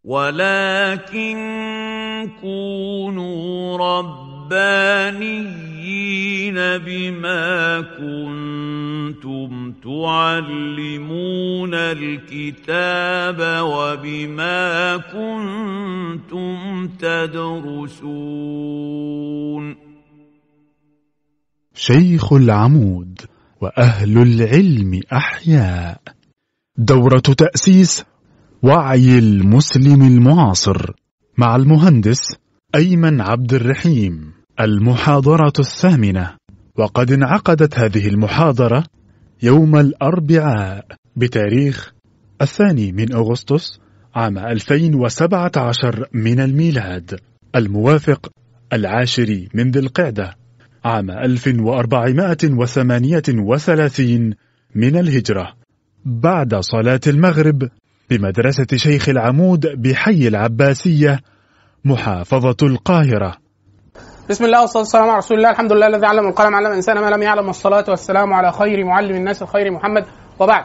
ولكن كونوا ربانيين بما كنتم تعلمون الكتاب وبما كنتم تدرسون شيخ العمود وأهل العلم أحياء دورة تأسيس وعي المسلم المعاصر مع المهندس أيمن عبد الرحيم المحاضرة الثامنة وقد انعقدت هذه المحاضرة يوم الأربعاء بتاريخ الثاني من أغسطس عام 2017 من الميلاد الموافق العاشر من ذي القعدة عام 1438 من الهجرة بعد صلاة المغرب بمدرسة شيخ العمود بحي العباسية محافظة القاهرة بسم الله والصلاه والسلام على رسول الله الحمد لله الذي علم القلم علم الانسان ما لم يعلم والصلاه والسلام على خير معلم الناس الخير محمد وبعد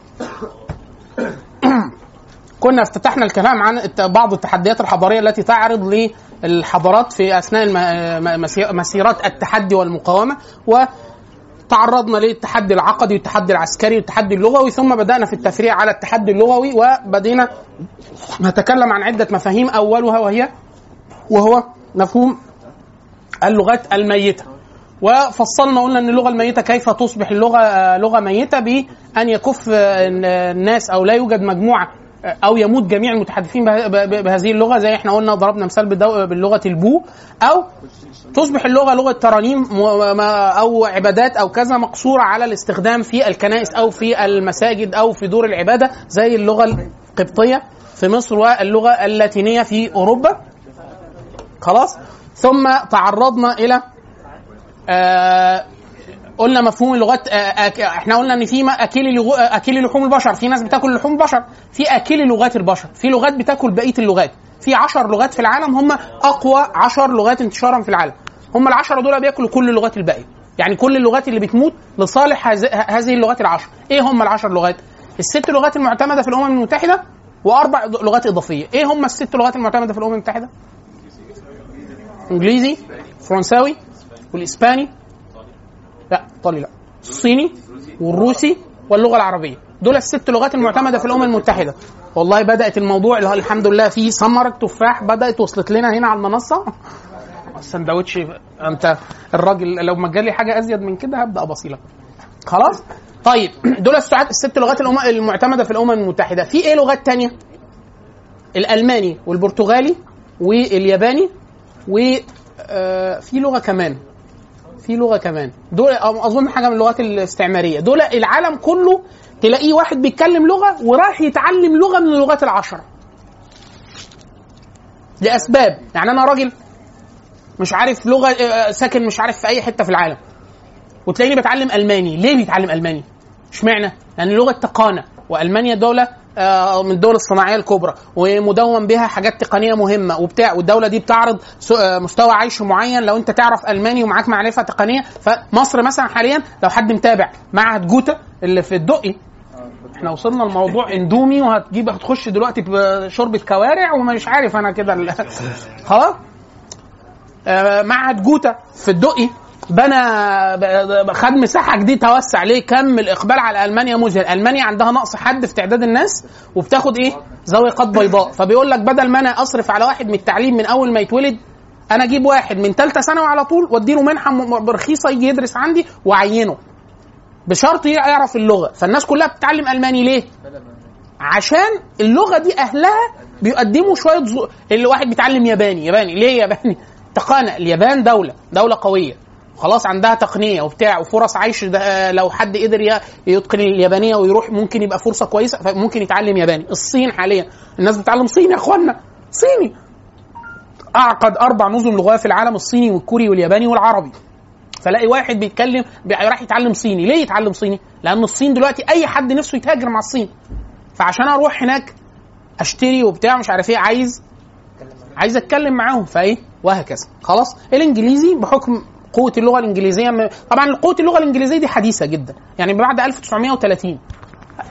كنا افتتحنا الكلام عن الت- بعض التحديات الحضاريه التي تعرض للحضارات في اثناء الم- مسي- مسيرات التحدي والمقاومه وتعرضنا للتحدي العقدي والتحدي العسكري والتحدي اللغوي ثم بدانا في التفريع على التحدي اللغوي وبدينا نتكلم عن عده مفاهيم اولها وهي وهو مفهوم اللغات الميته وفصلنا قلنا ان اللغه الميته كيف تصبح اللغه آه، لغه ميته بان يكف آه، الناس او لا يوجد مجموعه آه، او يموت جميع المتحدثين به- ب- بهذه اللغه زي احنا قلنا ضربنا مثال بالدو- باللغه البو او تصبح اللغه لغه ترانيم م- م- او عبادات او كذا مقصوره على الاستخدام في الكنائس او في المساجد او في دور العباده زي اللغه القبطيه في مصر واللغه اللاتينيه في اوروبا خلاص ثم تعرضنا الى آه قلنا مفهوم اللغات آه أك- احنا قلنا ان في ما- اكيل لغو- اكيل لحوم البشر في ناس بتاكل لحوم البشر في اكيل لغات البشر في لغات بتاكل بقيه اللغات في عشر لغات في العالم هم اقوى عشر لغات انتشارا في العالم هم العشرة دول بياكلوا كل اللغات الباقيه يعني كل اللغات اللي بتموت لصالح هذ- هذه اللغات العشر ايه هم العشر لغات الست لغات المعتمده في الامم المتحده واربع لغات اضافيه ايه هم الست لغات المعتمده في الامم المتحده انجليزي فرنساوي والاسباني لا ايطالي لا الصيني والروسي واللغه العربيه دول الست لغات المعتمده في الامم المتحده والله بدات الموضوع الحمد لله في ثمره تفاح بدات وصلت لنا هنا على المنصه السندوتش انت الراجل لو ما جالي حاجه ازيد من كده هبدا ابصيلك خلاص طيب دول السعات الست لغات الأم- المعتمده في الامم المتحده في ايه لغات تانية الالماني والبرتغالي والياباني وفي لغه كمان في لغه كمان دول أو اظن حاجه من اللغات الاستعماريه دول العالم كله تلاقيه واحد بيتكلم لغه وراح يتعلم لغه من اللغات العشره لاسباب يعني انا راجل مش عارف لغه آه، ساكن مش عارف في اي حته في العالم وتلاقيني بتعلم الماني ليه بيتعلم الماني اشمعنى لان لغه تقانه والمانيا دوله آه، من الدول الصناعيه الكبرى ومدون بها حاجات تقنيه مهمه وبتاع والدوله دي بتعرض س- آه، مستوى عيش معين لو انت تعرف الماني ومعاك معرفه تقنيه فمصر مثلا حاليا لو حد متابع معهد جوتا اللي في الدقي احنا وصلنا لموضوع اندومي وهتجيب هتخش دلوقتي بشوربه كوارع ومش عارف انا كده ال- خلاص آه، معهد جوتا في الدقي بنى ب- ب- خد مساحه جديده توسع ليه كم الاقبال على المانيا مذهل المانيا عندها نقص حد في تعداد الناس وبتاخد ايه زاويه قط بيضاء فبيقول لك بدل ما انا اصرف على واحد من التعليم من اول ما يتولد انا اجيب واحد من ثالثه ثانوي على طول واديله منحه م- رخيصه يجي يدرس عندي واعينه بشرط يعرف اللغه فالناس كلها بتتعلم الماني ليه عشان اللغه دي اهلها بيقدموا شويه زو... اللي واحد بيتعلم ياباني ياباني ليه ياباني تقانه اليابان دوله دوله قويه خلاص عندها تقنيه وبتاع وفرص عيش ده آه، لو حد قدر ي- يتقن اليابانيه ويروح ممكن يبقى فرصه كويسه فممكن يتعلم ياباني الصين حاليا الناس بتتعلم صيني يا اخوانا صيني اعقد اربع نظم لغويه في العالم الصيني والكوري والياباني والعربي فلاقي واحد بيتكلم بي- راح يتعلم صيني ليه يتعلم صيني لان الصين دلوقتي اي حد نفسه يتهاجر مع الصين فعشان اروح هناك اشتري وبتاع مش عارف ايه عايز عايز اتكلم معاهم فايه وهكذا خلاص الانجليزي بحكم قوه اللغه الانجليزيه م- طبعا قوه اللغه الانجليزيه دي حديثه جدا يعني بعد 1930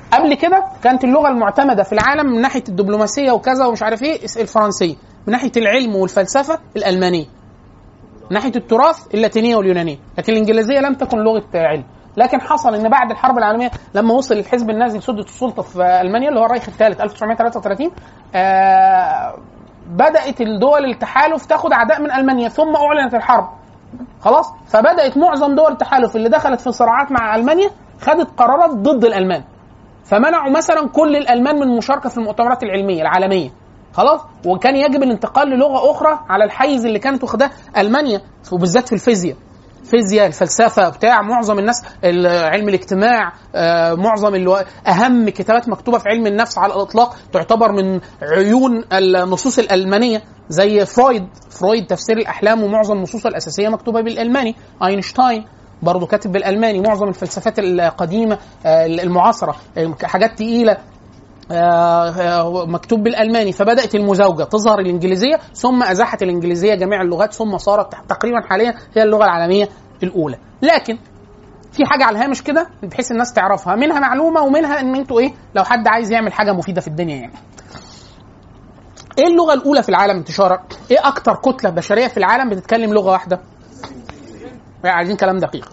قبل كده كانت اللغه المعتمده في العالم من ناحيه الدبلوماسيه وكذا ومش عارف ايه الفرنسيه من ناحيه العلم والفلسفه الالمانيه من ناحيه التراث اللاتينيه واليونانيه لكن الانجليزيه لم تكن لغه علم لكن حصل ان بعد الحرب العالميه لما وصل الحزب النازي لسده السلطه في المانيا اللي هو الريخ الثالث 1933 آه بدات الدول التحالف تاخد اعداء من المانيا ثم اعلنت الحرب خلاص فبدات معظم دول التحالف اللي دخلت في صراعات مع المانيا خدت قرارات ضد الالمان فمنعوا مثلا كل الالمان من المشاركه في المؤتمرات العلميه العالميه خلاص وكان يجب الانتقال للغه اخرى على الحيز اللي كانت واخداه المانيا وبالذات في الفيزياء الفيزياء الفلسفه بتاع معظم الناس علم الاجتماع آه، معظم الو... اهم كتابات مكتوبه في علم النفس على الاطلاق تعتبر من عيون النصوص الالمانيه زي فرويد فرويد تفسير الاحلام ومعظم النصوص الاساسيه مكتوبه بالالماني اينشتاين برضه كاتب بالالماني معظم الفلسفات القديمه آه، المعاصره آه، حاجات تقيله مكتوب بالالماني فبدات المزاوجه تظهر الانجليزيه ثم ازاحت الانجليزيه جميع اللغات ثم صارت تقريبا حاليا هي اللغه العالميه الاولى لكن في حاجه على الهامش كده بحيث الناس تعرفها منها معلومه ومنها ان انتوا ايه لو حد عايز يعمل حاجه مفيده في الدنيا يعني ايه اللغه الاولى في العالم انتشارا ايه اكتر كتله بشريه في العالم بتتكلم لغه واحده عايزين كلام دقيق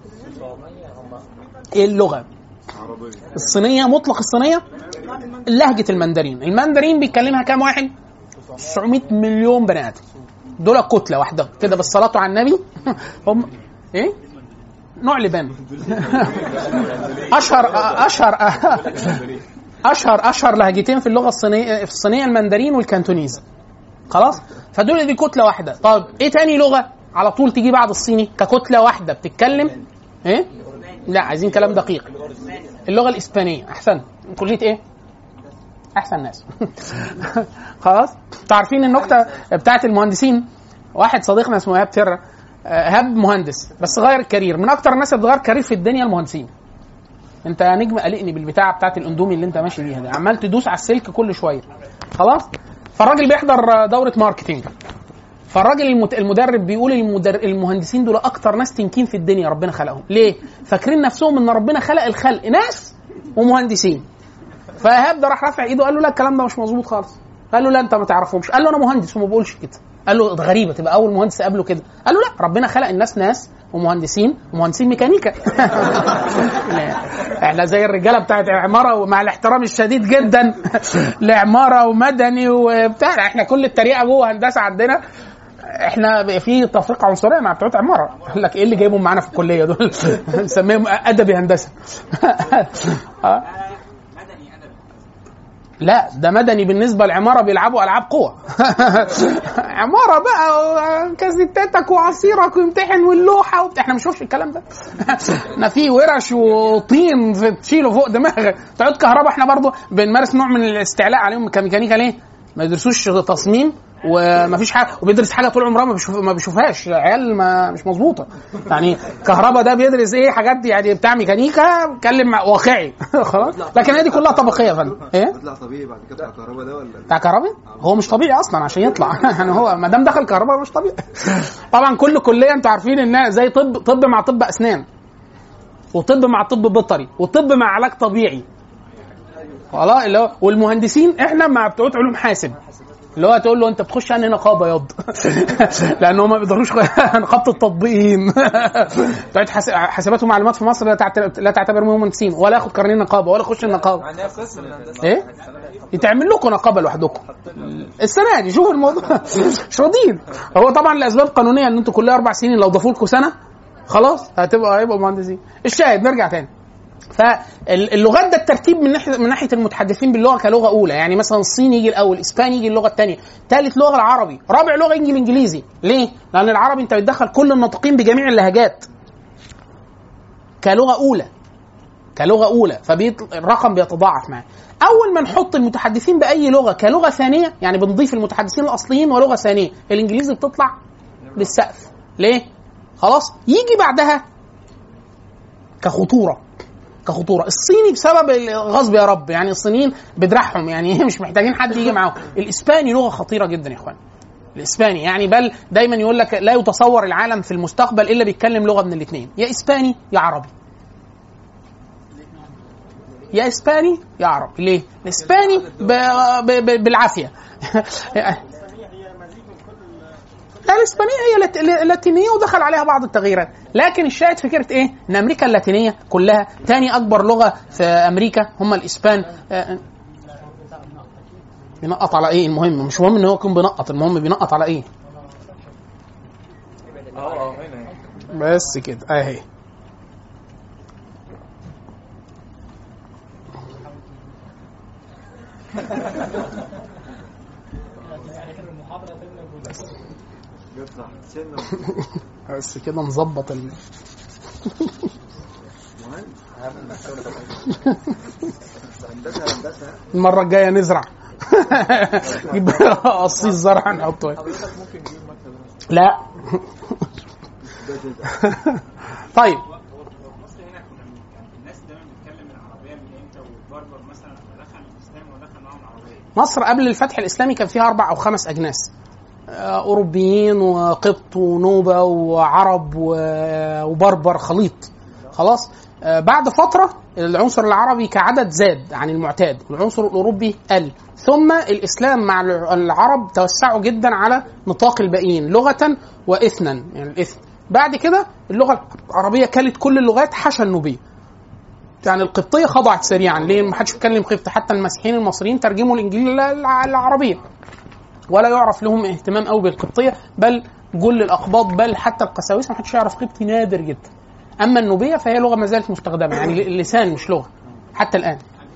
ايه اللغه الصينيه مطلق الصينيه لهجه المندرين المندرين بيتكلمها كام واحد 900 مليون بني ادم دول كتله واحده كده بالصلاه على النبي هم ايه نوع لبان اشهر اشهر اشهر اشهر لهجتين في اللغه الصينيه في الصينيه المندرين والكانتونيز خلاص فدول دي كتله واحده طب ايه تاني لغه على طول تيجي بعد الصيني ككتله واحده بتتكلم ايه لا عايزين كلام دقيق اللغه الاسبانيه احسن كليه ايه احسن ناس خلاص عارفين النكته بتاعت المهندسين واحد صديقنا اسمه ايهاب ترى ايهاب مهندس بس غير الكارير من اكتر الناس اللي بتغير كارير في الدنيا المهندسين انت يا نجم قلقني بالبتاعه بتاعت الاندومي اللي انت ماشي بيها دي عمال تدوس على السلك كل شويه خلاص فالراجل بيحضر دوره ماركتينج فالراجل المدرب بيقول المدر... المهندسين دول اكتر ناس تنكين في الدنيا ربنا خلقهم ليه فاكرين نفسهم ان ربنا خلق الخلق ناس ومهندسين فايهاب ده راح رافع ايده قال له لا الكلام ده مش مظبوط خالص قال له لا انت ما تعرفهمش قال له انا مهندس وما بقولش كده قال له ده غريبه تبقى اول مهندس قابله كده قال له لا ربنا خلق الناس ناس ومهندسين ومهندسين ميكانيكا احنا زي الرجاله بتاعت عماره ومع الاحترام الشديد جدا لعماره ومدني وبتاع احنا كل التريقه جوه هندسه عندنا احنا في تفرقه عنصريه مع بتوع عماره قال لك ايه اللي جايبهم معانا في الكليه دول نسميهم ادبي هندسه لا ده مدني بالنسبه للعماره بيلعبوا العاب قوه عماره بقى كاسيتاتك وعصيرك ويمتحن واللوحه وبتاع احنا ما بنشوفش الكلام ده احنا في ورش وطين تشيله فوق دماغك تقعد كهرباء احنا برضو بنمارس نوع من الاستعلاء عليهم كميكانيكا ليه؟ ما يدرسوش تصميم وما فيش حاجه وبيدرس حاجه طول عمره ما بيشوف ما بيشوفهاش عيال ما مش مظبوطه يعني كهرباء ده بيدرس ايه حاجات يعني بتاع ميكانيكا بيتكلم واقعي خلاص لكن هي دي كلها طبقيه يا فندم ايه بيطلع طبيعي بعد كده بتاع كهرباء ده ولا بتاع كهرباء هو مش طبيعي اصلا عشان يطلع يعني هو ما دام دخل كهرباء مش طبيعي طبعا كل كليه انتوا عارفين انها زي طب طب مع طب اسنان وطب مع طب بيطري وطب مع علاج طبيعي خلاص اللي هو والمهندسين احنا مع بتوع علوم حاسب اللي هو تقول له انت بتخش انهي نقابه ياض لان هم ما بيقدروش نقابه التطبيقين بتوع حاسبات ومعلومات في مصر لا تعتبر لا تعتبر مهندسين ولا ياخد قرنين نقابه ولا يخش النقابه ايه يتعمل لكم نقابه لوحدكم السنه دي شوفوا الموضوع مش راضيين هو طبعا لاسباب قانونيه ان انتوا كل اربع سنين لو ضافوا لكم سنه خلاص هتبقى هيبقوا مهندسين الشاهد نرجع تاني فاللغات ده الترتيب من ناحيه من ناحيه المتحدثين باللغه كلغه اولى يعني مثلا الصيني يجي الاول الاسباني يجي اللغه الثانيه ثالث لغه العربي رابع لغه يجي الانجليزي ليه لان العربي انت بتدخل كل الناطقين بجميع اللهجات كلغه اولى كلغه اولى فالرقم بيتضاعف معاه اول ما نحط المتحدثين باي لغه كلغه ثانيه يعني بنضيف المتحدثين الاصليين ولغه ثانيه الانجليزي بتطلع للسقف ليه خلاص يجي بعدها كخطوره كخطوره الصيني بسبب غصب يا رب يعني الصينيين بدرعهم يعني مش محتاجين حد يجي معاهم الاسباني لغه خطيره جدا يا اخوان الاسباني يعني بل دايما يقول لك لا يتصور العالم في المستقبل الا بيتكلم لغه من الاثنين يا اسباني يا عربي يا اسباني يا عربي ليه؟ الاسباني ب... ب... ب... بالعافيه لا الاسبانيه هي لات- لاتينيه ودخل عليها بعض التغييرات لكن الشاهد فكره ايه ان امريكا اللاتينيه كلها تاني اكبر لغه في امريكا هم الاسبان آه، بينقط على ايه المهم مش مهم ان هو يكون بينقط المهم بينقط على ايه بس كده اهي يطلع سنة بس كده نظبط ال... هندسة هندسة المره الجايه نزرع نجيب قصيص زرع نحطه هنا. لا ده كده طيب مصر هنا كنا من- كان الناس دايما بتتكلم العربيه من امتى والبربر مثلا لما دخل الاسلام ودخل معاهم العربيه مصر قبل الفتح الاسلامي كان فيها اربع او خمس اجناس آه، اوروبيين وقبط ونوبه وعرب و- وبربر خليط خلاص آه، بعد فتره العنصر العربي كعدد زاد عن المعتاد والعنصر الاوروبي قل ثم الاسلام مع الع- العرب توسعوا جدا على نطاق الباقيين لغه واثنا يعني الاثن بعد كده اللغه العربيه كلت كل اللغات حاشا النوبيه يعني القبطيه خضعت سريعا ليه ما حدش بيتكلم قبطي حتى المسيحيين المصريين ترجموا الانجيل الع- العربيه ولا يعرف لهم اهتمام قوي بالقبطيه بل جل الاقباط بل حتى القساوسه ما حدش يعرف قبطي نادر جدا اما النوبيه فهي لغه ما زالت مستخدمه يعني اللسان مش لغه حتى الان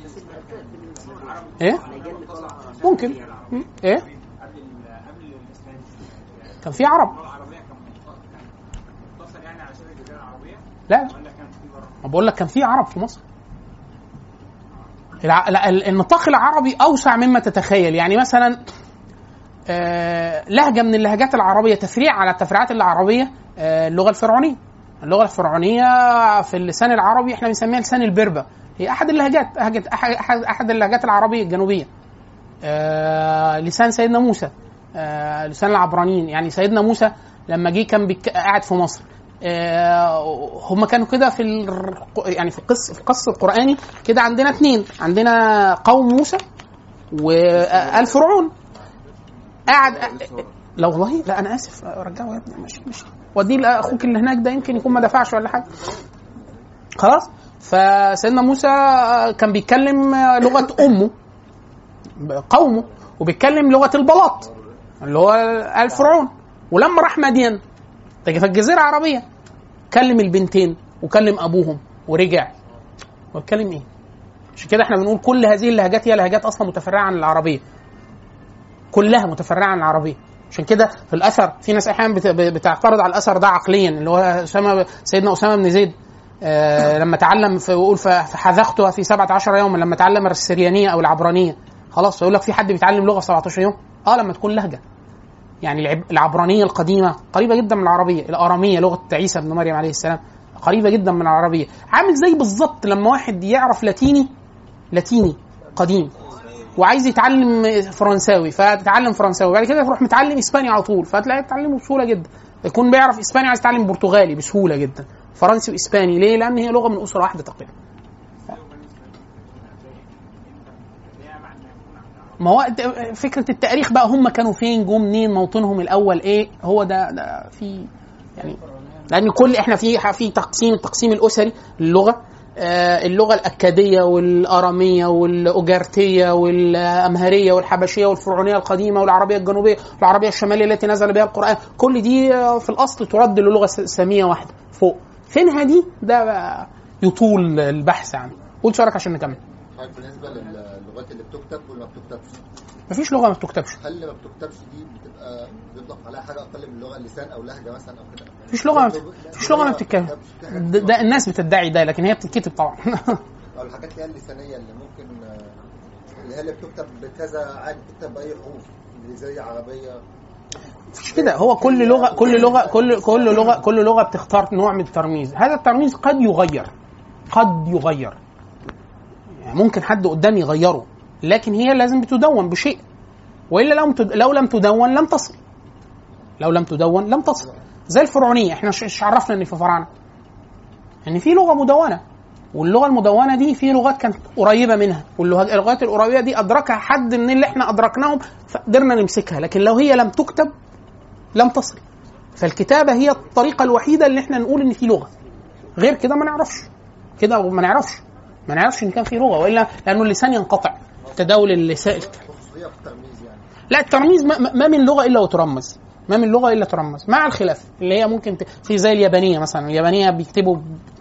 ايه ممكن م? ايه قبل ال- قبل الاسلام كان في عرب اللغه العربيه كان منفصل كان مقتصر يعني على شبه الجزيره العربيه لا لا ولا كان في بره ما بقول لك كان في عرب في مصر الع... لا، ال- النطاق العربي اوسع مما تتخيل يعني مثلا آه، لهجه من اللهجات العربيه تفريع على التفريعات العربيه آه، اللغه الفرعونيه اللغه الفرعونيه في اللسان العربي احنا بنسميها لسان البربه هي احد اللهجات أحد, احد, أحد اللهجات العربيه الجنوبيه آه، لسان سيدنا موسى آه، لسان العبرانيين يعني سيدنا موسى لما جه كان بيك- قاعد في مصر آه، هم كانوا كده في ال... يعني في القص في القص القراني كده عندنا اثنين عندنا قوم موسى وآل فرعون قاعد لا والله لا انا اسف رجعه يا ابني ماشي ماشي وديه لاخوك اللي هناك ده يمكن يكون ما دفعش ولا حاجه خلاص فسيدنا موسى كان بيتكلم لغه امه قومه وبيتكلم لغه البلاط اللي هو ال فرعون ولما راح مدين ده في الجزيره العربيه كلم البنتين وكلم ابوهم ورجع واتكلم ايه؟ عشان كده احنا بنقول كل هذه اللهجات هي لهجات اصلا متفرعه عن العربيه كلها متفرعه عن العربيه عشان كده في الاثر في ناس احيانا بت- بتعترض على الاثر ده عقليا اللي هو اسامه سيدنا اسامه بن زيد آه لما تعلم في يقول ف- فحذقتها في 17 يوما لما تعلم السريانيه او العبرانيه خلاص يقول لك في حد بيتعلم لغه في 17 يوم اه لما تكون لهجه يعني العب- العبرانيه القديمه قريبه جدا من العربيه الاراميه لغه عيسى بن مريم عليه السلام قريبه جدا من العربيه عامل زي بالظبط لما واحد يعرف لاتيني لاتيني قديم وعايز يتعلم فرنساوي فتتعلم فرنساوي بعد كده يروح متعلم اسباني على طول فتلاقيه يتعلمه بسهوله جدا يكون بيعرف اسباني عايز يتعلم برتغالي بسهوله جدا فرنسي واسباني ليه؟ لان هي لغه من اسره واحده تقريبا ما هو د- فكره التاريخ بقى هم كانوا فين جم منين موطنهم الاول ايه هو ده ده في يعني لان كل احنا في في تقسيم التقسيم الاسري للغه آه، اللغه الاكاديه والاراميه والاوجرتيه والامهريه والحبشيه والفرعونيه القديمه والعربيه الجنوبيه والعربيه الشماليه التي نزل بها القران كل دي آه، في الاصل ترد للغه س- ساميه واحده فوق فينها دي ده بقى يطول البحث عنه قول سؤالك عشان نكمل حضرتك بالنسبه للغات اللي بتكتب واللي ما بتكتبش مفيش لغه ما بتكتبش هل اللي ما بتكتبش دي بتبقى بيطلق عليها حاجه اقل من اللغه اللسان او لهجه مثلا او كده مفيش لغه ما بت- مفيش لغه ما بتتكلم ده, ده الناس بتدعي ده لكن هي بتتكتب طبعا او الحاجات اللي هي اللسانيه اللي ممكن آه، اللي هي اللي بتكتب بكذا عادي بتكتب باي حروف انجليزيه عربيه مفيش كده هو كل لغه كل لغه كل كل لغه كل لغه بتختار نوع من الترميز هذا الترميز قد يغير قد يغير يعني ممكن حد قدامي يغيره لكن هي لازم بتدون بشيء والا لو تد- لو لم تدون لم تصل لو لم تدون لم تصل زي الفرعونيه احنا ش- ش- عرفنا ان في فراعنه ان في لغه مدونه واللغه المدونه دي في لغات كانت قريبه منها واللغات اللغات القريبه دي ادركها حد من اللي احنا ادركناهم فقدرنا نمسكها لكن لو هي لم تكتب لم تصل فالكتابه هي الطريقه الوحيده اللي احنا نقول ان في لغه غير كده ما نعرفش كده ما نعرفش ما نعرفش ان كان في لغه والا لانه اللسان ينقطع تداول اللسان خصوصيه في الترميز يعني لا الترميز ما, ما من لغه الا وترمز ما من لغه الا ترمز مع الخلاف اللي هي ممكن ت... في زي اليابانيه مثلا اليابانيه بيكتبوا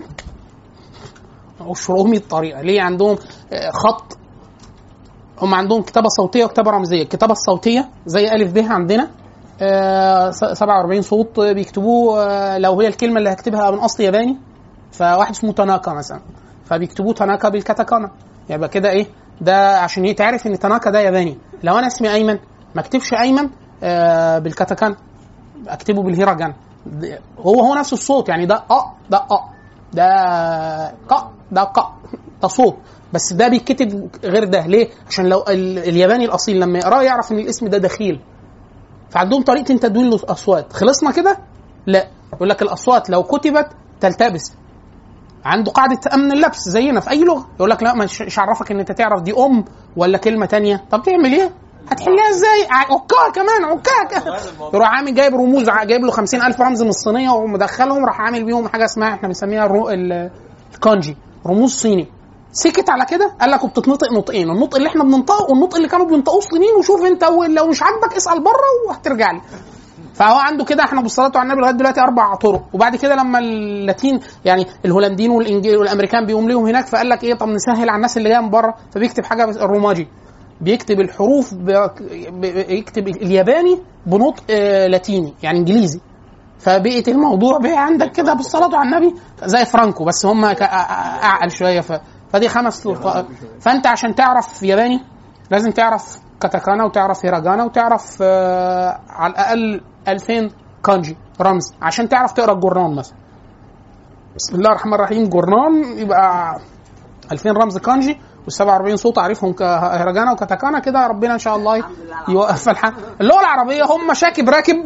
ب 400 طريقه ليه عندهم آه، خط هم عندهم كتابه صوتيه وكتابه رمزيه الكتابه الصوتيه زي الف ب عندنا آه، س- 47 صوت بيكتبوه آه، لو هي الكلمه اللي هكتبها من اصل ياباني فواحد اسمه تاناكا مثلا فبيكتبوه تاناكا بالكاتاكانا يبقى كده ايه ده عشان يتعرف ان تاناكا ده ياباني لو انا اسمي ايمن ما اكتبش ايمن آه بالكاتاكانا اكتبه بالهيراجان ده- هو هو نفس الصوت يعني ده اه ده اه ده ق ده ق ده صوت بس ده بيتكتب غير ده ليه؟ عشان لو ال- الياباني الاصيل لما يقراه يعرف ان الاسم ده دخيل فعندهم طريقه تدوين الاصوات خلصنا كده؟ لا يقول لك الاصوات لو كتبت تلتبس عنده قاعده امن اللبس زينا في اي لغه يقول لك لا مش مش عرفك ان انت تعرف دي ام ولا كلمه تانية طب تعمل ايه هتحلها ازاي ع- عكاها كمان عكاها يروح عامل جايب رموز ع- جايب له خمسين ألف رمز من الصينيه ومدخلهم راح عامل بيهم حاجه اسمها احنا بنسميها الرو... ال- الكانجي رموز صيني سكت على كده قال لك وبتتنطق نطقين النطق اللي احنا بننطقه والنطق اللي كانوا بينطقوه الصينيين وشوف انت لو مش عاجبك اسال بره وهترجع لي فهو عنده كده احنا بالصلاه على النبي لغايه دلوقتي اربع طرق وبعد كده لما اللاتين يعني الهولنديين والانجليز والامريكان بيقوم ليهم هناك فقال لك ايه طب نسهل على الناس اللي جايه من بره فبيكتب حاجه بس الروماجي بيكتب الحروف ب... ب... يكتب الياباني بنطق آه لاتيني يعني انجليزي فبقت الموضوع بقى عندك كده بالصلاه على النبي زي فرانكو بس هم ك- أ- اعقل شويه ف... فدي خمس طرق. فانت عشان تعرف ياباني لازم تعرف كاتاكانا وتعرف هيراجانا وتعرف آه على الاقل 2000 كانجي رمز عشان تعرف تقرا الجورنان مثلا بسم الله الرحمن الرحيم جورنان يبقى 2000 رمز كانجي وال47 صوت اعرفهم كهيراجانا وكاتاكانا كده ربنا ان شاء الله يوقف الحال اللغه العربيه هم شاكب راكب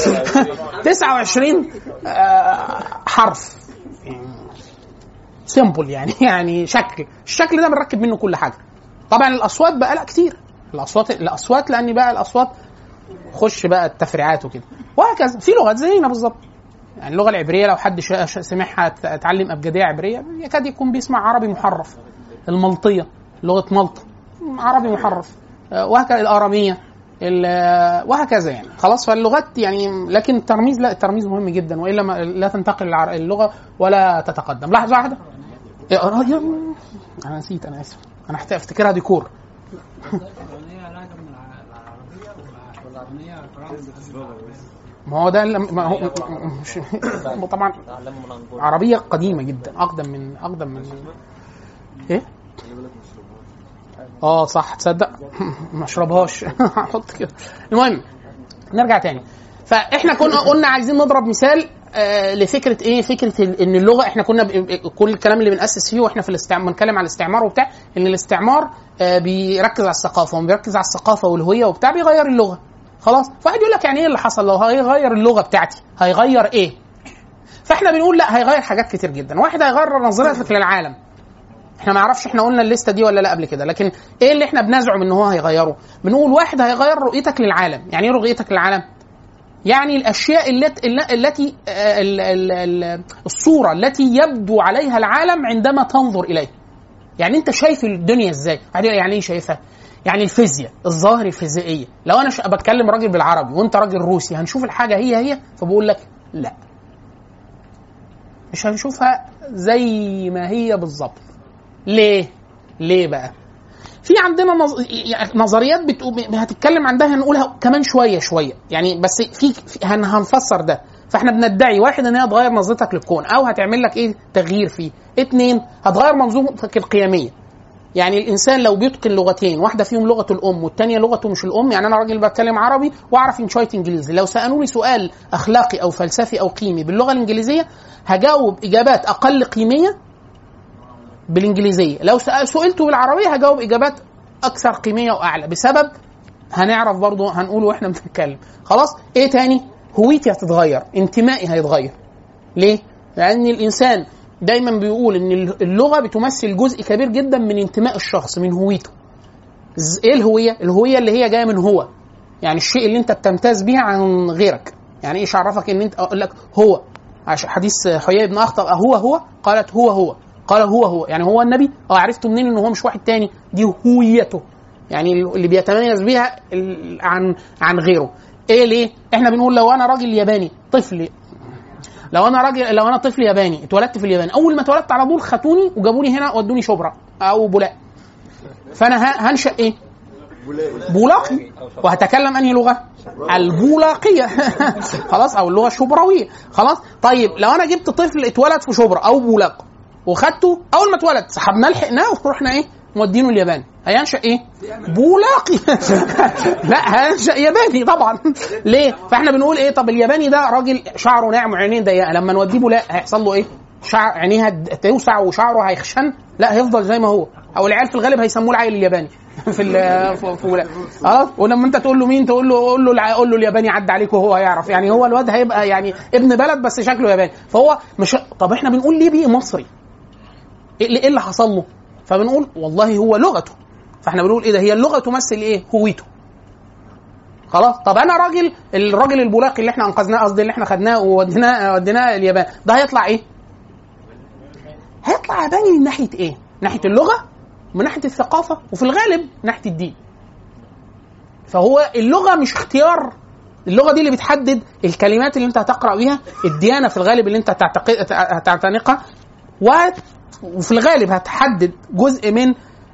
29 آه، حرف سيمبل يعني يعني شكل الشكل ده بنركب منه كل حاجه طبعا الاصوات بقى لا كتير الاصوات الاصوات لان بقى الاصوات خش بقى التفريعات وكده وهكذا في لغات زينا بالظبط يعني اللغه العبريه لو حد شا- شا- سمعها ت- اتعلم ابجديه عبريه يكاد يكون بيسمع عربي محرف الملطيه لغه ملط عربي محرف آه، وهكذا الاراميه ال- آه، وهكذا يعني خلاص فاللغات يعني لكن الترميز لا الترميز مهم جدا والا ما لا تنتقل العر- اللغه ولا تتقدم لحظه واحده إيه، آه، يا- انا نسيت انا اسف انا حتى افتكرها ديكور الأغنية لهجة من الع- العربية ولا- والأغنية كلام ما هو ده اللي- ما هو مش طبعا عربيه قديمه جدا اقدم من اقدم من ايه اه صح تصدق ما اشربهاش هحط كده المهم نرجع تاني فاحنا كنا قلنا عايزين نضرب مثال آه لفكره ايه فكره ال- ان اللغه احنا كنا ب- كل الكلام اللي بناسس فيه واحنا في الاستعمار بنتكلم على الاستعمار وبتاع ان الاستعمار آه بيركز على الثقافه وما بيركز على الثقافه والهويه وبتاع بيغير اللغه خلاص فواحد يقول لك يعني ايه اللي حصل لو هيغير اللغه بتاعتي هيغير ايه فاحنا بنقول لا هيغير حاجات كتير جدا واحد هيغير نظرتك للعالم احنا ما نعرفش احنا قلنا الليسته دي ولا لا قبل كده لكن ايه اللي احنا بنزعم ان هو هيغيره بنقول واحد هيغير رؤيتك للعالم يعني ايه رؤيتك للعالم يعني الاشياء التي التي آه، ال- ال- ال- الصوره التي يبدو عليها العالم عندما تنظر اليه يعني انت شايف الدنيا ازاي واحد يقول يعني ايه شايفها يعني الفيزياء الظاهر الفيزيائيه لو انا ش... بتكلم راجل بالعربي وانت راجل روسي هنشوف الحاجه هي هي فبقول لك لا مش هنشوفها زي ما هي بالظبط ليه ليه بقى في عندنا نظ... يعني نظريات بتقول هتتكلم عن ده هنقولها كمان شويه شويه يعني بس في في- هن... هنفسر ده فاحنا بندعي واحد ان هي هتغير نظرتك للكون او هتعمل لك ايه تغيير فيه اتنين هتغير منظومتك القيميه يعني الانسان لو بيتقن لغتين واحده فيهم لغه الام والثانيه لغته مش الام يعني انا راجل بتكلم عربي واعرف إن شويه انجليزي لو سالوني سؤال اخلاقي او فلسفي او قيمي باللغه الانجليزيه هجاوب اجابات اقل قيميه بالانجليزيه لو سأل- سئلته بالعربيه هجاوب اجابات اكثر قيميه واعلى بسبب هنعرف برضه هنقول واحنا بنتكلم خلاص ايه تاني هويتي هتتغير انتمائي هيتغير ليه لان الانسان دايما بيقول ان اللغه بتمثل جزء كبير جدا من انتماء الشخص من هويته ز- ايه الهويه الهويه اللي هي جايه من هو يعني الشيء اللي انت بتمتاز بيه عن غيرك يعني ايش عرفك ان انت اقول لك هو عش- حديث حيي بن اخطب هو هو قالت هو هو قال هو هو يعني هو النبي اه عرفته منين ان هو مش واحد تاني دي هويته يعني اللي بيتميز بيها ال- عن عن غيره ايه ليه احنا بنقول لو انا راجل ياباني طفل لو انا راجل لو انا طفل ياباني اتولدت في اليابان اول ما اتولدت على طول خدوني وجابوني هنا ودوني شبرا او بولاق فانا ه- هنشا ايه بولاقي وهتكلم انهي لغه البولاقيه خلاص او اللغه الشبراويه خلاص طيب لو انا جبت طفل اتولد في شبرا او بولاق وخدته اول ما اتولد سحبناه لحقناه ورحنا ايه مودينه اليابان هينشا ايه بولاقي لا هينشا ياباني طبعا ليه فاحنا بنقول ايه طب الياباني ده راجل شعره ناعم وعينيه ضيقه لما نوديه بولاق هيحصل له ايه شعر عينيها توسع وشعره هيخشن لا هيفضل زي ما هو او العيال في الغالب هيسموه العيل الياباني في ال- في في ولاء خلاص ولما انت تقول له مين تقول له قول له الع- قول له الياباني عدى عليك وهو هيعرف يعني هو الواد هيبقى يعني ابن بلد بس شكله ياباني فهو مش طب احنا بنقول ليه بيه مصري ايه اللي- إيه اللي حصل له فبنقول والله هو لغته فاحنا بنقول ايه ده هي اللغه تمثل ايه هويته خلاص طب انا راجل الراجل البولاقي اللي احنا انقذناه قصدي اللي احنا خدناه ووديناه وديناه اليابان ده هيطلع ايه هيطلع ياباني من ناحيه ايه من ناحيه اللغه من ناحيه الثقافه وفي الغالب من ناحيه الدين فهو اللغه مش اختيار اللغه دي اللي بتحدد الكلمات اللي انت هتقرا بيها الديانه في الغالب اللي انت هتعتق- هتعتنقها و- وفي الغالب هتحدد جزء من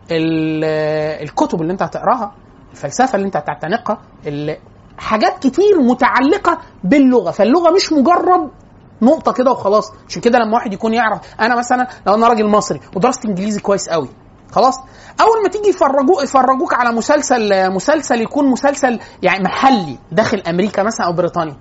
ال- الكتب اللي انت هتقراها الفلسفه اللي انت هتعتنقها ال- حاجات كتير متعلقه باللغه فاللغه مش مجرد نقطه كده وخلاص عشان كده لما واحد يكون يعرف انا مثلا لو انا راجل مصري ودرست انجليزي كويس قوي خلاص اول ما تيجي يفرجوك يفرجوك على مسلسل مسلسل يكون مسلسل يعني محلي داخل امريكا مثلا او بريطانيا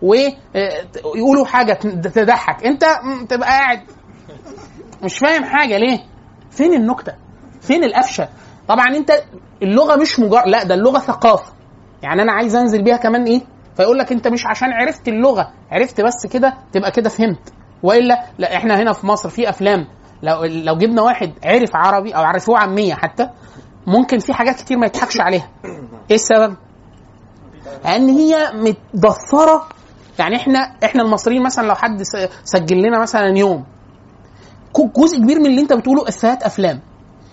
ويقولوا حاجه تضحك انت م- تبقى قاعد مش فاهم حاجه ليه فين النكته فين القفشه طبعا انت اللغه مش مجرد لا ده اللغه ثقافه يعني انا عايز انزل بيها كمان ايه فيقول لك انت مش عشان عرفت اللغه عرفت بس كده تبقى كده فهمت والا لا احنا هنا في مصر في افلام لو لو جبنا واحد عرف عربي او عرفوه عاميه حتى ممكن في حاجات كتير ما يضحكش عليها ايه السبب لان هي متضفره يعني احنا احنا المصريين مثلا لو حد س- سجل لنا مثلا يوم كو- جزء كبير من اللي انت بتقوله افيهات افلام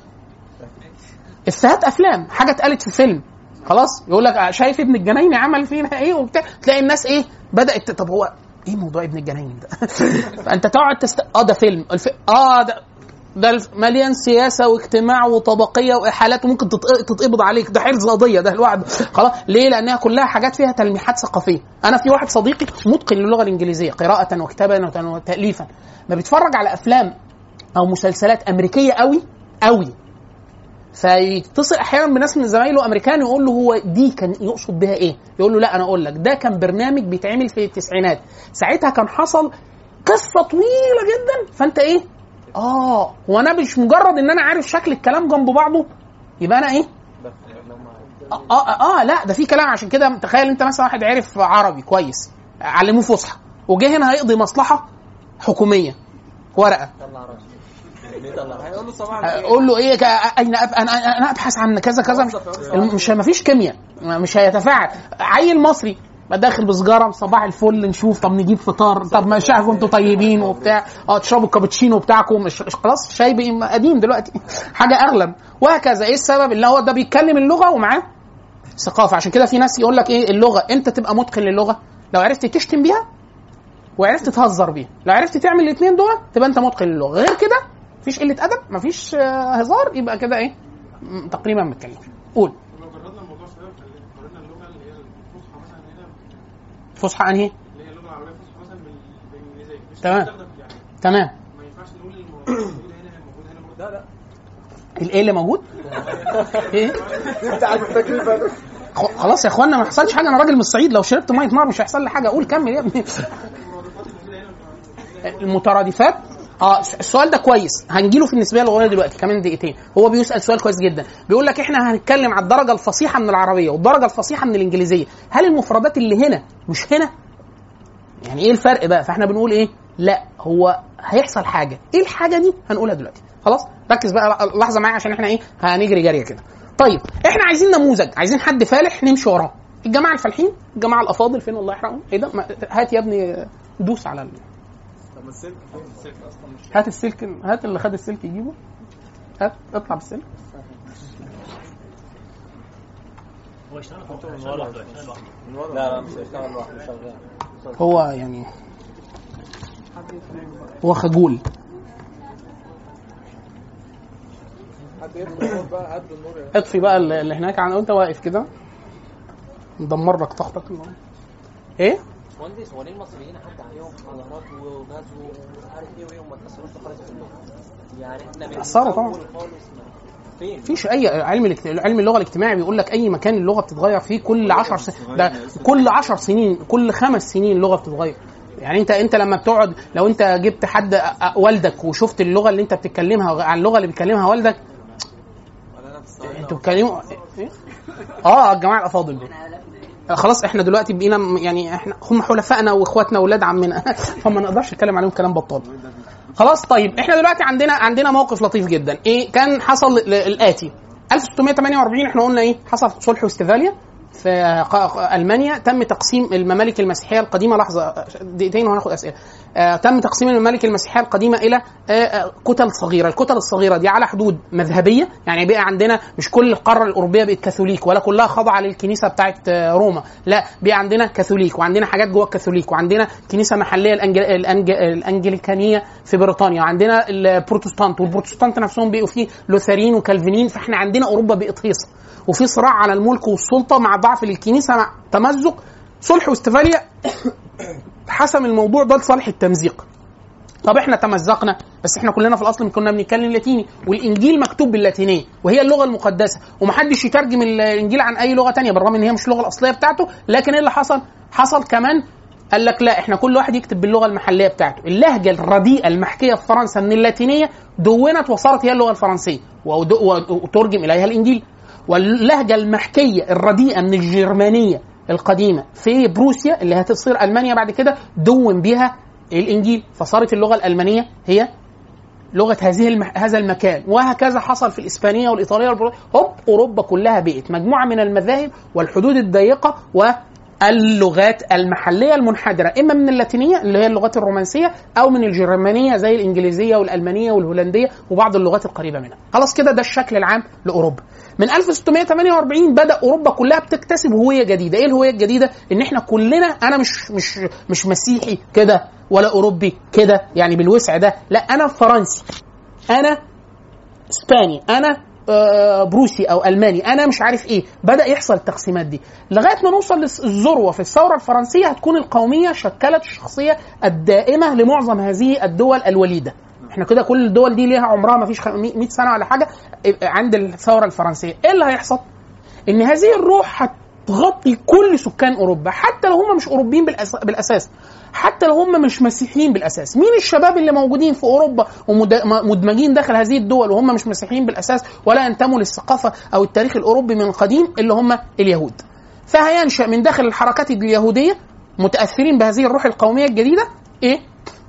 افيهات افلام حاجه اتقالت في فيلم خلاص يقول لك شايف ابن الجنايني عمل فينا ايه وبتاع تلاقي الناس ايه بدات ت- طب هو ايه موضوع ابن الجنايني ده فانت تقعد تست... اه ده فيلم الف... اه ده ده الف- مليان سياسه واجتماع وطبقيه واحالات وممكن تتق- تتقبض عليك ده حرز قضيه ده لوحده خلاص ليه؟ لانها كلها حاجات فيها تلميحات ثقافيه انا في واحد صديقي متقن للغه الانجليزيه قراءه وكتابه وت- وتاليفا ما بيتفرج على افلام او مسلسلات امريكيه قوي قوي فيتصل احيانا بناس من زمايله امريكان يقول له هو دي كان يقصد بها ايه؟ يقول له لا انا اقول لك ده كان برنامج بيتعمل في التسعينات ساعتها كان حصل قصه طويله جدا فانت ايه؟ اه هو انا مش مجرد ان انا عارف شكل الكلام جنب بعضه يبقى انا ايه؟ آه, اه اه لا ده في كلام عشان كده تخيل انت مثلا واحد عرف عربي كويس علموه فصحى وجه هنا هيقضي مصلحه حكوميه ورقه هيقول له صباح الخير قول له ايه ك- اين أب... انا انا ابحث عن كذا كذا مش مش ما فيش كيمياء مش هيتفاعل عيل مصري بقى داخل بسجاره صباح الفل نشوف طب نجيب فطار طب ما شايف انتوا طيبين وبتاع اه تشربوا الكابتشينو بتاعكم مش مش- خلاص شاي بقى قديم دلوقتي حاجه اغلب وهكذا ايه السبب اللي هو ده بيتكلم اللغه ومعاه ثقافه عشان كده في ناس يقول لك ايه اللغه انت تبقى متقن للغه لو عرفت تشتم بيها وعرفت تهزر بيها لو عرفت تعمل الاثنين دول تبقى انت متقن للغه غير كده مفيش قله ادب مفيش آه، هزار يبقى كده ايه م- تقريبا ما بتكلمش قول لو جردنا الموضوع شويه وخلينا قارنا اللغه اللي هي الفصحى مثلا هنا فصحى انهي اللي هي اللغه العربيه الفصحى مثلا بال- بالانجليزيه مش تمام. بتستخدم يعني تمام ما ينفعش نقول الموجود هنا موجود هنا موجود لا لا الايه اللي موجود ايه انت عارف التكلفه خ- خلاص يا اخوانا ما حصلش حاجه انا راجل من الصعيد لو شربت ميه نار مش هيحصل لي حاجه قول كمل يا ابني المترادفات اه السؤال ده كويس هنجيله في النسبيه اللغويه دلوقتي كمان دقيقتين هو بيسال سؤال كويس جدا بيقول لك احنا هنتكلم على الدرجه الفصيحه من العربيه والدرجه الفصيحه من الانجليزيه هل المفردات اللي هنا مش هنا يعني ايه الفرق بقى فاحنا بنقول ايه لا هو هيحصل حاجه ايه الحاجه دي هنقولها دلوقتي خلاص ركز بقى لحظه معايا عشان احنا ايه هنجري جريه كده طيب احنا عايزين نموذج عايزين حد فالح نمشي وراه الجماعه الفالحين الجماعه الافاضل فين الله يحرقهم ايه ده ما- هات يا ابني دوس على ال... طب السلك فين السلك اصلا مش هات السلك هات اللي خد السلك يجيبه هات اطلع بالسلك لا لا مش هيشتغل لوحده شغال هو يعني هو خجول حد يدخل النور بقى هات النور يا اطفي بقى اللي اللي هناك عن وانت واقف كده ندمر لك طاقتك ايه مهندس هو ليه المصريين حد عليهم حضارات وغزو ومش عارف ايه وايه وما اتاثروش خالص في اللغه يعني احنا من اتأثروا طبعا. الأول خالص ما- فين؟ مفيش اي علم الاجت- علم اللغه الاجتماعي بيقول لك اي مكان اللغه بتتغير فيه كل 10 سنين ده كل 10 سنين كل خمس سنين اللغه بتتغير يعني انت انت لما بتقعد لو انت جبت حد أ- أ- والدك وشفت اللغه اللي انت بتتكلمها عن اللغه اللي بيتكلمها والدك انتوا بتتكلموا إيه؟ اه الجماعه الافاضل دول خلاص احنا دلوقتي بقينا م- يعني احنا هم حلفائنا واخواتنا واولاد عمنا فما نقدرش نتكلم عليهم كلام بطال خلاص طيب احنا دلوقتي عندنا عندنا موقف لطيف جدا ايه كان حصل ال- الاتي 1648 احنا قلنا ايه حصل صلح وستفاليا في ق- ق- المانيا تم تقسيم الممالك المسيحيه القديمه لحظه دقيقتين وهناخد اسئله آه تم تقسيم الممالك المسيحيه القديمه الى آه آه كتل صغيره الكتل الصغيره دي على حدود مذهبيه يعني بقى عندنا مش كل القاره الاوروبيه بقت كاثوليك ولا كلها خاضعه للكنيسه بتاعت آه روما لا بقى عندنا كاثوليك وعندنا حاجات جوه الكاثوليك وعندنا كنيسه محليه الأنجل... الأنج... الانجليكانيه في بريطانيا وعندنا البروتستانت والبروتستانت نفسهم بقوا فيه لوثريين وكالفينيين فاحنا عندنا اوروبا بقت هيصه وفي صراع على الملك والسلطه مع ضعف الكنيسه مع تمزق صلح واستفاليا حسم الموضوع ده لصالح التمزيق طب احنا تمزقنا بس احنا كلنا في الاصل كنا بنتكلم لاتيني والانجيل مكتوب باللاتينيه وهي اللغه المقدسه ومحدش يترجم الانجيل عن اي لغه تانية بالرغم ان هي مش اللغه الاصليه بتاعته لكن ايه اللي حصل حصل كمان قال لك لا احنا كل واحد يكتب باللغه المحليه بتاعته اللهجه الرديئه المحكيه في فرنسا من اللاتينيه دونت وصارت هي اللغه الفرنسيه ود- وترجم اليها الانجيل واللهجه المحكيه الرديئه من الجرمانيه القديمه في بروسيا اللي هتصير المانيا بعد كده دون بها الانجيل فصارت اللغه الالمانيه هي لغه هذه الم... هذا المكان وهكذا حصل في الاسبانيه والايطاليه والبرو... هوب اوروبا كلها بقت مجموعه من المذاهب والحدود الضيقه واللغات المحليه المنحدره اما من اللاتينيه اللي هي اللغات الرومانسيه او من الجرمانيه زي الانجليزيه والالمانيه والهولنديه وبعض اللغات القريبه منها خلاص كده ده الشكل العام لاوروبا من 1648 بدا اوروبا كلها بتكتسب هويه جديده ايه الهويه الجديده ان احنا كلنا انا مش مش مش مسيحي كده ولا اوروبي كده يعني بالوسع ده لا انا فرنسي انا اسباني انا آه، بروسي او الماني انا مش عارف ايه بدا يحصل التقسيمات دي لغايه ما نوصل للذروه في الثوره الفرنسيه هتكون القوميه شكلت الشخصيه الدائمه لمعظم هذه الدول الوليده احنا كده كل الدول دي ليها عمرها ما فيش 100 سنه ولا حاجه عند الثوره الفرنسيه ايه اللي هيحصل ان هذه الروح هتغطي كل سكان اوروبا حتى لو هم مش اوروبيين بالأس- بالاساس حتى لو هم مش مسيحيين بالاساس مين الشباب اللي موجودين في اوروبا ومدمجين داخل هذه الدول وهم مش مسيحيين بالاساس ولا ينتموا للثقافه او التاريخ الاوروبي من القديم اللي هم اليهود فهينشا من داخل الحركات اليهوديه متاثرين بهذه الروح القوميه الجديده ايه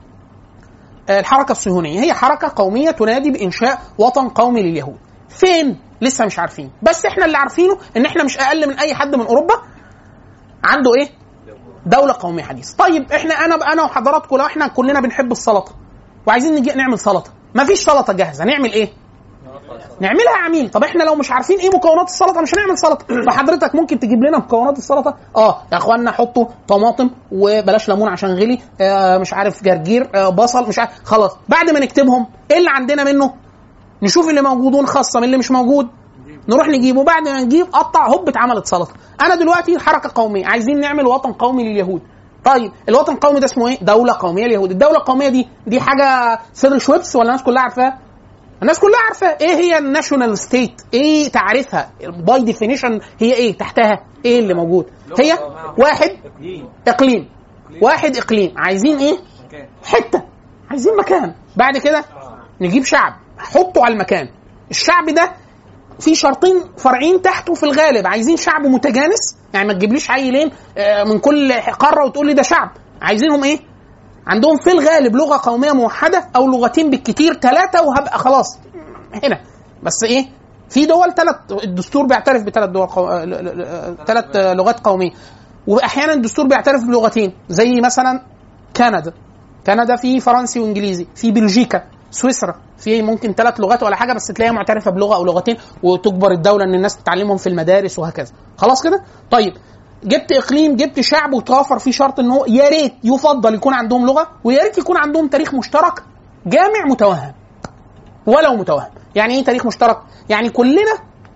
آه، الحركه الصهيونيه هي حركه قوميه تنادي بانشاء وطن قومي لليهود فين لسه مش عارفين بس احنا اللي عارفينه ان احنا مش اقل من اي حد من اوروبا عنده ايه دوله قوميه حديثه طيب احنا انا انا وحضراتكم لو احنا كلنا بنحب السلطه وعايزين نجي نعمل سلطه مفيش سلطه جاهزه نعمل ايه نعملها عميل طب احنا لو مش عارفين ايه مكونات السلطه مش هنعمل سلطه فحضرتك ممكن تجيب لنا مكونات السلطه اه يا اخوانا حطوا طماطم وبلاش ليمون عشان غلي آه مش عارف جرجير آه بصل مش عارف خلاص بعد ما نكتبهم ايه اللي عندنا منه نشوف اللي موجود ونخصم اللي مش موجود نروح نجيبه بعد ما نجيب قطع هوب اتعملت سلطه انا دلوقتي حركه قوميه عايزين نعمل وطن قومي لليهود طيب الوطن القومي ده اسمه ايه دوله قوميه لليهود الدوله القوميه دي دي حاجه سر شويبس ولا الناس كلها عارفاها الناس كلها عارفه ايه هي الناشونال ستيت ايه تعريفها باي ديفينيشن هي ايه تحتها ايه اللي موجود هي واحد اقليم واحد اقليم عايزين ايه حته عايزين مكان بعد كده نجيب شعب حطه على المكان الشعب ده في شرطين فرعين تحته في الغالب عايزين شعب متجانس يعني ما تجيبليش عيلين آه، من كل قاره وتقول لي ده شعب عايزينهم ايه عندهم في الغالب لغه قوميه موحده او لغتين بالكتير ثلاثه وهبقى خلاص هنا بس ايه في دول ثلاث الدستور بيعترف بثلاث دول قو... ثلاث لغات قوميه واحيانا الدستور بيعترف بلغتين زي مثلا كندا كندا في فرنسي وانجليزي في بلجيكا سويسرا في ممكن ثلاث لغات ولا حاجه بس تلاقيها معترفه بلغه او لغتين وتجبر الدوله ان الناس تتعلمهم في المدارس وهكذا خلاص كده طيب جبت اقليم جبت شعب وتوافر فيه شرط ان هو يا ريت يفضل يكون عندهم لغه ويا ريت يكون عندهم تاريخ مشترك جامع متوهم ولو متوهم يعني ايه تاريخ مشترك يعني كلنا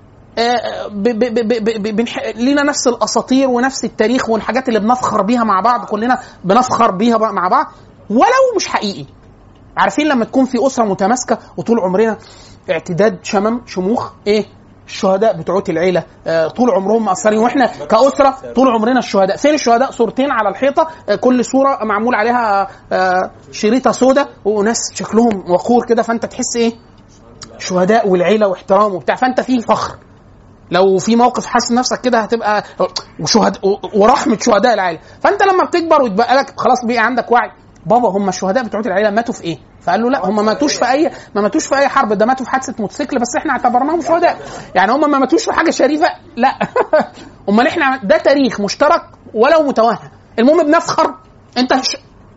آه، ب- ب- ب- ب- ب- بنح- لينا نفس الاساطير ونفس التاريخ والحاجات اللي بنفخر بيها مع بعض كلنا بنفخر بيها بقى مع بعض ولو مش حقيقي عارفين لما تكون في اسره متماسكه وطول عمرنا اعتداد شمم شموخ ايه الشهداء بتوعت العيله آه طول عمرهم مقصرين واحنا كاسره طول عمرنا الشهداء فين الشهداء صورتين على الحيطه آه كل صوره معمول عليها آه شريطه سوداء وناس شكلهم وقور كده فانت تحس ايه شهداء والعيله واحترام وبتاع فانت في فخر لو في موقف حاسس نفسك كده هتبقى وشهد ورحمه شهداء العائله فانت لما بتكبر ويتبقى لك خلاص بقى عندك وعي بابا هم الشهداء بتوع العيله ماتوا في ايه؟ فقال له لا هم ما ماتوش في اي ما ماتوش في اي حرب ده ماتوا في حادثه موتوسيكل بس احنا اعتبرناهم شهداء يعني هم ما ماتوش في حاجه شريفه لا امال احنا ده تاريخ مشترك ولو متوهم المهم بنفخر انت ش...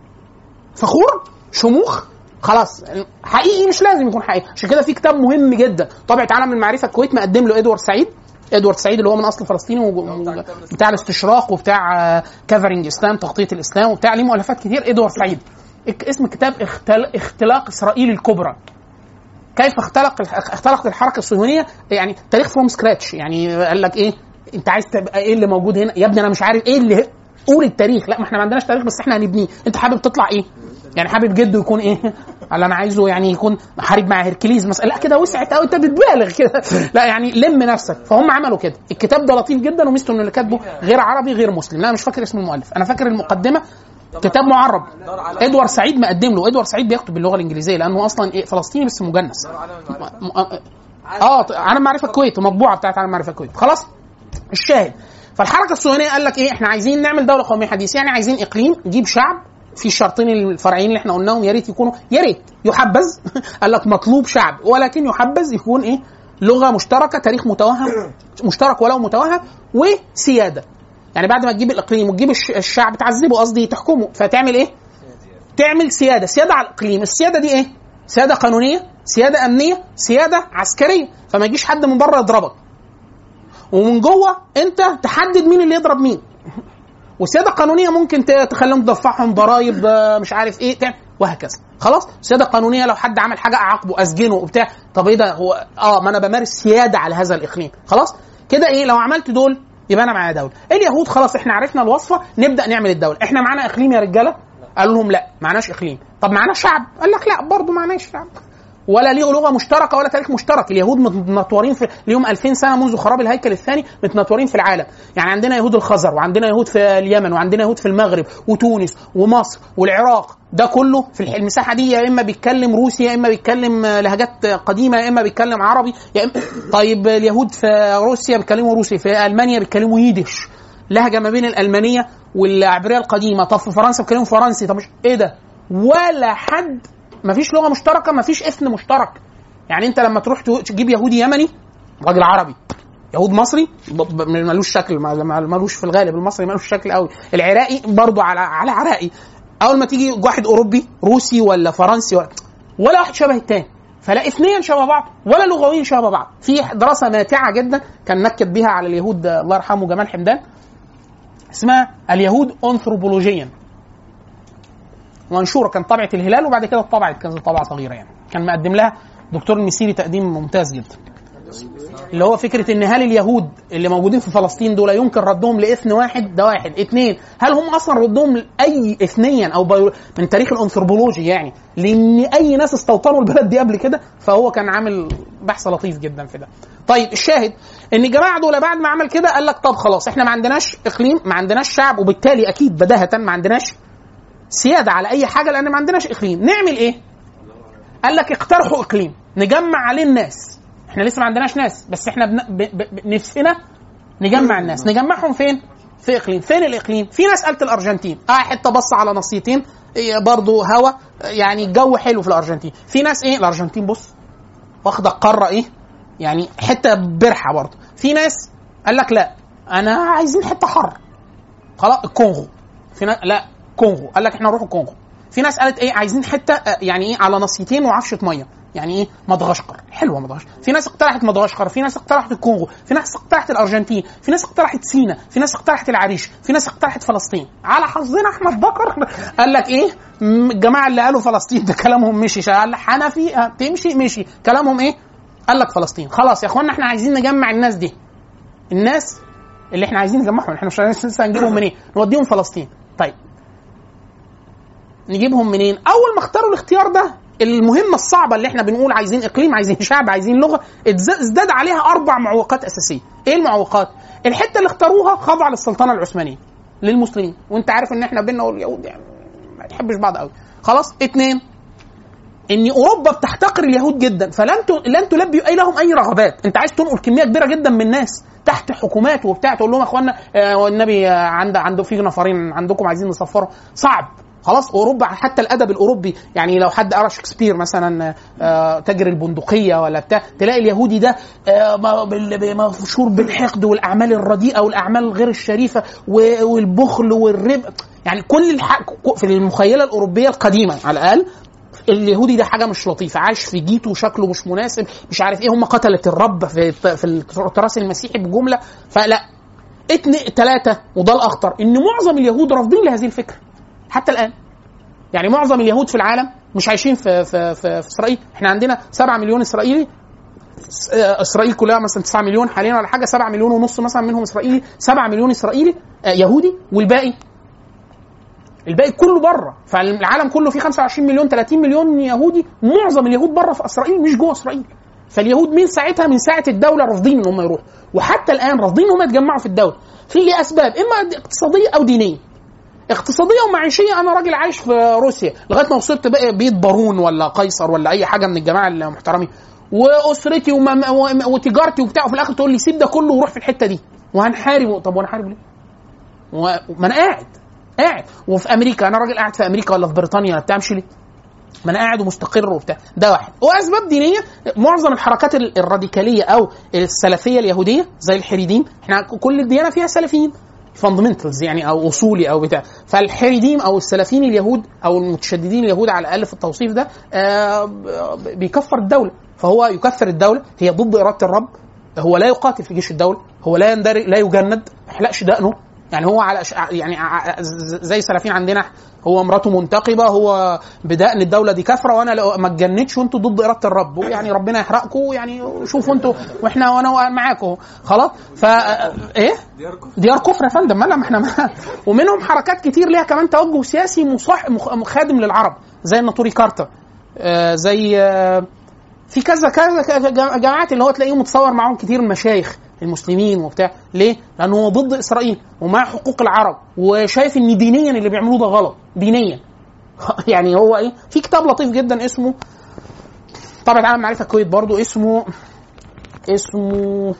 فخور شموخ خلاص حقيقي مش لازم يكون حقيقي عشان كده في كتاب مهم جدا طبعة عالم المعرفه الكويت مقدم له ادوارد سعيد ادوارد سعيد اللي هو من اصل فلسطيني و- بتاع الاستشراق وبتاع كفرنج اسلام تغطيه الاسلام وبتاع ليه مؤلفات كتير ادوارد سعيد اك- اسم الكتاب اختل... اختلاق اسرائيل الكبرى كيف اختلق اختلقت الحركه الصهيونيه يعني تاريخ فروم سكراتش يعني قال لك ايه انت عايز تبقى ايه اللي موجود هنا يا ابني انا مش عارف ايه اللي قول التاريخ لا ما احنا ما عندناش تاريخ بس احنا هنبنيه انت حابب تطلع ايه يعني حابب جده يكون ايه قال انا عايزه يعني يكون حارب مع هركليز مثلا لا كده وسعت قوي انت بتبالغ كده لا يعني لم نفسك فهم عملوا كده الكتاب ده لطيف جدا وميزته ان اللي كاتبه غير عربي غير مسلم لا أنا مش فاكر اسم المؤلف انا فاكر المقدمه كتاب معرب ادوارد سعيد مقدم له ادوارد سعيد بيكتب باللغه الانجليزيه لانه اصلا إيه فلسطيني بس مجنس م- م- اه عالم معرفه الكويت المطبوعه بتاعت عالم معرفه الكويت خلاص الشاهد فالحركه الصهيونيه قال لك ايه احنا عايزين نعمل دوله قوميه حديثه يعني عايزين اقليم نجيب شعب في الشرطين الفرعيين اللي احنا قلناهم يا ريت يكونوا يا ريت يحبذ قال لك مطلوب شعب ولكن يحبذ يكون ايه لغه مشتركه تاريخ متوهم مشترك ولو متوهم وسياده يعني بعد ما تجيب الاقليم وتجيب الش- الشعب تعذبه قصدي تحكمه فتعمل ايه؟ تعمل سياده سياده على الاقليم السياده دي ايه؟ سياده قانونيه سياده امنيه سياده عسكريه فما يجيش حد من بره يضربك ومن جوه انت تحدد مين اللي يضرب مين والسياده القانونيه ممكن ت- تخليهم تدفعهم ضرائب آه، مش عارف ايه تعمل وهكذا خلاص السياده القانونيه لو حد عمل حاجه اعاقبه اسجنه وبتاع طب ايه ده هو اه ما انا بمارس سياده على هذا الاقليم خلاص كده ايه لو عملت دول يبقى انا معايا دوله اليهود خلاص احنا عرفنا الوصفه نبدا نعمل الدوله احنا معانا اقليم يا رجاله قالوا لهم لا معناش اقليم طب معانا شعب قال لك لا برضه معناش شعب ولا ليه لغه مشتركه ولا تاريخ مشترك اليهود متنطورين في اليوم 2000 سنه منذ خراب الهيكل الثاني متنطورين في العالم يعني عندنا يهود الخزر وعندنا يهود في اليمن وعندنا يهود في المغرب وتونس ومصر والعراق ده كله في الح- المساحه دي يا اما بيتكلم روسي يا اما بيتكلم آه، لهجات قديمه يا اما بيتكلم عربي يا إما طيب اليهود في روسيا بيتكلموا روسي في المانيا بيتكلموا ييدش لهجه ما بين الالمانيه والعبريه القديمه طب في فرنسا بيتكلموا فرنسي طب مش ايه ده ولا حد مفيش لغه مشتركه مفيش اثن مشترك يعني انت لما تروح تو- تجيب يهودي يمني راجل عربي يهود مصري ب- ب- ملوش شكل ما- ما- ملوش في الغالب المصري ملوش شكل قوي العراقي برضو على على عراقي اول ما تيجي واحد اوروبي روسي ولا فرنسي ولا ولا واحد شبه التاني فلا اثنين شبه بعض ولا لغويين شبه بعض في دراسه ماتعه جدا كان نكد بيها على اليهود آه، الله يرحمه جمال حمدان اسمها اليهود انثروبولوجيا منشوره كان طبعه الهلال وبعد كده اتطبعت كانت طبعه صغيره يعني كان مقدم لها دكتور المسيري تقديم ممتاز جدا اللي هو فكره ان هل اليهود اللي موجودين في فلسطين دول يمكن ردهم لاثن واحد ده واحد اثنين هل هم اصلا ردهم لاي اثنيا او بيو من تاريخ الانثروبولوجي يعني لان اي ناس استوطنوا البلد دي قبل كده فهو كان عامل بحث لطيف جدا في ده طيب الشاهد ان الجماعه دول بعد ما عمل كده قال لك طب خلاص احنا ما عندناش اقليم ما عندناش شعب وبالتالي اكيد بداهه ما عندناش سياده على اي حاجه لان ما عندناش اقليم نعمل ايه قال لك اقترحوا اقليم نجمع عليه الناس احنا لسه ما عندناش ناس بس احنا بن... ب... ب... ب... نفسنا نجمع الناس نجمعهم فين في اقليم فين الاقليم في ناس قالت الارجنتين اه حته بص على نصيتين إيه برضو هوا يعني الجو حلو في الارجنتين في ناس ايه الارجنتين بص واخده القاره ايه يعني حته برحه برضه في ناس قال لك لا انا عايزين حته حر خلاص الكونغو في ناس لا كونغو قال لك احنا نروح الكونغو في ناس قالت ايه عايزين حته آه، يعني ايه على نصيتين وعفشه ميه يعني ايه مدغشقر حلوه مدغشقر في ناس اقترحت مدغشقر في ناس اقترحت الكونغو في ناس اقترحت الارجنتين في ناس اقترحت سينا في ناس اقترحت العريش في ناس اقترحت فلسطين على حظنا احمد بكر قال لك ايه م- الجماعه اللي قالوا فلسطين ده كلامهم مشي قال حنفي آه، تمشي مشي كلامهم ايه قال لك فلسطين خلاص يا اخوانا احنا عايزين نجمع الناس دي الناس اللي احنا عايزين نجمعهم احنا مش عايزين لسه هنجيبهم منين نوديهم فلسطين طيب نجيبهم منين اول ما اختاروا الاختيار ده المهمه الصعبه اللي احنا بنقول عايزين اقليم عايزين شعب عايزين لغه اتز- ازداد عليها اربع معوقات اساسيه ايه المعوقات الحته اللي اختاروها خاضعه للسلطنه العثمانيه للمسلمين وانت عارف ان احنا بينا واليهود يعني ما تحبش بعض قوي خلاص اتنين ان اوروبا بتحتقر اليهود جدا فلن ت- لن تلبي اي لهم اي رغبات انت عايز تنقل كميه كبيره جدا من الناس تحت حكومات وبتاع تقول لهم يا اخوانا آه، والنبي آه، عند عنده في نفرين عندكم عايزين نسفروا صعب خلاص اوروبا حتى الادب الاوروبي يعني لو حد قرا شكسبير مثلا آه، تاجر البندقيه ولا بتاع تلاقي اليهودي ده آه، ما- بال- مشهور بالحقد والاعمال الرديئه والاعمال الغير الشريفه و- والبخل والربا يعني كل الح... في المخيله الاوروبيه القديمه على الاقل اليهودي ده حاجه مش لطيفه عايش في جيته وشكله مش مناسب مش عارف ايه هم قتله الرب في في التراث المسيحي بجمله فلا اتنين ثلاثه وده الاخطر ان معظم اليهود رافضين لهذه الفكره حتى الان يعني معظم اليهود في العالم مش عايشين في في في, في اسرائيل احنا عندنا 7 مليون اسرائيلي س- آه، اسرائيل كلها مثلا 9 مليون حاليا ولا حاجه 7 مليون ونص مثلا منهم اسرائيلي 7 مليون اسرائيلي آه، يهودي والباقي الباقي كله بره فالعالم كله فيه 25 مليون 30 مليون يهودي معظم اليهود بره في اسرائيل مش جوه اسرائيل فاليهود من ساعتها من ساعه الدوله رافضين ان هم يروحوا وحتى الان رافضين ان هم يتجمعوا في الدوله في ليه اسباب اما اقتصاديه او دينيه اقتصاديه ومعيشيه انا راجل عايش في روسيا لغايه ما وصلت بقى بيت بارون ولا قيصر ولا اي حاجه من الجماعه المحترمين واسرتي وما و- وتجارتي وبتاع وفي الاخر تقول لي سيب ده كله وروح في الحته دي وهنحارب طب وانا حارب ليه؟ و- ما انا قاعد قاعد وفي امريكا انا راجل قاعد في امريكا ولا في بريطانيا ولا بتاع امشي ليه؟ ما انا قاعد ومستقر وبتاع ده واحد واسباب دينيه معظم الحركات ال- الراديكاليه او السلفيه اليهوديه زي الحريديم احنا كل الديانه فيها سلفيين فاندمنتالز يعني او اصولي او بتاع فالحريديم او السلفيين اليهود او المتشددين اليهود على الاقل في التوصيف ده آه، ب- بيكفر الدوله فهو يكفر الدوله هي ضد اراده الرب هو لا يقاتل في جيش الدوله هو لا يندرج لا يجند ما يحلقش دقنه يعني هو على ش- يعني ع- ز- زي السلفيين عندنا هو مراته منتقبه هو بدقن الدوله دي كافره وانا لو ما اتجنتش وانتوا ضد اراده الرب يعني ربنا يحرقكم يعني شوفوا انتوا واحنا وانا معاكم خلاص فا ايه ديار كفر يا فندم ما لا ما احنا ما ومنهم حركات كتير ليها كمان توجه سياسي مصاح مخ- خادم للعرب زي الناطوري كارتا آه زي آه في كذا كذا كذا جم- جماعات اللي هو تلاقيه متصور معاهم كتير المشايخ المسلمين وبتاع ليه؟ لانه هو ضد اسرائيل ومع حقوق العرب وشايف ان دينيا اللي بيعملوه ده غلط دينيا يعني هو ايه؟ في كتاب لطيف جدا اسمه طبعا عالم معرفه الكويت برضو اسمه اسمه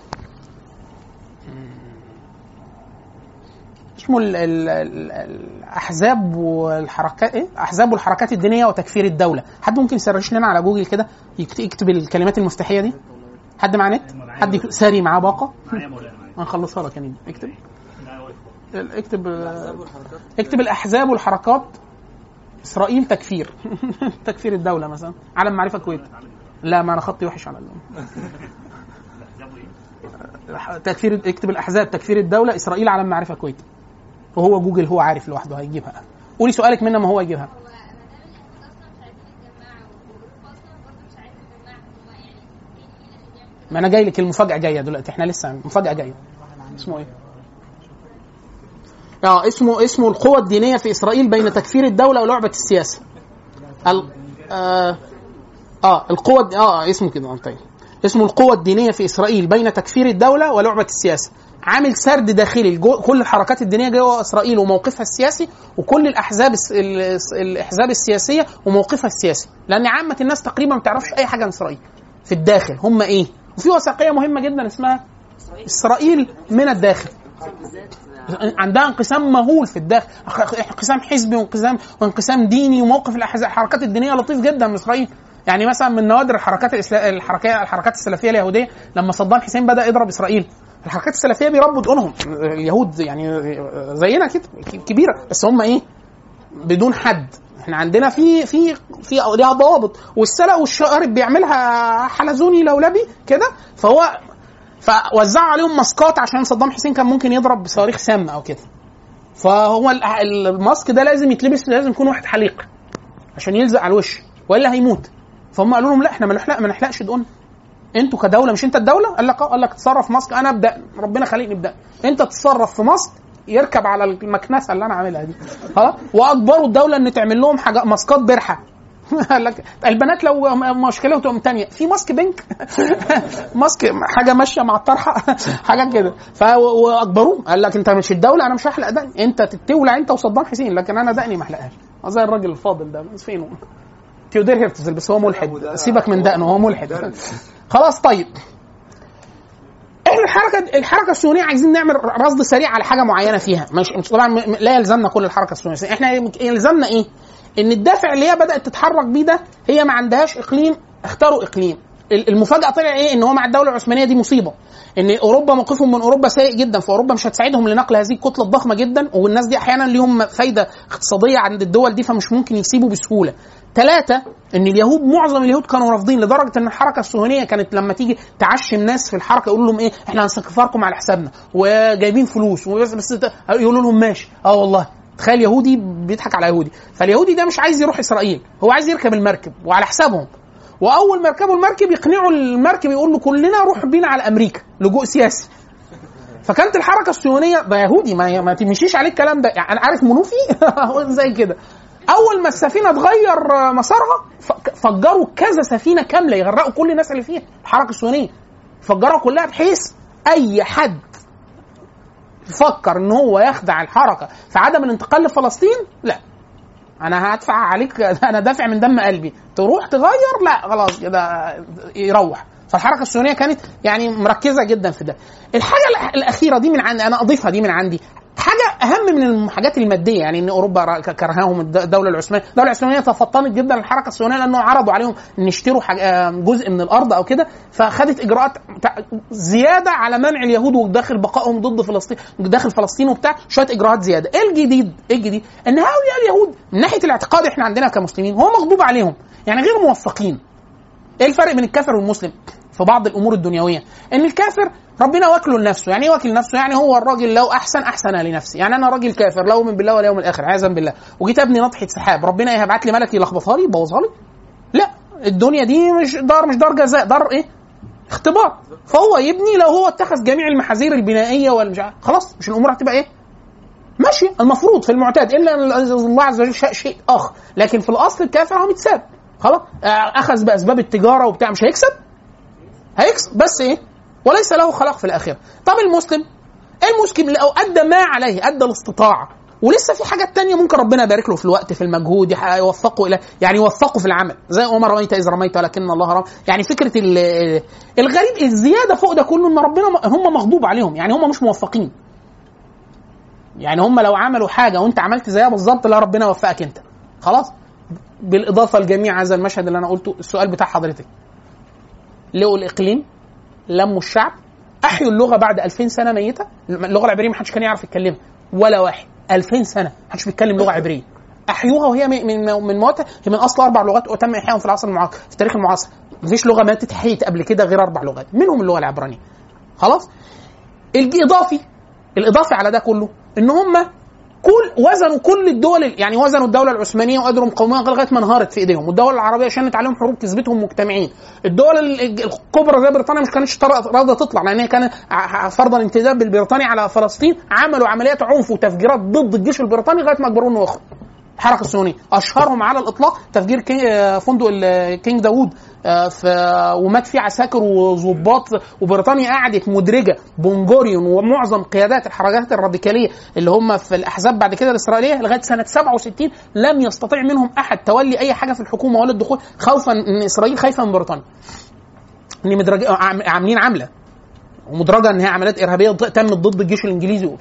اسمه ال ال ال الاحزاب والحركات ايه؟ احزاب والحركات الدينيه وتكفير الدوله، حد ممكن يسرش لنا على جوجل كده يكت- يكتب الكلمات المفتاحيه دي؟ حد معاه نت؟ حد يك- ساري معاه باقه؟ معايا مولانا معايا هنخلصها لك يا نيدي اكتب معايا واقف. اكتب اكتب الاحزاب والحركات اسرائيل تكفير تكفير الدوله مثلا علم معرفه الكويت لا ما انا خطي وحش على اللون تكفير اكتب الاحزاب تكفير الدوله اسرائيل علم معرفه الكويت وهو جوجل هو عارف لوحده هيجيبها قولي سؤالك منها ما هو يجيبها ما انا جاي لك المفاجاه جايه دلوقتي احنا لسه المفاجاه جايه اسمه ايه اه اسمه اسمه القوة الدينية في إسرائيل بين تكفير الدولة ولعبة السياسة. ال آه, اه القوة اه اسمه كده آه، طيب اسمه القوة الدينية في إسرائيل بين تكفير الدولة ولعبة السياسة. عامل سرد داخلي جو كل الحركات الدينية جوه إسرائيل وموقفها السياسي وكل الأحزاب الس- ال- الأحزاب السياسية وموقفها السياسي، لأن عامة الناس تقريبا ما تعرفش أي حاجة عن إسرائيل. في الداخل هم إيه؟ وفي وثائقية مهمة جدا اسمها إسرائيل من الداخل. عندها انقسام مهول في الداخل انقسام حزبي وانقسام وانقسام ديني وموقف الأحزاب الحركات الدينيه لطيف جدا من اسرائيل يعني مثلا من نوادر الحركات الإسلا... الحركات الحركات السلفيه اليهوديه لما صدام حسين بدا يضرب اسرائيل الحركات السلفيه بيربوا دقونهم اليهود يعني زينا كده كبيره بس هم ايه بدون حد احنا عندنا في في في ليها ضوابط والسلق والشقارب بيعملها حلزوني لولبي كده فهو فوزعوا عليهم ماسكات عشان صدام حسين كان ممكن يضرب بصواريخ سام او كده فهو ال- الماسك ده لازم يتلبس لازم يكون واحد حليق عشان يلزق على الوش والا هيموت فهم قالوا لهم لا احنا ما نحلق ما نحلقش دقون انتوا كدوله مش انت الدوله قال لك اه قال لك تصرف ماسك انا ابدا ربنا خليني ابدا انت تتصرف في ماسك يركب على المكنسه اللي انا عاملها دي ها واجبروا الدوله ان تعمل لهم حاجه ماسكات برحه قال لك البنات لو مشكلتهم تانية في ماسك بينك ماسك حاجه ماشيه مع الطرحه حاجه كده ف واجبروه قال لك انت مش الدوله انا مش هحلق دقني انت تتولع انت وصدام حسين لكن انا دقني ما احلقهاش زي الراجل الفاضل ده بس فينه تيودير هيرتزل بس هو ملحد سيبك من دقنه هو ملحد خلاص طيب احنا الحركه الحركه الصهيونيه عايزين نعمل رصد سريع على حاجه معينه فيها مش مش طبعا م- م- لا يلزمنا كل الحركه الصهيونيه احنا يلزمنا ايه؟ ان الدافع اللي هي بدات تتحرك بيه ده هي ما عندهاش اقليم اختاروا اقليم ال- المفاجاه طلع ايه ان هو مع الدوله العثمانيه دي مصيبه ان اوروبا موقفهم من اوروبا سيء جدا فاوروبا مش هتساعدهم لنقل هذه الكتله الضخمه جدا والناس دي احيانا ليهم فايده اقتصاديه عند الدول دي فمش ممكن يسيبوا بسهوله ثلاثة ان اليهود معظم اليهود كانوا رافضين لدرجه ان الحركه الصهيونيه كانت لما تيجي تعشم ناس في الحركه يقولوا لهم ايه احنا هنستكفركم على حسابنا وجايبين فلوس وبس بس ت- يقولوا لهم ماشي اه والله تخيل يهودي بيضحك على يهودي فاليهودي ده مش عايز يروح اسرائيل هو عايز يركب المركب وعلى حسابهم واول ما يركبوا المركب يقنعوا المركب يقول له كلنا روح بينا على امريكا لجوء سياسي فكانت الحركه الصهيونيه ده يهودي ما, ما تمشيش عليه الكلام ده يعني عارف منوفي زي كده اول ما السفينه تغير مسارها ف- فجروا كذا سفينه كامله يغرقوا كل الناس اللي فيها الحركه الصهيونيه فجرها كلها بحيث اي حد فكر ان هو يخدع الحركه في عدم الانتقال لفلسطين لا انا هدفع عليك انا دافع من دم قلبي تروح تغير لا خلاص كده يروح فالحركه الصهيونيه كانت يعني مركزه جدا في ده الحاجه الأ- الاخيره دي من عندي انا اضيفها دي من عندي حاجه اهم من الحاجات الماديه يعني ان اوروبا را- ك- كرهاهم الد- الدوله العثمانيه الدوله العثمانيه تفطنت جدا الحركه الصهيونيه لانه عرضوا عليهم ان يشتروا حاجة آه، جزء من الارض او كده فخدت اجراءات تع- زياده على منع اليهود وداخل بقائهم ضد فلسطين داخل فلسطين وبتاع شويه اجراءات زياده ايه الجديد ايه الجديد ان هؤلاء اليهود من ناحيه الاعتقاد احنا عندنا كمسلمين هو مغضوب عليهم يعني غير موفقين ايه الفرق بين الكافر والمسلم في بعض الامور الدنيويه ان الكافر ربنا واكله لنفسه يعني ايه واكل نفسه يعني هو الراجل لو احسن احسن لنفسه يعني انا راجل كافر لا اؤمن بالله ولا يوم الاخر عياذا بالله وجيت ابني نطحه سحاب ربنا ايه هيبعت لي ملك يلخبطها لي يبوظها لي لا الدنيا دي مش دار مش دار جزاء دار ايه اختبار فهو يبني لو هو اتخذ جميع المحاذير البنائيه والمش عارف- خلاص مش الامور هتبقى ايه ماشي المفروض في المعتاد الا ان الله عز وجل شاء شيء اخر لكن في الاصل الكافر هو متساب خلاص آه، اخذ باسباب التجاره وبتاع مش هيكسب هيكسب بس ايه وليس له خلاق في الاخره طب المسلم المسلم لو ادى ما عليه ادى الاستطاعه ولسه في حاجات تانية ممكن ربنا يبارك له في الوقت في المجهود يح- يوفقه الى يعني يوفقه في العمل زي وما رميت اذ رميت ولكن الله رمى يعني فكره ال- الغريب الزياده فوق ده كله ان ربنا م- هم مغضوب عليهم يعني هم مش موفقين يعني هم لو عملوا حاجه وانت عملت زيها بالظبط لا ربنا يوفقك انت خلاص بالاضافه لجميع هذا المشهد اللي انا قلته السؤال بتاع حضرتك لقوا الاقليم لموا الشعب احيوا اللغه بعد 2000 سنه ميته اللغه العبريه ما حدش كان يعرف يتكلمها ولا واحد 2000 سنه ما حدش بيتكلم لغه عبريه احيوها وهي من من من مواتها هي من اصل اربع لغات وتم احيائهم في العصر المعاصر في التاريخ المعاصر مفيش لغه ماتت حيت قبل كده غير اربع لغات منهم اللغه العبرانيه خلاص الاضافي الاضافي على ده كله ان هم كل وزنوا كل الدول يعني وزنوا الدوله العثمانيه وقدروا مقاومتها لغايه ما انهارت في ايديهم والدول العربيه شنت عليهم حروب كسبتهم مجتمعين الدول ال- الكبرى زي بريطانيا مش كانتش طر- راضيه تطلع لان هي كانت ع- فرضا انتداب البريطاني على فلسطين عملوا عمليات عنف وتفجيرات ضد الجيش البريطاني لغايه ما اجبروه انه يخرج الحركه الصهيونيه اشهرهم على الاطلاق تفجير كي- آه، فندق ال- كينج داوود آه، في ومات فيه عساكر وظباط وبريطانيا قعدت مدرجه بونجوريون ومعظم قيادات الحركات الراديكاليه اللي هم في الاحزاب بعد كده الاسرائيليه لغايه سنه 67 لم يستطيع منهم احد تولي اي حاجه في الحكومه ولا الدخول خوفا ان اسرائيل خايفه من بريطانيا ان مدرج... عام- عاملين عامله ومدرجه ان هي عمليات ارهابيه ض- تمت ضد الجيش الانجليزي وبتاع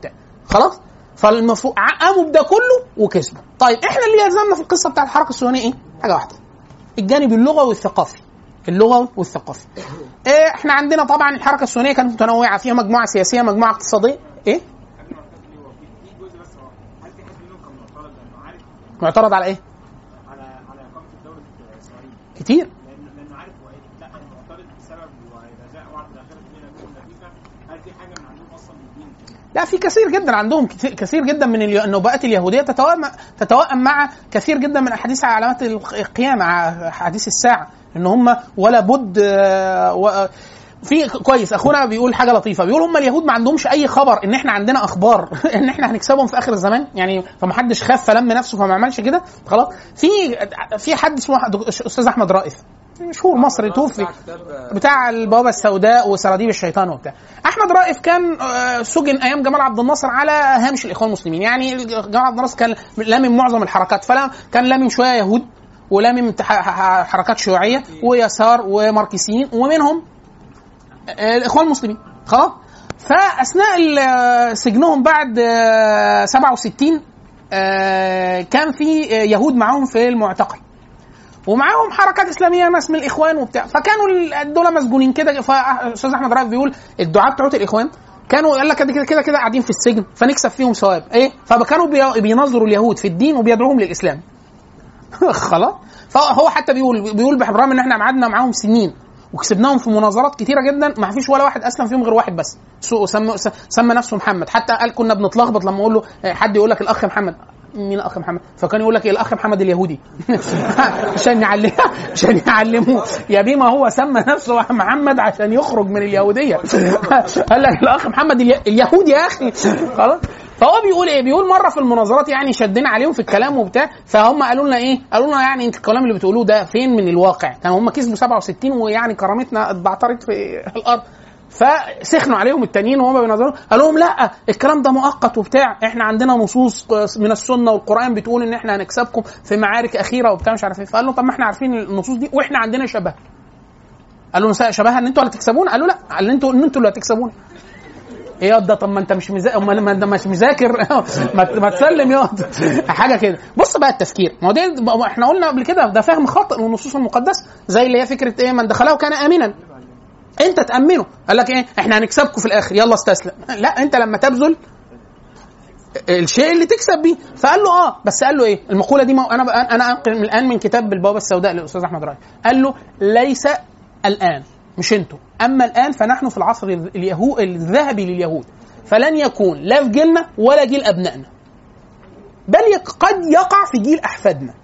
خلاص فالمفروض قاموا بده كله وكسبوا طيب احنا اللي يلزمنا في القصه بتاعت الحركه الصهيونيه ايه حاجه واحده الجانب اللغوي والثقافي اللغوي والثقافي إيه احنا عندنا طبعا الحركه الصهيونيه كانت متنوعه فيها مجموعه سياسيه مجموعه اقتصاديه ايه قبل ما تقول هو في في جزء بس هو هل في حد منهم كان معترض لانه عارف معترض على ايه على على اقامه الدوله اسرائيل كتير لانه لانه عارف هو ايه لا انا معترض بسبب وجزاء وعد الاخره بين ابي ونبيك هل في حاجه من عندهم اصلا من الدين كده؟ لا في كثير جدا عندهم كثير- كثير جدا من اليو- النبوءات اليهوديه تتوائم تتوائم مع كثير جدا من احاديث علامات القيامه ع- احاديث الساعه ان هم ولا بد آه، و- في كويس اخونا بيقول حاجه لطيفه بيقول هم اليهود ما عندهمش اي خبر ان احنا عندنا اخبار ان احنا هنكسبهم في اخر الزمان يعني فمحدش خاف فلم نفسه فما عملش كده خلاص في في حد اسمه استاذ احمد رائف مشهور مصري توفي بتاع البوابه السوداء وسراديب الشيطان وبتاع احمد رائف كان آه، سجن ايام جمال عبد الناصر على هامش الاخوان المسلمين يعني جمال عبد الناصر كان لامم معظم الحركات فلا كان لامم شويه يهود ولامم ح- ح- حركات شيوعيه ويسار وماركسيين ومنهم آه، الاخوان المسلمين خلاص فاثناء ال- سجنهم بعد آه، 67 آه، كان في آه، يهود معاهم في المعتقل ومعاهم حركات اسلاميه ناس من الاخوان وبتاع فكانوا ال- دول مسجونين كده فاستاذ احمد رائف بيقول الدعاة بتوع الاخوان كانوا قال لك كده كده كده كده قاعدين في السجن فنكسب فيهم ثواب ايه فكانوا بي- بينظروا اليهود في الدين وبيدعوهم للاسلام خلاص فهو حتى بيقول بيقول بالرغم ان احنا قعدنا معاهم سنين وكسبناهم في مناظرات كتيره جدا ما فيش ولا واحد اسلم فيهم غير واحد بس سو- سمى سمى نفسه محمد حتى قال كنا بنتلخبط لما اقول له حد يقول لك الاخ محمد مين الاخ محمد فكان يقول لك إيه الاخ محمد اليهودي عشان يعلم عشان يعلموه يا بما هو سمى نفسه محمد عشان يخرج من اليهوديه قال لك الاخ محمد الي- اليهودي يا اخي خلاص فهو بيقول ايه بيقول مره في المناظرات يعني شدنا عليهم في الكلام وبتاع فهم قالوا لنا ايه قالوا لنا يعني انت الكلام اللي بتقولوه ده فين من الواقع كان هم كسبوا 67 ويعني كرامتنا اتبعترت في الارض فسخنوا عليهم التانيين وهم بينظروا قال لهم لا الكلام ده مؤقت وبتاع احنا عندنا نصوص من السنه والقران بتقول ان احنا هنكسبكم في معارك اخيره وبتاع مش عارف ايه فقال لهم طب ما احنا عارفين النصوص دي واحنا عندنا شبه قالوا له شبهها ان انتوا اللي هتكسبونا قالوا لا قال انتوا ان انتوا اللي هتكسبونا ايه ياض ده طب ما انت مش مذاكر امال ما انت مش مذاكر ما ما تسلم ياض حاجه كده بص بقى التفكير ما هو ده ما احنا قلنا قبل كده ده فهم خاطئ للنصوص المقدسه زي اللي هي فكره ايه من دخله كان امنا انت تامنه قال لك ايه احنا هنكسبكم في الاخر يلا استسلم لا انت لما تبذل الشيء اللي تكسب بيه فقال له اه بس قال له ايه المقوله دي ما انا انا انقل الان من كتاب البوابه السوداء للاستاذ احمد راي قال له ليس الان مش انتوا اما الان فنحن في العصر اليهو الذهبي لليهود فلن يكون لا في جيلنا ولا جيل ابنائنا بل يك- قد يقع في جيل احفادنا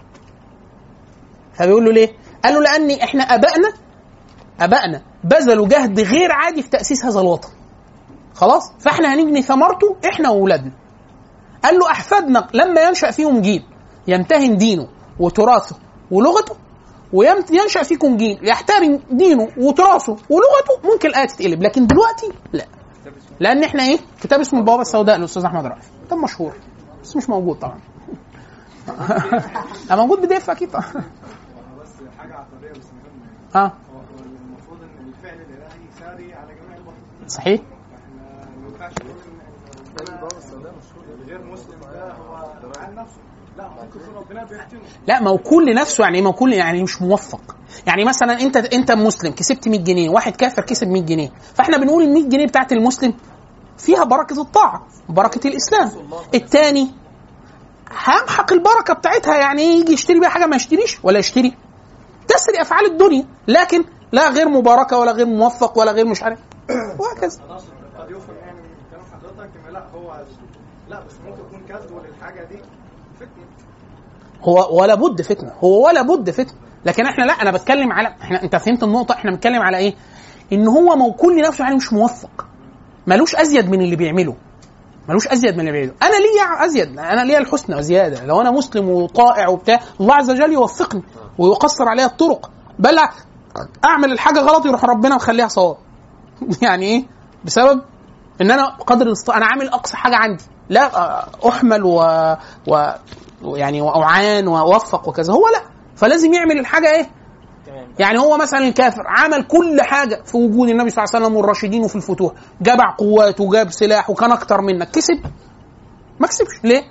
فبيقول له ليه قال له لان احنا ابائنا ابائنا بذلوا جهد غير عادي في تاسيس هذا الوطن خلاص فاحنا هنجني ثمرته احنا واولادنا قال له احفادنا لما ينشا فيهم جيل يمتهن دينه وتراثه ولغته وينشا فيكم جيل يحترم دينه وتراثه ولغته ممكن الايه تتقلب لكن دلوقتي لا لان احنا ايه كتاب اسمه البوابه السوداء للاستاذ احمد رائف كتاب مشهور بس مش موجود طبعا لا موجود بديف اكيد طبعا بس حاجه عقديه بس مهمه اه هو المفروض ان الفعل الالهي ساري على جميع البشر صحيح احنا ما ينفعش نقول ان ربنا غير مسلم ده هو عن نفسه لا ممكن يكون ربنا بيحتمه لا موكول لنفسه يعني ايه موكول يعني مش موفق يعني مثلا انت انت مسلم كسبت 100 جنيه واحد كافر كسب 100 جنيه فاحنا بنقول ال 100 جنيه بتاعت المسلم فيها بركه الطاعه بركه الاسلام الثاني هيمحق البركه بتاعتها يعني ايه يجي يشتري بيها حاجه ما يشتريش ولا يشتري تسري افعال الدنيا لكن لا غير مباركه ولا غير موفق ولا غير مش عارف وهكذا قد يفهم يعني من كلام حضرتك ان لا هو لا بس ممكن يكون كسبه للحاجه دي فتنه هو ولا بد فتنه هو ولا بد فتنه لكن احنا لا انا بتكلم على احنا انت فهمت النقطه احنا بنتكلم على ايه ان هو موكول لنفسه يعني مش موفق ملوش ازيد من اللي بيعمله ملوش ازيد من اللي بيعمله انا ليا ازيد انا ليا الحسنى وزياده لو انا مسلم وطائع وبتاع الله عز وجل يوفقني ويقصر عليها الطرق بل اعمل الحاجه غلط يروح ربنا مخليها صواب يعني ايه بسبب ان انا قدر الاستطاعه انا عامل اقصى حاجه عندي لا آه، احمل و, و... يعني واعان واوفق وكذا هو لا فلازم يعمل الحاجه ايه يعني هو مثلا الكافر عمل كل حاجه في وجود النبي صلى الله عليه وسلم والراشدين وفي الفتوح جمع قوات وجاب سلاح وكان اكتر منك كسب ما كسبش ليه؟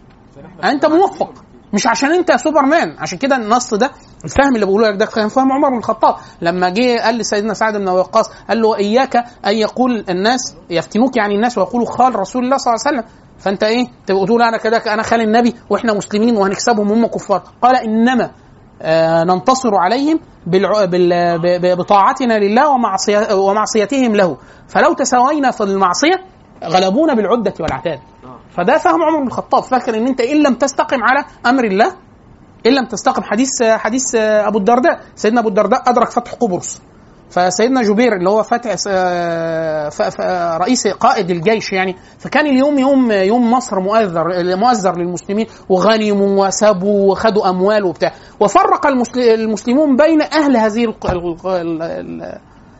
انت موفق مش عشان انت سوبرمان عشان كده النص ده الفهم اللي بقوله لك ده كان فهم عمر بن الخطاب لما جه قال لسيدنا سعد بن وقاص قال له اياك ان يقول الناس يفتنوك يعني الناس ويقولوا خال رسول الله صلى الله عليه وسلم فانت ايه تبقى تقول انا كده انا خال النبي واحنا مسلمين وهنكسبهم هم كفار قال انما آه ننتصر عليهم بالع... بال... ب- ب- بطاعتنا لله ومعصية... ومعصيتهم له فلو تساوينا في المعصيه غلبونا بالعده والعتاد فده فهم عمر بن الخطاب فاكر ان انت ان لم تستقم على امر الله ان لم تستقم حديث حديث ابو الدرداء سيدنا ابو الدرداء ادرك فتح قبرص فسيدنا جبير اللي هو فتح آه، ف- ف- رئيس قائد الجيش يعني فكان اليوم يوم يوم مصر مؤذر مؤذر للمسلمين وغنموا وسابوا وخدوا اموال وبتاع وفرق المسل- المسلمون بين اهل هذه الق- ال- ال- ال-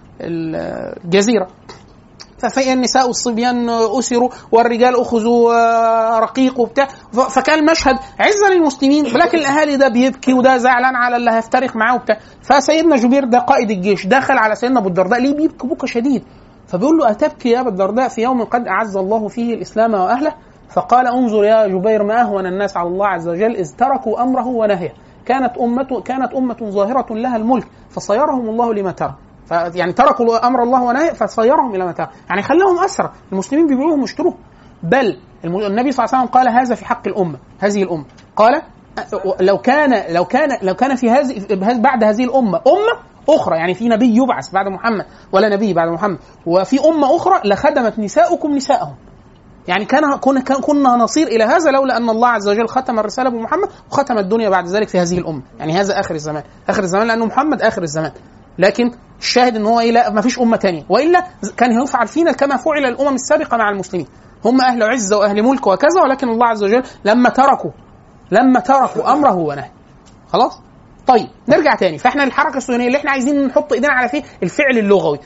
ال- الجزيره ففي النساء والصبيان اسروا والرجال اخذوا آه، رقيق وبتاع ف- فكان المشهد عزا للمسلمين ولكن الاهالي ده بيبكي وده زعلان على اللي هيفترق معاه وبتاع فسيدنا جبير ده قائد الجيش دخل على سيدنا ابو الدرداء ليه بيبكي بكى شديد فبيقول له اتبكي يا ابا الدرداء في يوم قد اعز الله فيه الاسلام واهله فقال انظر يا جبير ما اهون الناس على الله عز وجل اذ تركوا امره ونهيه كانت امه كانت امه ظاهره لها الملك فصيرهم الله لما ترى ف- يعني تركوا امر الله ونهيه فصيرهم الى ما ترى يعني خلاهم اسرى المسلمين بيبيعوهم ويشتروهم بل الم- النبي صلى الله عليه وسلم قال هذا في حق الامه هذه الامه قال أ- لو كان لو كان لو كان في هذه بعد هذه الامه امه اخرى يعني في نبي يبعث بعد محمد ولا نبي بعد محمد وفي امه اخرى لخدمت نساؤكم نساءهم يعني كان كنا كان- كنا نصير الى هذا لولا ان الله عز وجل ختم الرساله بمحمد وختم الدنيا بعد ذلك في هذه الامه، يعني هذا اخر الزمان، اخر الزمان لانه محمد اخر الزمان. لكن الشاهد ان هو ايه لا ما فيش امه تانية والا كان يفعل فينا كما فعل الامم السابقه مع المسلمين. هم اهل عزه واهل ملك وكذا ولكن الله عز وجل لما تركوا لما تركوا امره ونهيه. خلاص؟ طيب نرجع تاني فاحنا الحركه الصهيونيه اللي احنا عايزين نحط ايدينا على فيه الفعل اللغوي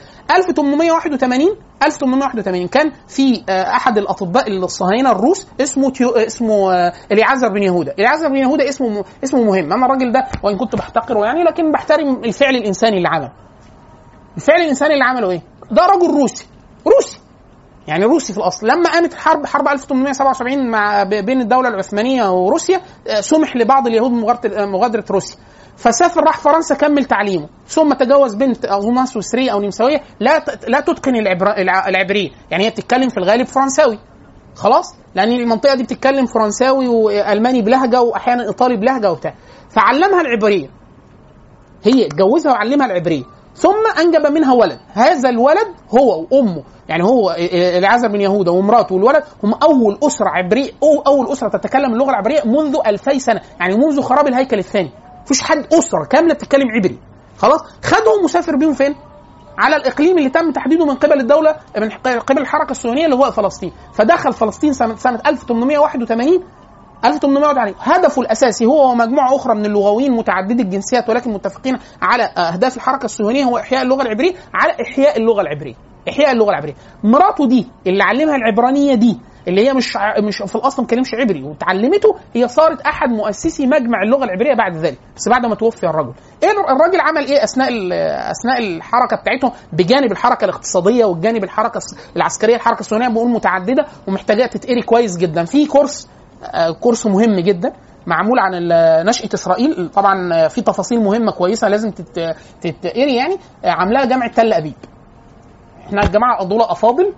1881 1881 كان في آه، احد الاطباء الصهاينه الروس اسمه تيو اسمه آه، اليعزر بن يهودا اليعزر بن يهودا اسمه م- اسمه مهم اما الراجل ده وان كنت بحتقره يعني لكن بحترم الفعل الانساني اللي عمله الفعل الانساني اللي عمله ايه ده رجل روسي روسي يعني روسي في الاصل لما قامت الحرب حرب 1877 مع ب- بين الدوله العثمانيه وروسيا آه، سمح لبعض اليهود مغادره مغادره روسيا فسافر راح فرنسا كمل تعليمه ثم تجوز بنت اظنها سويسريه او نمساويه لا ت- لا تتقن العبر... الع- العبريه يعني هي بتتكلم في الغالب فرنساوي خلاص لان المنطقه دي بتتكلم فرنساوي والماني بلهجه واحيانا ايطالي بلهجه وبتاع فعلمها العبريه هي اتجوزها وعلمها العبريه ثم انجب منها ولد هذا الولد هو وامه يعني هو العزر بن يهوذا ومراته والولد هم اول اسره عبريه او اول اسره تتكلم اللغه العبريه منذ ألفي سنه يعني منذ خراب الهيكل الثاني مفيش حد اسره كامله بتتكلم عبري خلاص خدهم وسافر بيهم فين على الاقليم اللي تم تحديده من قبل الدوله من قبل الحركه الصهيونيه اللي هو فلسطين فدخل فلسطين سنه سنه 1881 1881 هدفه الاساسي هو ومجموعه اخرى من اللغويين متعددي الجنسيات ولكن متفقين على اهداف الحركه الصهيونيه هو احياء اللغه العبريه على احياء اللغه العبريه احياء اللغه العبريه مراته دي اللي علمها العبرانيه دي اللي هي مش ع- مش في الاصل ما بتتكلمش عبري وتعلمته هي صارت احد مؤسسي مجمع اللغه العبريه بعد ذلك بس بعد ما توفي الرجل ايه الر- الراجل عمل ايه اثناء ال- اثناء الحركه بتاعتهم بجانب الحركه الاقتصاديه والجانب الحركه الس- العسكريه الحركه الصهيونيه بقول متعدده ومحتاجه تتقري كويس جدا في كورس آه، كورس مهم جدا معمول عن ال- نشأة إسرائيل طبعا آه، في تفاصيل مهمة كويسة لازم تت- تتقري يعني آه، عاملاها جامعة تل أبيب احنا الجماعة دول أفاضل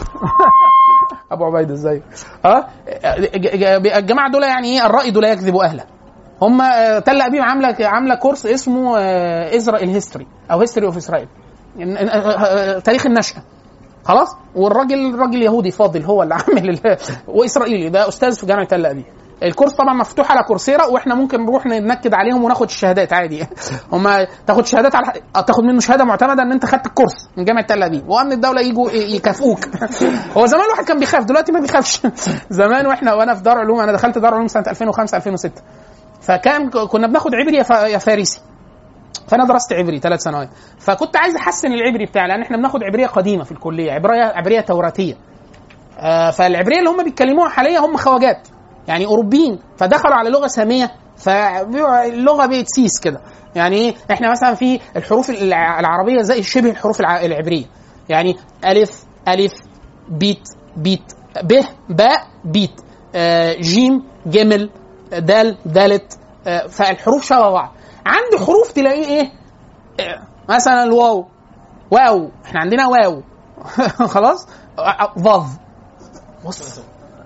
ابو عبيده ازاي اه ج- ج- الجماعه دول يعني ايه الراي دول يكذب اهله هم آه، تل ابيب عامله عامله كورس اسمه اسرائيل هيستوري او هيستوري اوف اسرائيل تاريخ النشأة خلاص والراجل راجل يهودي فاضل هو اللي عامل ال- واسرائيلي ده استاذ في جامعه تل ابيب الكورس طبعا مفتوح على كورسيرا واحنا ممكن نروح ننكد عليهم وناخد الشهادات عادي هم تاخد شهادات على تاخد منه شهاده معتمده ان انت خدت الكورس من جامعه تل ابيب وامن الدوله يجوا ي- يكافئوك هو زمان الواحد كان بيخاف دلوقتي ما بيخافش زمان واحنا وانا في دار علوم انا دخلت دار علوم سنه 2005 2006 فكان كنا بناخد عبري يا فا- يا فارسي فانا درست عبري ثلاث سنوات فكنت عايز احسن العبري بتاعي لان احنا بناخد عبريه قديمه في الكليه عبريه عبريه توراتيه آه، فالعبريه اللي هم بيتكلموها حاليا هم خواجات يعني اوروبيين فدخلوا على لغه ساميه فاللغه بقت سيس كده يعني ايه احنا مثلا في الحروف الع- العربيه زي شبه الحروف الع- العبريه يعني الف الف بيت بيت ب باء بيت آه، جيم جمل آه، دال دالت آه، فالحروف شبه بعض عندي حروف تلاقيه ايه آه، مثلا الواو واو احنا عندنا واو خلاص آه، ضاف بص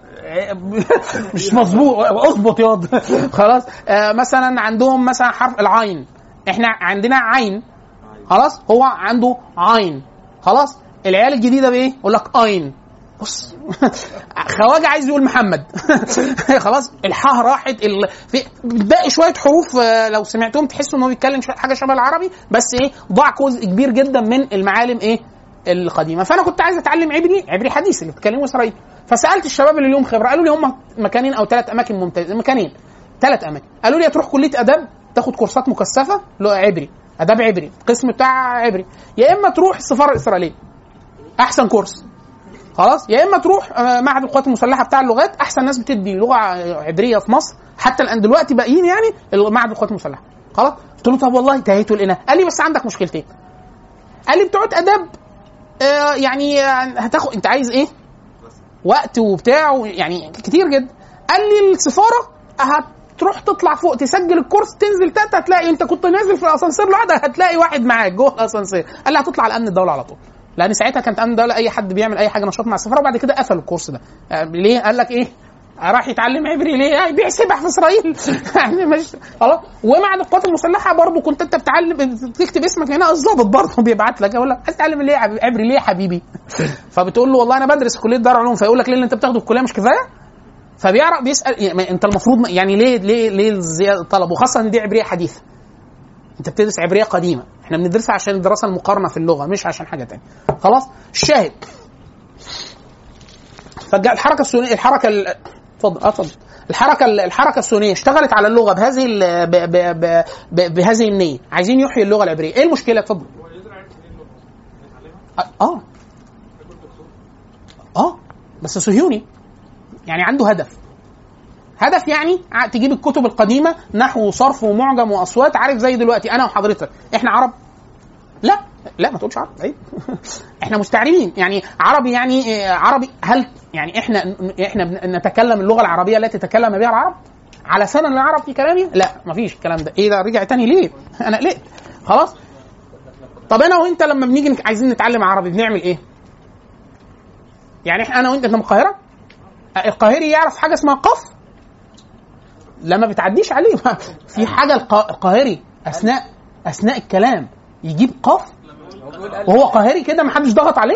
مش مظبوط اظبط ياض خلاص آه مثلا عندهم مثلا حرف العين احنا عندنا عين خلاص هو عنده عين خلاص العيال الجديده بايه يقول لك اين بص خواجه عايز يقول محمد خلاص الحاء راحت ال... في باقي شويه حروف آه، لو سمعتهم تحسوا ان هو بيتكلم شوية حاجه شبه العربي بس ايه ضاع جزء كبير جدا من المعالم ايه القديمه فانا كنت عايز اتعلم عبري عبري حديث اللي بيتكلموا اسرائيلي فسالت الشباب اللي لهم خبره قالوا لي هم مكانين او ثلاث اماكن ممتازه مكانين ثلاث اماكن قالوا لي تروح كليه اداب تاخد كورسات مكثفه اللي هو عبري اداب عبري القسم بتاع عبري يا اما تروح السفاره الاسرائيليه احسن كورس خلاص يا اما تروح آه، معهد القوات المسلحه بتاع اللغات احسن ناس بتدي لغه عبريه في مصر حتى الان دلوقتي باقيين يعني معهد القوات المسلحه خلاص قلت له طب والله انتهيت الاناء قال لي بس عندك مشكلتين قال لي بتوع اداب آه، يعني آه، هتاخد انت عايز ايه وقت وبتاع و- يعني كتير جدا قال لي السفاره هتروح تطلع فوق تسجل الكورس تنزل تحت هتلاقي انت كنت نازل في الاسانسير لوحدك هتلاقي واحد معاك جوه الاسانسير قال لي هتطلع على امن الدوله على طول لان ساعتها كانت امن الدوله اي حد بيعمل اي حاجه نشاط مع السفاره وبعد كده قفلوا الكورس ده آه، ليه قال لك ايه راح يتعلم عبري ليه؟ يبيع سبح في اسرائيل يعني مش خلاص ومع القوات المسلحه برضه كنت انت بتعلم تكتب اسمك هنا الظابط برضه بيبعت لك يقول لك عايز تتعلم ليه يا حبيبي- عبري ليه يا حبيبي؟ فبتقول له والله انا بدرس في كليه دار علوم فيقول لك ليه اللي انت بتاخده في الكليه مش كفايه؟ فبيعرف بيسال يعني انت المفروض يعني ليه ليه ليه الزياده الطلب وخاصه ان دي عبريه حديثه انت بتدرس عبريه قديمه احنا بندرسها عشان الدراسه المقارنه في اللغه مش عشان حاجه تانية خلاص الشاهد فالحركه السونيه الحركه ال- اتفضل اه اتفضل الحركه ال- الحركه السونيه اشتغلت على اللغه بهذه ال- ب ب ب ب بهذه النيه عايزين يحيوا اللغه العبريه ايه المشكله اتفضل اه اه بس صهيوني يعني عنده هدف هدف يعني ع- تجيب الكتب القديمه نحو وصرف ومعجم واصوات عارف زي دلوقتي انا وحضرتك احنا عرب لا لا ما تقولش عربي عيب احنا مستعربين يعني عربي يعني آه، عربي هل يعني احنا احنا بن- نتكلم اللغه العربيه التي تتكلم بها العرب على سنه العرب في كلامي لا ما فيش الكلام ده ايه ده رجع تاني ليه انا قلقت خلاص طب انا وانت لما بنيجي نك- عايزين نتعلم عربي بنعمل ايه يعني احنا انا وانت انت من القاهره القاهري يعرف حاجه اسمها قف لا ما بتعديش عليه في حاجه القا- القاهري اثناء اثناء الكلام يجيب قاف وهو قاهري كده ما حدش ضغط عليه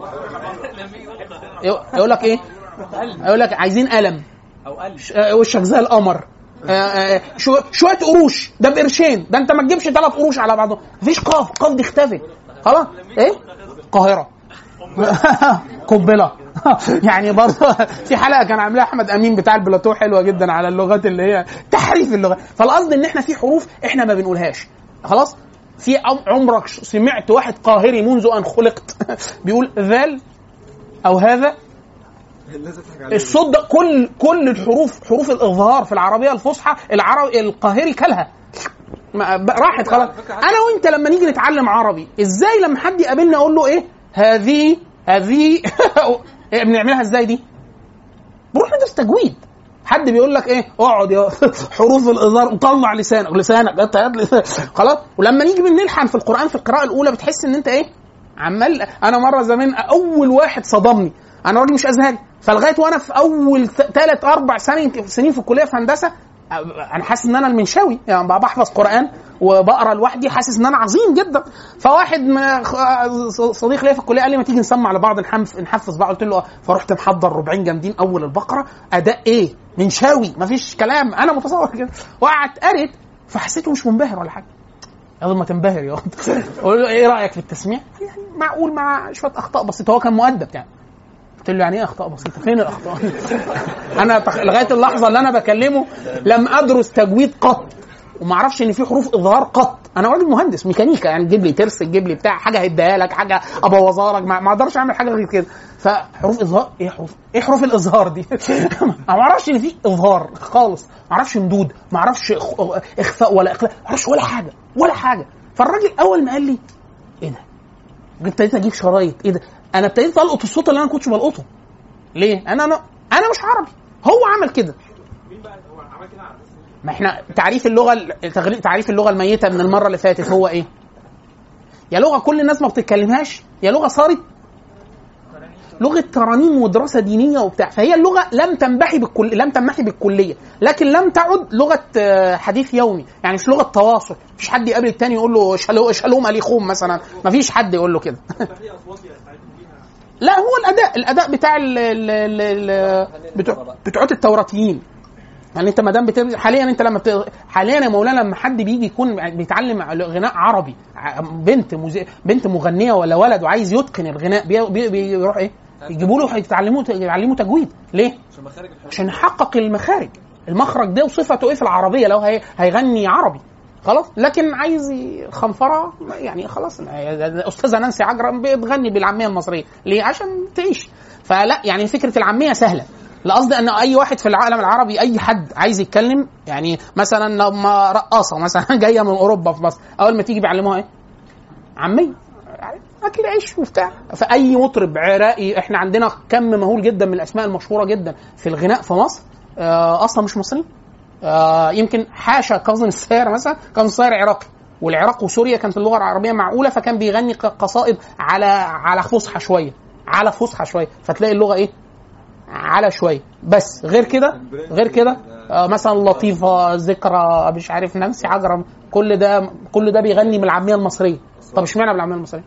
يقول لك ايه يقول لك عايزين قلم او قلب ش- آه، وشك زي القمر آه، آه، شو- شويه قروش ده بقرشين ده انت ما تجيبش ثلاث قروش على بعضهم مفيش قاف قاف دي اختفت خلاص ايه القاهره قنبله يعني برضه في حلقه كان عاملاها احمد امين بتاع البلاتو حلوه جدا على اللغات اللي هي تحريف اللغه فالقصد ان احنا في حروف احنا ما بنقولهاش خلاص في عم- عمرك سمعت واحد قاهري منذ ان خلقت بيقول ذال او هذا لازم تضحك عليه الصوت ده كل كل الحروف حروف الاظهار في العربيه الفصحى العربي القاهري كلها ما- ب- راحت خلاص انا وانت لما نيجي نتعلم عربي ازاي لما حد يقابلني اقول له ايه هذه هذه إيه بنعملها ازاي دي بروح ندرس تجويد حد بيقول لك ايه اقعد يا حروف الاظهار وطلع لسانك لسانك انت يا ابني. خلاص ولما نيجي بنلحن في القران في القراءه الاولى بتحس ان انت ايه عمال انا مره زمان اول واحد صدمني انا راجل مش ازهري فلغايه وانا في اول ثلاث اربع سنين سنين في الكليه في هندسه انا حاسس ان انا المنشاوي يعني بقى بحفظ قران وبقرا لوحدي حاسس ان انا عظيم جدا فواحد من صديق ليا في الكليه قال لي ما تيجي نسمع لبعض نحف- نحفظ بعض قلت له آه. فرحت محضر ربعين جامدين اول البقره اداء ايه منشاوي مفيش كلام انا متصور كده وقعدت قريت فحسيته مش منبهر ولا حاجه قبل ما تنبهر يا ولد. قول له ايه رايك في التسميع؟ يعني معقول مع شويه اخطاء بسيطه هو كان مؤدب يعني قلت له يعني ايه اخطاء بسيطه؟ فين الاخطاء؟ انا تخ... لغايه اللحظه اللي انا بكلمه لم ادرس تجويد قط وما اعرفش ان في حروف اظهار قط انا راجل مهندس ميكانيكا يعني تجيب لي ترس تجيب لي بتاع حاجه هديها لك حاجه ابوظها لك ما ما اقدرش اعمل حاجه غير كده فحروف اظهار ايه حروف ايه حروف الاظهار دي ما اعرفش ان في اظهار خالص ما اعرفش مدود ما اعرفش إخ- اخفاء ولا اقلاع ما اعرفش ولا حاجه ولا حاجه فالراجل اول ما قال لي ايه ده ابتديت اجيب شرايط ايه ده انا ابتديت القط الصوت اللي انا ما كنتش بلقطه ليه انا انا انا مش عربي هو عمل كده مين بقى هو عمل كده على اساس ما احنا تعريف اللغه تغري- تعريف اللغه الميته من المره اللي فاتت هو ايه؟ يا لغه كل الناس ما بتتكلمهاش يا لغه صارت لغه ترانيم ودراسه دينيه وبتاع فهي اللغه لم تنبحي بالكل لم تنبحي بالكليه لكن لم تعد لغه آه، حديث يومي يعني مش لغه تواصل مفيش حد يقابل التاني يقول له شالو شالوم اليخوم مثلا مفيش حد يقول له كده في اصوات يستعيدوا بيها لا هو الاداء الاداء بتاع ال ال ال ال بتوع بتوع التوراتيين يعني انت ما دام بت- حاليا انت لما بت... حاليا يا مولانا لما حد بيجي يكون بيتعلم غناء عربي ع- بنت مز... بنت مغنيه ولا ولد وعايز يتقن الغناء بي... بي... بيروح ايه؟ يجيبوا له يتعلموا يعلموا تجويد ليه؟ عشان مخارج الحروف عشان يحقق المخارج المخرج ده وصفته ايه في العربيه لو هي... هيغني عربي خلاص لكن عايز ي- خنفره يعني خلاص استاذه نانسي عجرم بتغني بالعاميه المصريه ليه عشان تعيش فلا يعني فكره العاميه سهله لا قصدي ان اي واحد في العالم العربي اي حد عايز يتكلم يعني مثلا لما رقاصه مثلا جايه من اوروبا في مصر اول ما تيجي بيعلموها ايه؟ عاميه يعني اكل عيش وبتاع فاي مطرب عراقي احنا عندنا كم مهول جدا من الاسماء المشهوره جدا في الغناء في مصر آه اصلا مش مصريين آه يمكن حاشا كاظم الساير مثلا كاظم الساير عراقي والعراق وسوريا كانت اللغه العربيه معقوله فكان بيغني ق- قصائد على على فصحى شويه على فصحى شويه فتلاقي اللغه ايه على شويه بس غير كده غير كده آه مثلا لطيفه ذكرى مش عارف نانسي عجرم كل ده كل ده بيغني من العاميه المصريه طب اشمعنى بالعاميه المصريه؟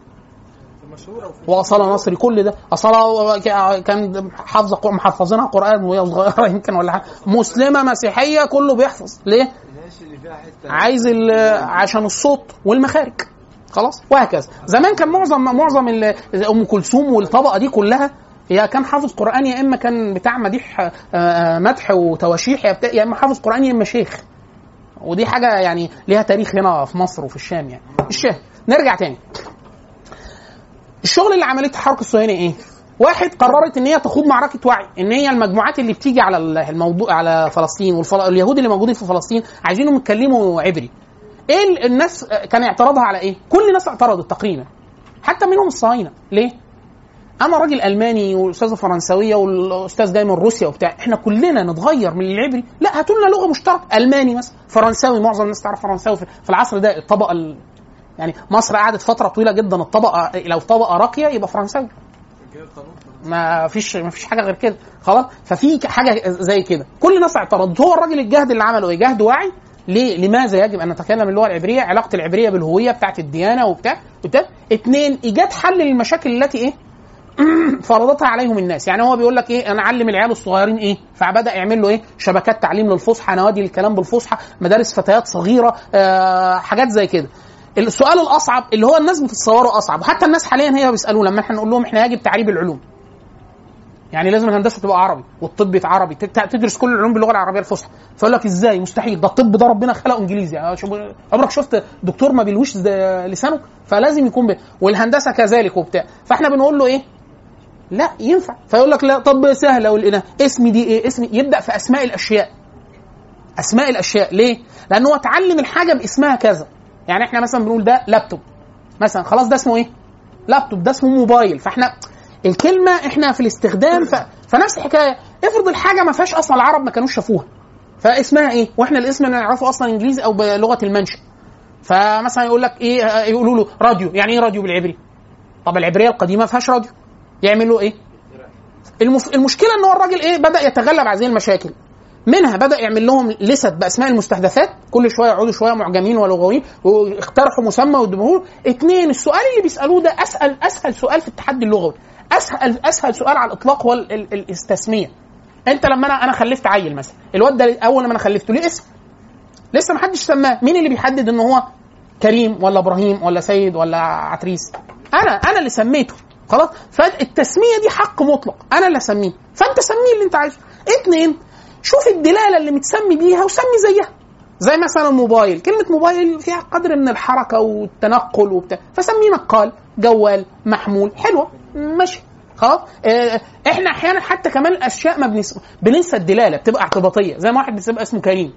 واصاله نصري كل ده اصاله ك- كان حافظه محفظينها قران وهي صغيره يمكن ولا حاجه مسلمه مسيحيه كله بيحفظ ليه؟ عايز ال- عشان الصوت والمخارج خلاص وهكذا زمان كان معظم معظم ال- ام كلثوم والطبقه دي كلها يا كان حافظ قران يا اما كان بتاع مديح آه، مدح وتواشيح يا بتا- يا اما حافظ قران يا اما شيخ ودي حاجه يعني ليها تاريخ هنا في مصر وفي الشام يعني الشاهد نرجع تاني الشغل اللي عملته الحركه الصهيونيه ايه؟ واحد قررت ان هي تخوض معركه وعي ان هي المجموعات اللي بتيجي على الموضوع على فلسطين واليهود اللي موجودين في فلسطين عايزينهم يتكلموا عبري ايه ال- الناس كان اعتراضها على ايه؟ كل الناس اعترضت تقريبا حتى منهم الصهاينه ليه؟ انا راجل الماني واستاذه فرنسويه والاستاذ جاي من روسيا وبتاع احنا كلنا نتغير من العبري لا هاتوا لنا لغه مشتركه الماني مثلا فرنساوي معظم الناس تعرف فرنساوي في في العصر ده الطبقه ال... يعني مصر قعدت فتره طويله جدا الطبقه لو طبقه راقيه يبقى فرنساوي ما فيش ما فيش حاجه غير كده خلاص ففي ك- حاجه زي كده كل الناس اعترضت هو الراجل الجهد اللي عمله ايه جهد واعي ليه لماذا يجب ان نتكلم اللغه العبريه علاقه العبريه بالهويه بتاعت الديانه وبتاع وبتاع اتنين ايجاد حل للمشاكل التي ايه فرضتها عليهم الناس يعني هو بيقول لك ايه انا اعلم العيال الصغيرين ايه فبدا يعمل له ايه شبكات تعليم للفصحى نوادي للكلام بالفصحى مدارس فتيات صغيره آه حاجات زي كده السؤال الاصعب اللي هو الناس بتتصوره اصعب حتى الناس حاليا هي بيسالوه لما احنا نقول لهم احنا يجب تعريب العلوم يعني لازم الهندسه تبقى عربي والطب يبقى عربي تت- تدرس كل العلوم باللغه العربيه الفصحى فيقول لك ازاي مستحيل ده الطب ده ربنا خلقه انجليزي يعني شوف- عمرك شفت دكتور ما بيلوش ز- لسانه فلازم يكون ب... والهندسه كذلك وبتاع فاحنا بنقول له ايه لا ينفع فيقول لك لا طب سهله ولقينا اسمي دي ايه اسمي يبدا في اسماء الاشياء اسماء الاشياء ليه لان هو اتعلم الحاجه باسمها كذا يعني احنا مثلا بنقول ده لابتوب مثلا خلاص ده اسمه ايه لابتوب ده اسمه موبايل فاحنا الكلمه احنا في الاستخدام ف... فنفس الحكايه افرض الحاجه ما فيهاش اصلا العرب ما كانوش شافوها فاسمها ايه واحنا الاسم اللي نعرفه اصلا انجليزي او بلغه المنشا فمثلا يقول لك ايه آه، يقولوا له راديو يعني ايه راديو بالعبري طب العبريه القديمه ما فيهاش راديو يعملوا ايه المف... المشكله ان هو الراجل ايه بدا يتغلب على هذه المشاكل منها بدا يعمل لهم لست باسماء المستحدثات كل شويه يقعدوا شويه معجمين ولغويين واقترحوا مسمى وادوه اثنين السؤال اللي بيسالوه ده اسال اسهل سؤال في التحدي اللغوي اسهل اسهل سؤال على الاطلاق هو ال- ال- الاستسميه انت لما انا انا خلفت عيل مثلا الواد ده اول لما انا خلفته ليه اسم لسه ما حدش سماه مين اللي بيحدد ان هو كريم ولا ابراهيم ولا سيد ولا عتريس انا انا اللي سميته خلاص فالتسميه دي حق مطلق انا اللي اسميه فانت سميه اللي انت عايزه اتنين شوف الدلاله اللي متسمي بيها وسمي زيها زي مثلا موبايل كلمة موبايل فيها قدر من الحركة والتنقل وبتاع فسميه نقال جوال محمول حلوة ماشي خلاص اه احنا احيانا حتى كمان الاشياء ما بنس... بننسى الدلاله بتبقى اعتباطيه زي ما واحد بيبقى اسمه كريم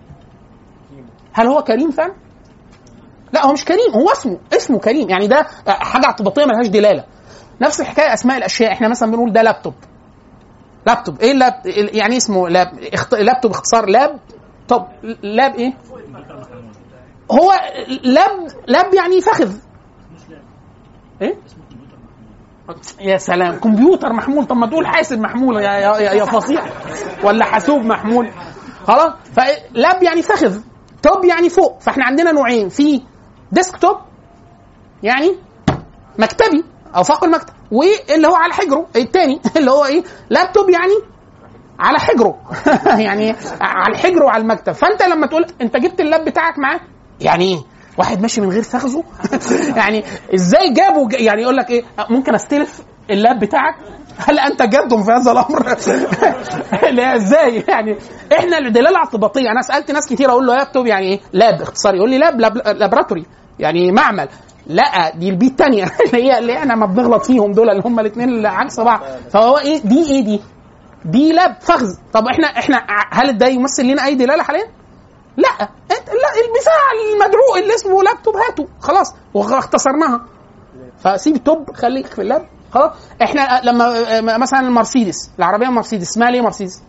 هل هو كريم فعلا؟ لا هو مش كريم هو اسمه اسمه كريم يعني ده حاجه اعتباطيه ملهاش دلاله نفس الحكايه اسماء الاشياء احنا مثلا بنقول ده لابتوب لابتوب ايه اللاب يعني اسمه لاب اخت... لابتوب اختصار لاب طب لاب ايه هو لاب لاب يعني فخذ ايه يا سلام كمبيوتر محمول طب ما تقول حاسب محمول يا يا, يا, يا فصيح ولا حاسوب محمول خلاص فلاب يعني فخذ توب يعني فوق فاحنا عندنا نوعين في ديسك توب يعني مكتبي او فوق المكتب واللي هو على حجره التاني اللي هو ايه لابتوب يعني على حجره يعني على الحجر وعلى المكتب فانت لما تقول انت جبت اللاب بتاعك معاه يعني ايه واحد ماشي من غير فخذه يعني ازاي جابوا ج- يعني يقول لك ايه ممكن استلف اللاب بتاعك هل انت جد في هذا الامر؟ لا ازاي يعني احنا الدلاله الاعتباطيه انا سالت ناس كتير اقول له لابتوب يعني ايه؟ لاب اختصار يقول لي لاب, لاب لابراتوري يعني معمل لا دي البي الثانيه اللي هي اللي احنا ما بنغلط فيهم دول اللي هم الاثنين اللي عكس بعض فهو ايه دي ايه دي؟ دي لاب فخذ طب احنا احنا هل ده يمثل لنا اي دلاله حاليا؟ لا انت لا البتاع المدعو اللي اسمه لابتوب هاته خلاص واختصرناها فسيب التوب خليك في اللاب خلاص احنا لما مثلا المرسيدس العربيه المرسيدس اسمها ليه مرسيدس؟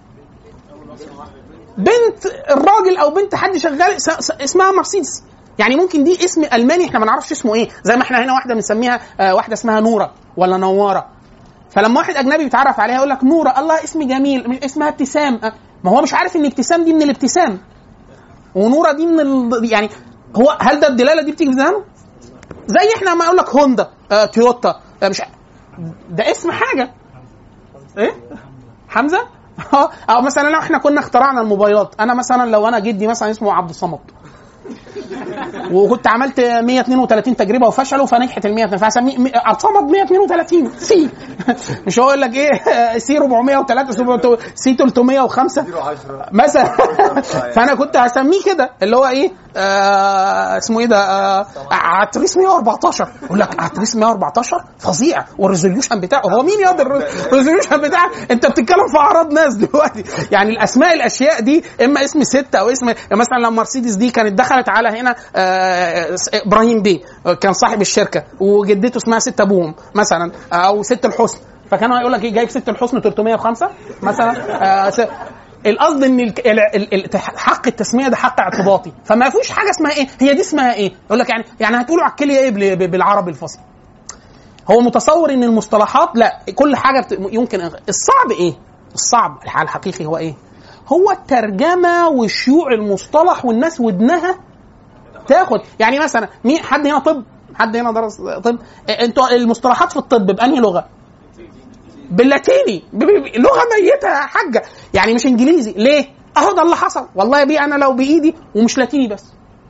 بنت الراجل او بنت حد شغال س- س- اسمها مرسيدس يعني ممكن دي اسم الماني احنا ما نعرفش اسمه ايه زي ما احنا هنا واحده بنسميها آه، واحده اسمها نوره ولا نواره فلما واحد اجنبي بيتعرف عليها يقول لك نوره الله اسم جميل مش اسمها ابتسام آه، ما هو مش عارف ان ابتسام دي من الابتسام ونوره دي من ال... يعني هو هل ده الدلاله دي بتيجي في ذهنه؟ زي احنا ما اقول لك هوندا آه، تويوتا آه، مش ع- ده اسم حاجه ايه حمزه اه او مثلا لو احنا كنا اخترعنا الموبايلات انا مثلا لو انا جدي مثلا اسمه عبد الصمد وكنت عملت 132 تجربه وفشلوا فنجحت ال 100 فهسميه م- عبد الصمد 132 سي مش هو يقول لك ايه سي 403 سي 305 مثلا فانا كنت هسميه كده اللي هو ايه آه اسمه ايه ده آه عتريس 114 يقول لك عتريس 114 فظيع والريزوليوشن بتاعه هو مين يقدر الريزوليوشن بتاعه انت بتتكلم في اعراض ناس دلوقتي يعني الاسماء الاشياء دي اما اسم ست او اسم مثلا لما مرسيدس دي كانت دخلت على هنا آه ابراهيم بيه كان صاحب الشركه وجدته اسمها ست ابوهم مثلا او ست الحسن فكانوا هيقول لك ايه جايب ست الحسن 305 مثلا آه س- القصد ان ال- ال- ال- حق التسميه ده حق اعتباطي فما فيش حاجه اسمها ايه هي دي اسمها ايه يقول لك يعني يعني هتقولوا على الكليه ايه بال- بالعربي الفصل هو متصور ان المصطلحات لا كل حاجه بت- يمكن الصعب ايه الصعب الحال الحقيقي هو ايه هو الترجمه وشيوع المصطلح والناس ودنها تاخد يعني مثلا مين حد هنا طب حد هنا درس طب إيه، انتوا المصطلحات في الطب بانهي لغه باللاتيني ب- ب- لغه ميته يا حاجه يعني مش انجليزي ليه اهو ده اللي حصل والله يا بيه انا لو بايدي ومش لاتيني بس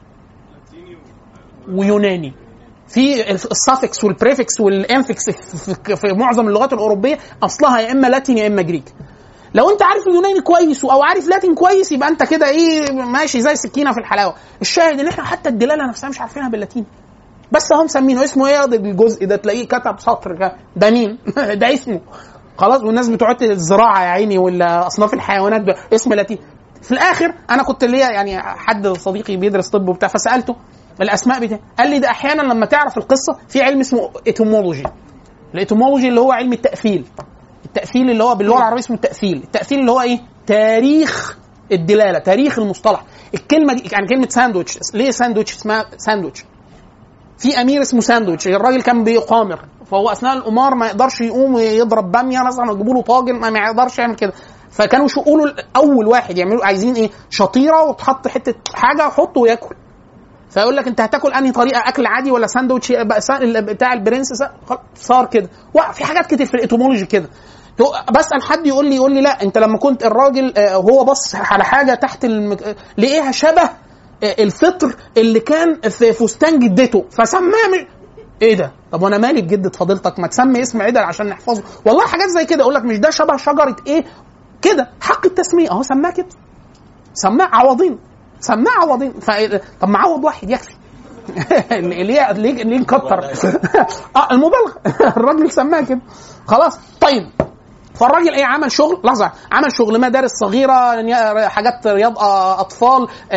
ويوناني في السافكس والبريفكس والانفكس في, في, في معظم اللغات الاوروبيه اصلها يا اما لاتين يا اما جريك لو انت عارف اليوناني كويس او عارف لاتين كويس يبقى انت كده ايه ماشي زي السكينه في الحلاوه الشاهد ان احنا حتى الدلاله نفسها مش عارفينها باللاتيني بس هم مسمينه اسمه ايه ياض الجزء ده تلاقيه كتب سطر كده. ده مين ده اسمه خلاص والناس بتوع الزراعه يا عيني ولا اصناف الحيوانات ب- اسم لاتيني في الاخر انا كنت ليا يعني حد صديقي بيدرس طب وبتاع فسالته الاسماء بتاع قال لي ده احيانا لما تعرف القصه في علم اسمه ايتيمولوجي الايتيمولوجي اللي هو علم التاثيل التاثيل اللي هو باللغه العربيه اسمه التاثيل التاثيل اللي هو ايه تاريخ الدلاله تاريخ المصطلح الكلمه دي يعني كلمه ساندويتش ليه ساندويتش اسمها ساندويتش في امير اسمه ساندويتش الراجل كان بيقامر فهو اثناء القمار ما يقدرش يقوم يضرب باميه مثلا ويجيبوا له طاجن ما ما يقدرش يعمل كده فكانوا يقولوا اول واحد يعملوا عايزين ايه شطيره وتحط حته حاجه حطه وياكل فيقول لك انت هتاكل انهي طريقه اكل عادي ولا ساندوتش بقى سا- ال- بتاع البرنس سا- خلاص، صار كده وا- في حاجات كتير في الايتومولوجي كده تو- بسال حد يقول لي يقول لي لا انت لما كنت الراجل آه، وهو بص على حاجه تحت المك... آه، لقيها شبه آه، الفطر اللي كان في فستان جدته فسماها م- ايه ده؟ طب وانا مالي بجده فضيلتك ما تسمي اسم عدل عشان نحفظه والله حاجات زي كده اقول لك مش ده شبه شجره ايه كده حق التسميه اهو سماه كده سماه عوضين سماه عوضين ف... طب ما عوض واحد يكفي ليه ليه ليه نكتر اه المبالغه الراجل سماها كده خلاص طيب فالراجل ايه عمل شغل لحظه عمل شغل مدارس صغيره حاجات رياض اطفال آه،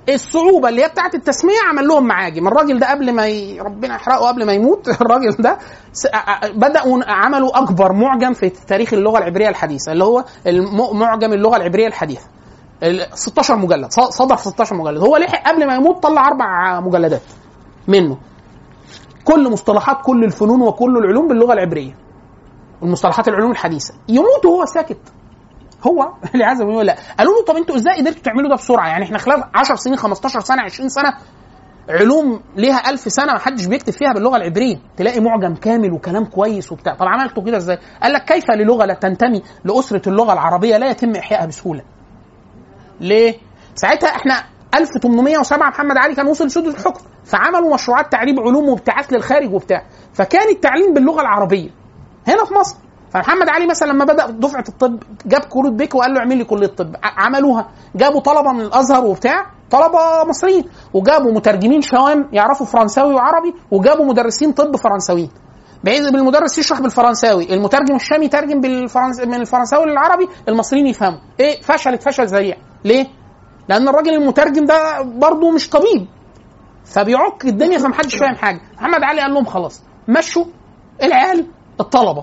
الصعوبه اللي هي بتاعت التسميه عمل لهم معاجم الراجل ده قبل ما ي... ربنا يحرقه قبل ما يموت الراجل ده س... ع- ع- بداوا عملوا اكبر معجم في تاريخ اللغه العبريه الحديثه اللي هو الم- معجم اللغه العبريه الحديثه ال- 16 مجلد ص- صدر في 16 مجلد هو لحق قبل ما يموت طلع اربع مجلدات منه كل مصطلحات كل الفنون وكل العلوم باللغه العبريه المصطلحات العلوم الحديثه يموت وهو ساكت هو اللي عايز يقول لا قالوا له طب انتوا ازاي قدرتوا تعملوا ده بسرعه يعني احنا خلال 10 سنين 15 سنه 20 سنه علوم ليها ألف سنه ما حدش بيكتب فيها باللغه العبريه تلاقي معجم كامل وكلام كويس وبتاع طب عملتوا كده ازاي قال لك كيف للغه لا تنتمي لاسره اللغه العربيه لا يتم احيائها بسهوله ليه ساعتها احنا 1807 محمد علي كان وصل سدة الحكم فعملوا مشروعات تعريب علوم وابتعاث للخارج وبتاع فكان التعليم باللغه العربيه هنا في مصر فمحمد علي مثلا لما بدا دفعه الطب جاب كولود بيك وقال له اعمل لي كليه طب ع- عملوها جابوا طلبه من الازهر وبتاع طلبه مصريين وجابوا مترجمين شوام يعرفوا فرنساوي وعربي وجابوا مدرسين طب فرنساويين بحيث ان المدرس يشرح بالفرنساوي المترجم الشامي يترجم بالفرنس من الفرنساوي للعربي المصريين يفهموا ايه فشلت فشل ذريع ليه لان الراجل المترجم ده برضه مش طبيب فبيعك الدنيا فمحدش فاهم حاجه محمد علي قال لهم خلاص مشوا العيال الطلبه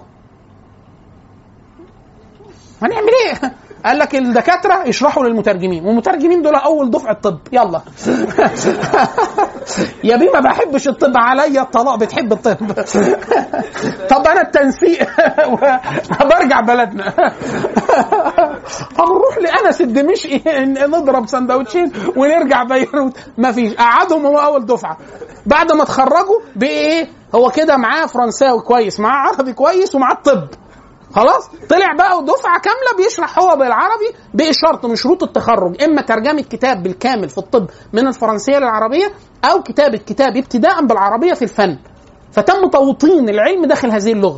هنعمل ايه؟ قال لك الدكاتره يشرحوا للمترجمين والمترجمين دول اول دفعه طب يلا يا بيه ما بحبش الطب عليا الطلاق بتحب الطب طب انا التنسيق برجع بلدنا طب نروح لانس الدمشقي نضرب سندوتشين ونرجع بيروت ما فيش قعدهم هو اول دفعه بعد ما اتخرجوا بقى ايه هو كده معاه فرنساوي كويس معاه عربي كويس ومعاه الطب خلاص طلع بقى ودفعه كامله بيشرح هو بالعربي بشرط من شروط التخرج اما ترجمه كتاب بالكامل في الطب من الفرنسيه للعربيه او كتابه كتاب ابتداء بالعربيه في الفن فتم توطين العلم داخل هذه اللغه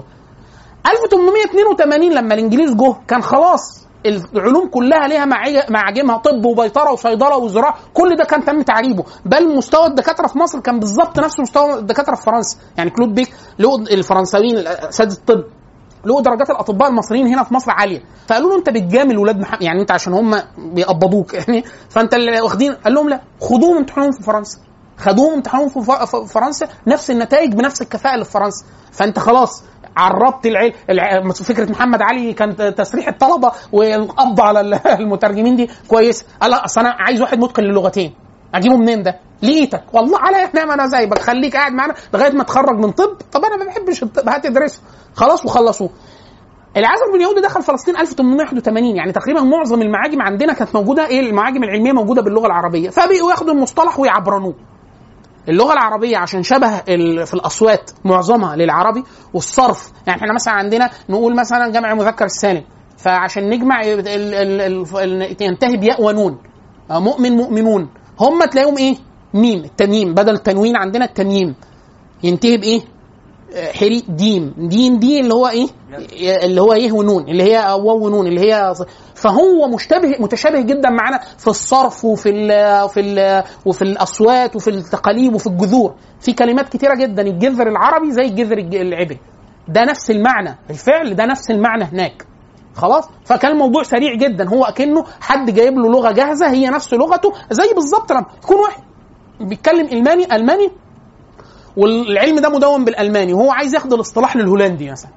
1882 لما الانجليز جه كان خلاص العلوم كلها ليها معي- معاجمها طب وبيطره وصيدله وزراعه كل ده كان تم تعريبه بل مستوى الدكاتره في مصر كان بالظبط نفس مستوى الدكاتره في فرنسا يعني كلود بيك له الفرنساويين اساتذه الطب له درجات الاطباء المصريين هنا في مصر عاليه فقالوا له انت بتجامل ولاد محمد يعني انت عشان هم بيقبضوك يعني فانت اللي واخدين قال لهم لا خدوهم امتحانهم في فرنسا خدوهم امتحانهم في ف- ف- فرنسا نفس النتائج بنفس الكفاءه اللي في فرنسا فانت خلاص عربت العلم الع... فكره محمد علي كان تسريح الطلبه والقبض على ال- المترجمين دي كويس قال لا اصل انا عايز واحد متقن للغتين اجيبه منين ده؟ لقيتك والله على نعم انا زيك خليك قاعد معانا لغايه ما اتخرج من طب طب انا ما بحبش الطب هتدرسه خلاص وخلصوه العازر بن يهود دخل فلسطين 1881 يعني تقريبا معظم المعاجم عندنا كانت موجوده ايه المعاجم العلميه موجوده باللغه العربيه فبقوا ياخدوا المصطلح ويعبرنوه اللغه العربيه عشان شبه ال- في الاصوات معظمها للعربي والصرف يعني احنا مثلا عندنا نقول مثلا جمع مذكر السالم فعشان نجمع ال- ال- ال- ال- ينتهي بياء ونون آه، مؤمن مؤمنون هم تلاقيهم ايه ميم التمييم بدل التنوين عندنا التمييم ينتهي بايه آه، حري ديم دين دي اللي هو ايه اللي هو ايه ونون اللي هي واو ونون اللي هي فهو مشتبه متشابه جدا معانا في الصرف وفي ال في ال وفي الاصوات وفي التقاليد وفي الجذور في كلمات كتيره جدا الجذر العربي زي الجذر الج- العبري ده نفس المعنى الفعل ده نفس المعنى هناك خلاص فكان الموضوع سريع جدا هو اكنه حد جايب له لغه جاهزه هي نفس لغته زي بالظبط لما يكون واحد بيتكلم الماني الماني والعلم ده مدون بالالماني وهو عايز ياخد الاصطلاح للهولندي مثلا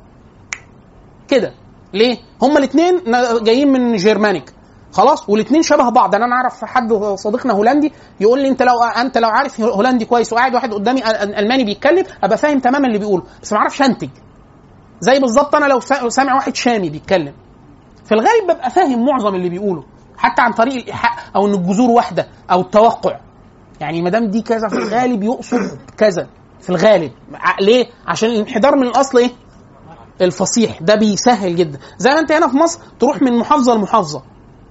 كده ليه هما الاثنين جايين من جيرمانيك خلاص والاثنين شبه بعض انا اعرف حد صديقنا هولندي يقول لي انت لو انت لو عارف هولندي كويس وقاعد واحد قدامي أل- الماني بيتكلم ابقى فاهم تماما اللي بيقوله بس ما اعرفش انتج زي بالظبط انا لو سا- سامع واحد شامي بيتكلم في الغالب ببقى فاهم معظم اللي بيقوله حتى عن طريق الايحاء او ان الجذور واحده او التوقع يعني ما دام دي كذا في الغالب يقصد كذا في الغالب ع- ليه عشان الانحدار من الاصل ايه الفصيح ده بيسهل جدا زي ما انت هنا في مصر تروح من محافظه لمحافظه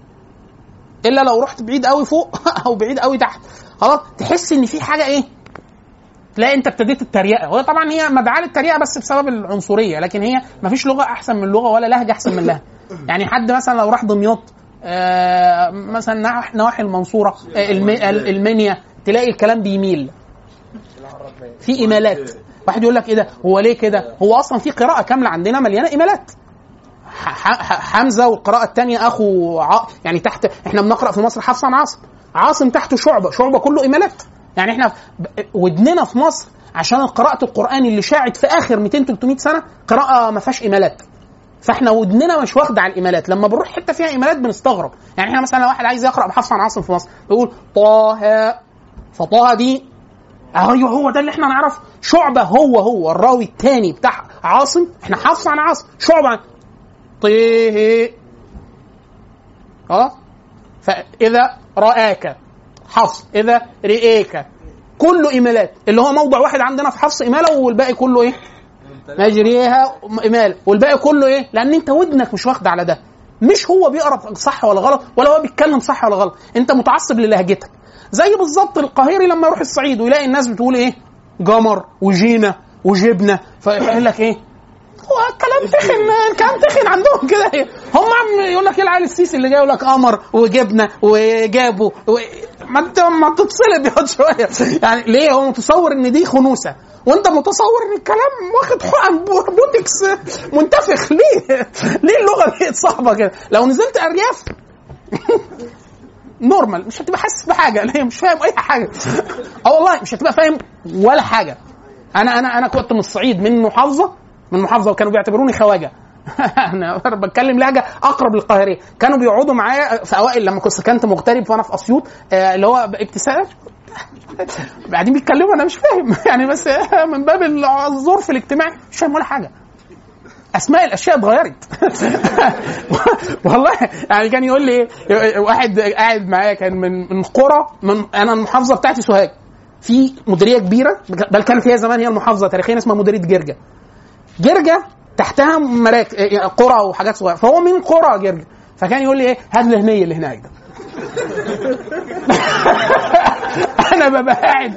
الا لو رحت بعيد قوي فوق او بعيد قوي تحت خلاص تحس ان في حاجه ايه تلاقي انت ابتديت التريقه وهي طبعا هي مدعاه للتريقه بس بسبب العنصريه لكن هي ما فيش لغه احسن من لغه ولا لهجه احسن من لهجه يعني حد مثلا لو راح دمياط آه مثلا نواح- نواحي المنصوره آه الم- ال- المنيا تلاقي الكلام بيميل في ايميلات واحد يقول لك ايه ده هو ليه كده هو اصلا في قراءه كامله عندنا مليانه ايميلات ح- ح- حمزه والقراءه الثانيه اخو ع... يعني تحت احنا بنقرا في مصر حفص عن عاصم عاصم تحته شعبه شعبه كله ايميلات يعني احنا ب- ودننا في مصر عشان قراءة القرآن اللي شاعت في آخر 200 300 سنة قراءة ما فيهاش إيميلات فاحنا ودننا مش واخده على الايميلات لما بنروح حته فيها ايميلات بنستغرب يعني احنا مثلا لو واحد عايز يقرا بحفص عن عاصم في مصر يقول طه فطه دي ايوه هو ده اللي احنا نعرف شعبه هو هو الراوي الثاني بتاع عاصم احنا حفص عن عاصم شعبه عن طه اه فاذا راك حفص اذا رئيك كله ايميلات اللي هو موضع واحد عندنا في حفص ايميله والباقي كله ايه مجريها إمالة والباقي كله إيه؟ لأن أنت ودنك مش واخد على ده مش هو بيقرا صح ولا غلط ولا هو بيتكلم صح ولا غلط أنت متعصب للهجتك زي بالظبط القاهري لما يروح الصعيد ويلاقي الناس بتقول إيه؟ جمر وجينا وجبنه فيقول لك إيه؟ هو الكلام تخن الكلام تخن عندهم كده إيه؟ هم عم يقول لك ايه العيال السيسي اللي جاي يقول لك قمر وجبنه وجابوا و... ما انت ما تتصلب يقعد شويه يعني ليه هو متصور ان دي خنوسه وانت متصور ان الكلام واخد حقن بو- بوتكس منتفخ ليه؟ ليه اللغه دي صعبه كده؟ لو نزلت ارياف نورمال مش هتبقى حاسس بحاجه ليه مش فاهم اي حاجه اه والله مش هتبقى فاهم ولا حاجه انا انا انا كنت من الصعيد من محافظه من محافظه وكانوا بيعتبروني خواجه انا بتكلم لهجه اقرب للقاهريه كانوا بيقعدوا معايا في اوائل لما كنت سكنت مغترب وانا في اسيوط آه، اللي هو ابتسام بعدين بيتكلموا انا مش فاهم يعني بس من باب الظرف الاجتماعي مش فاهم ولا حاجه اسماء الاشياء اتغيرت والله يعني كان يقول لي ايه واحد قاعد معايا كان من من قرى من انا المحافظه بتاعتي سوهاج في مديريه كبيره بل كان فيها زمان هي المحافظه تاريخيا اسمها مديريه جرجا جرجا تحتها مراك قرى وحاجات صغيره فهو من قرى جرجا فكان يقول لي ايه هات الهنيه اللي هناك ده انا ببقى قاعد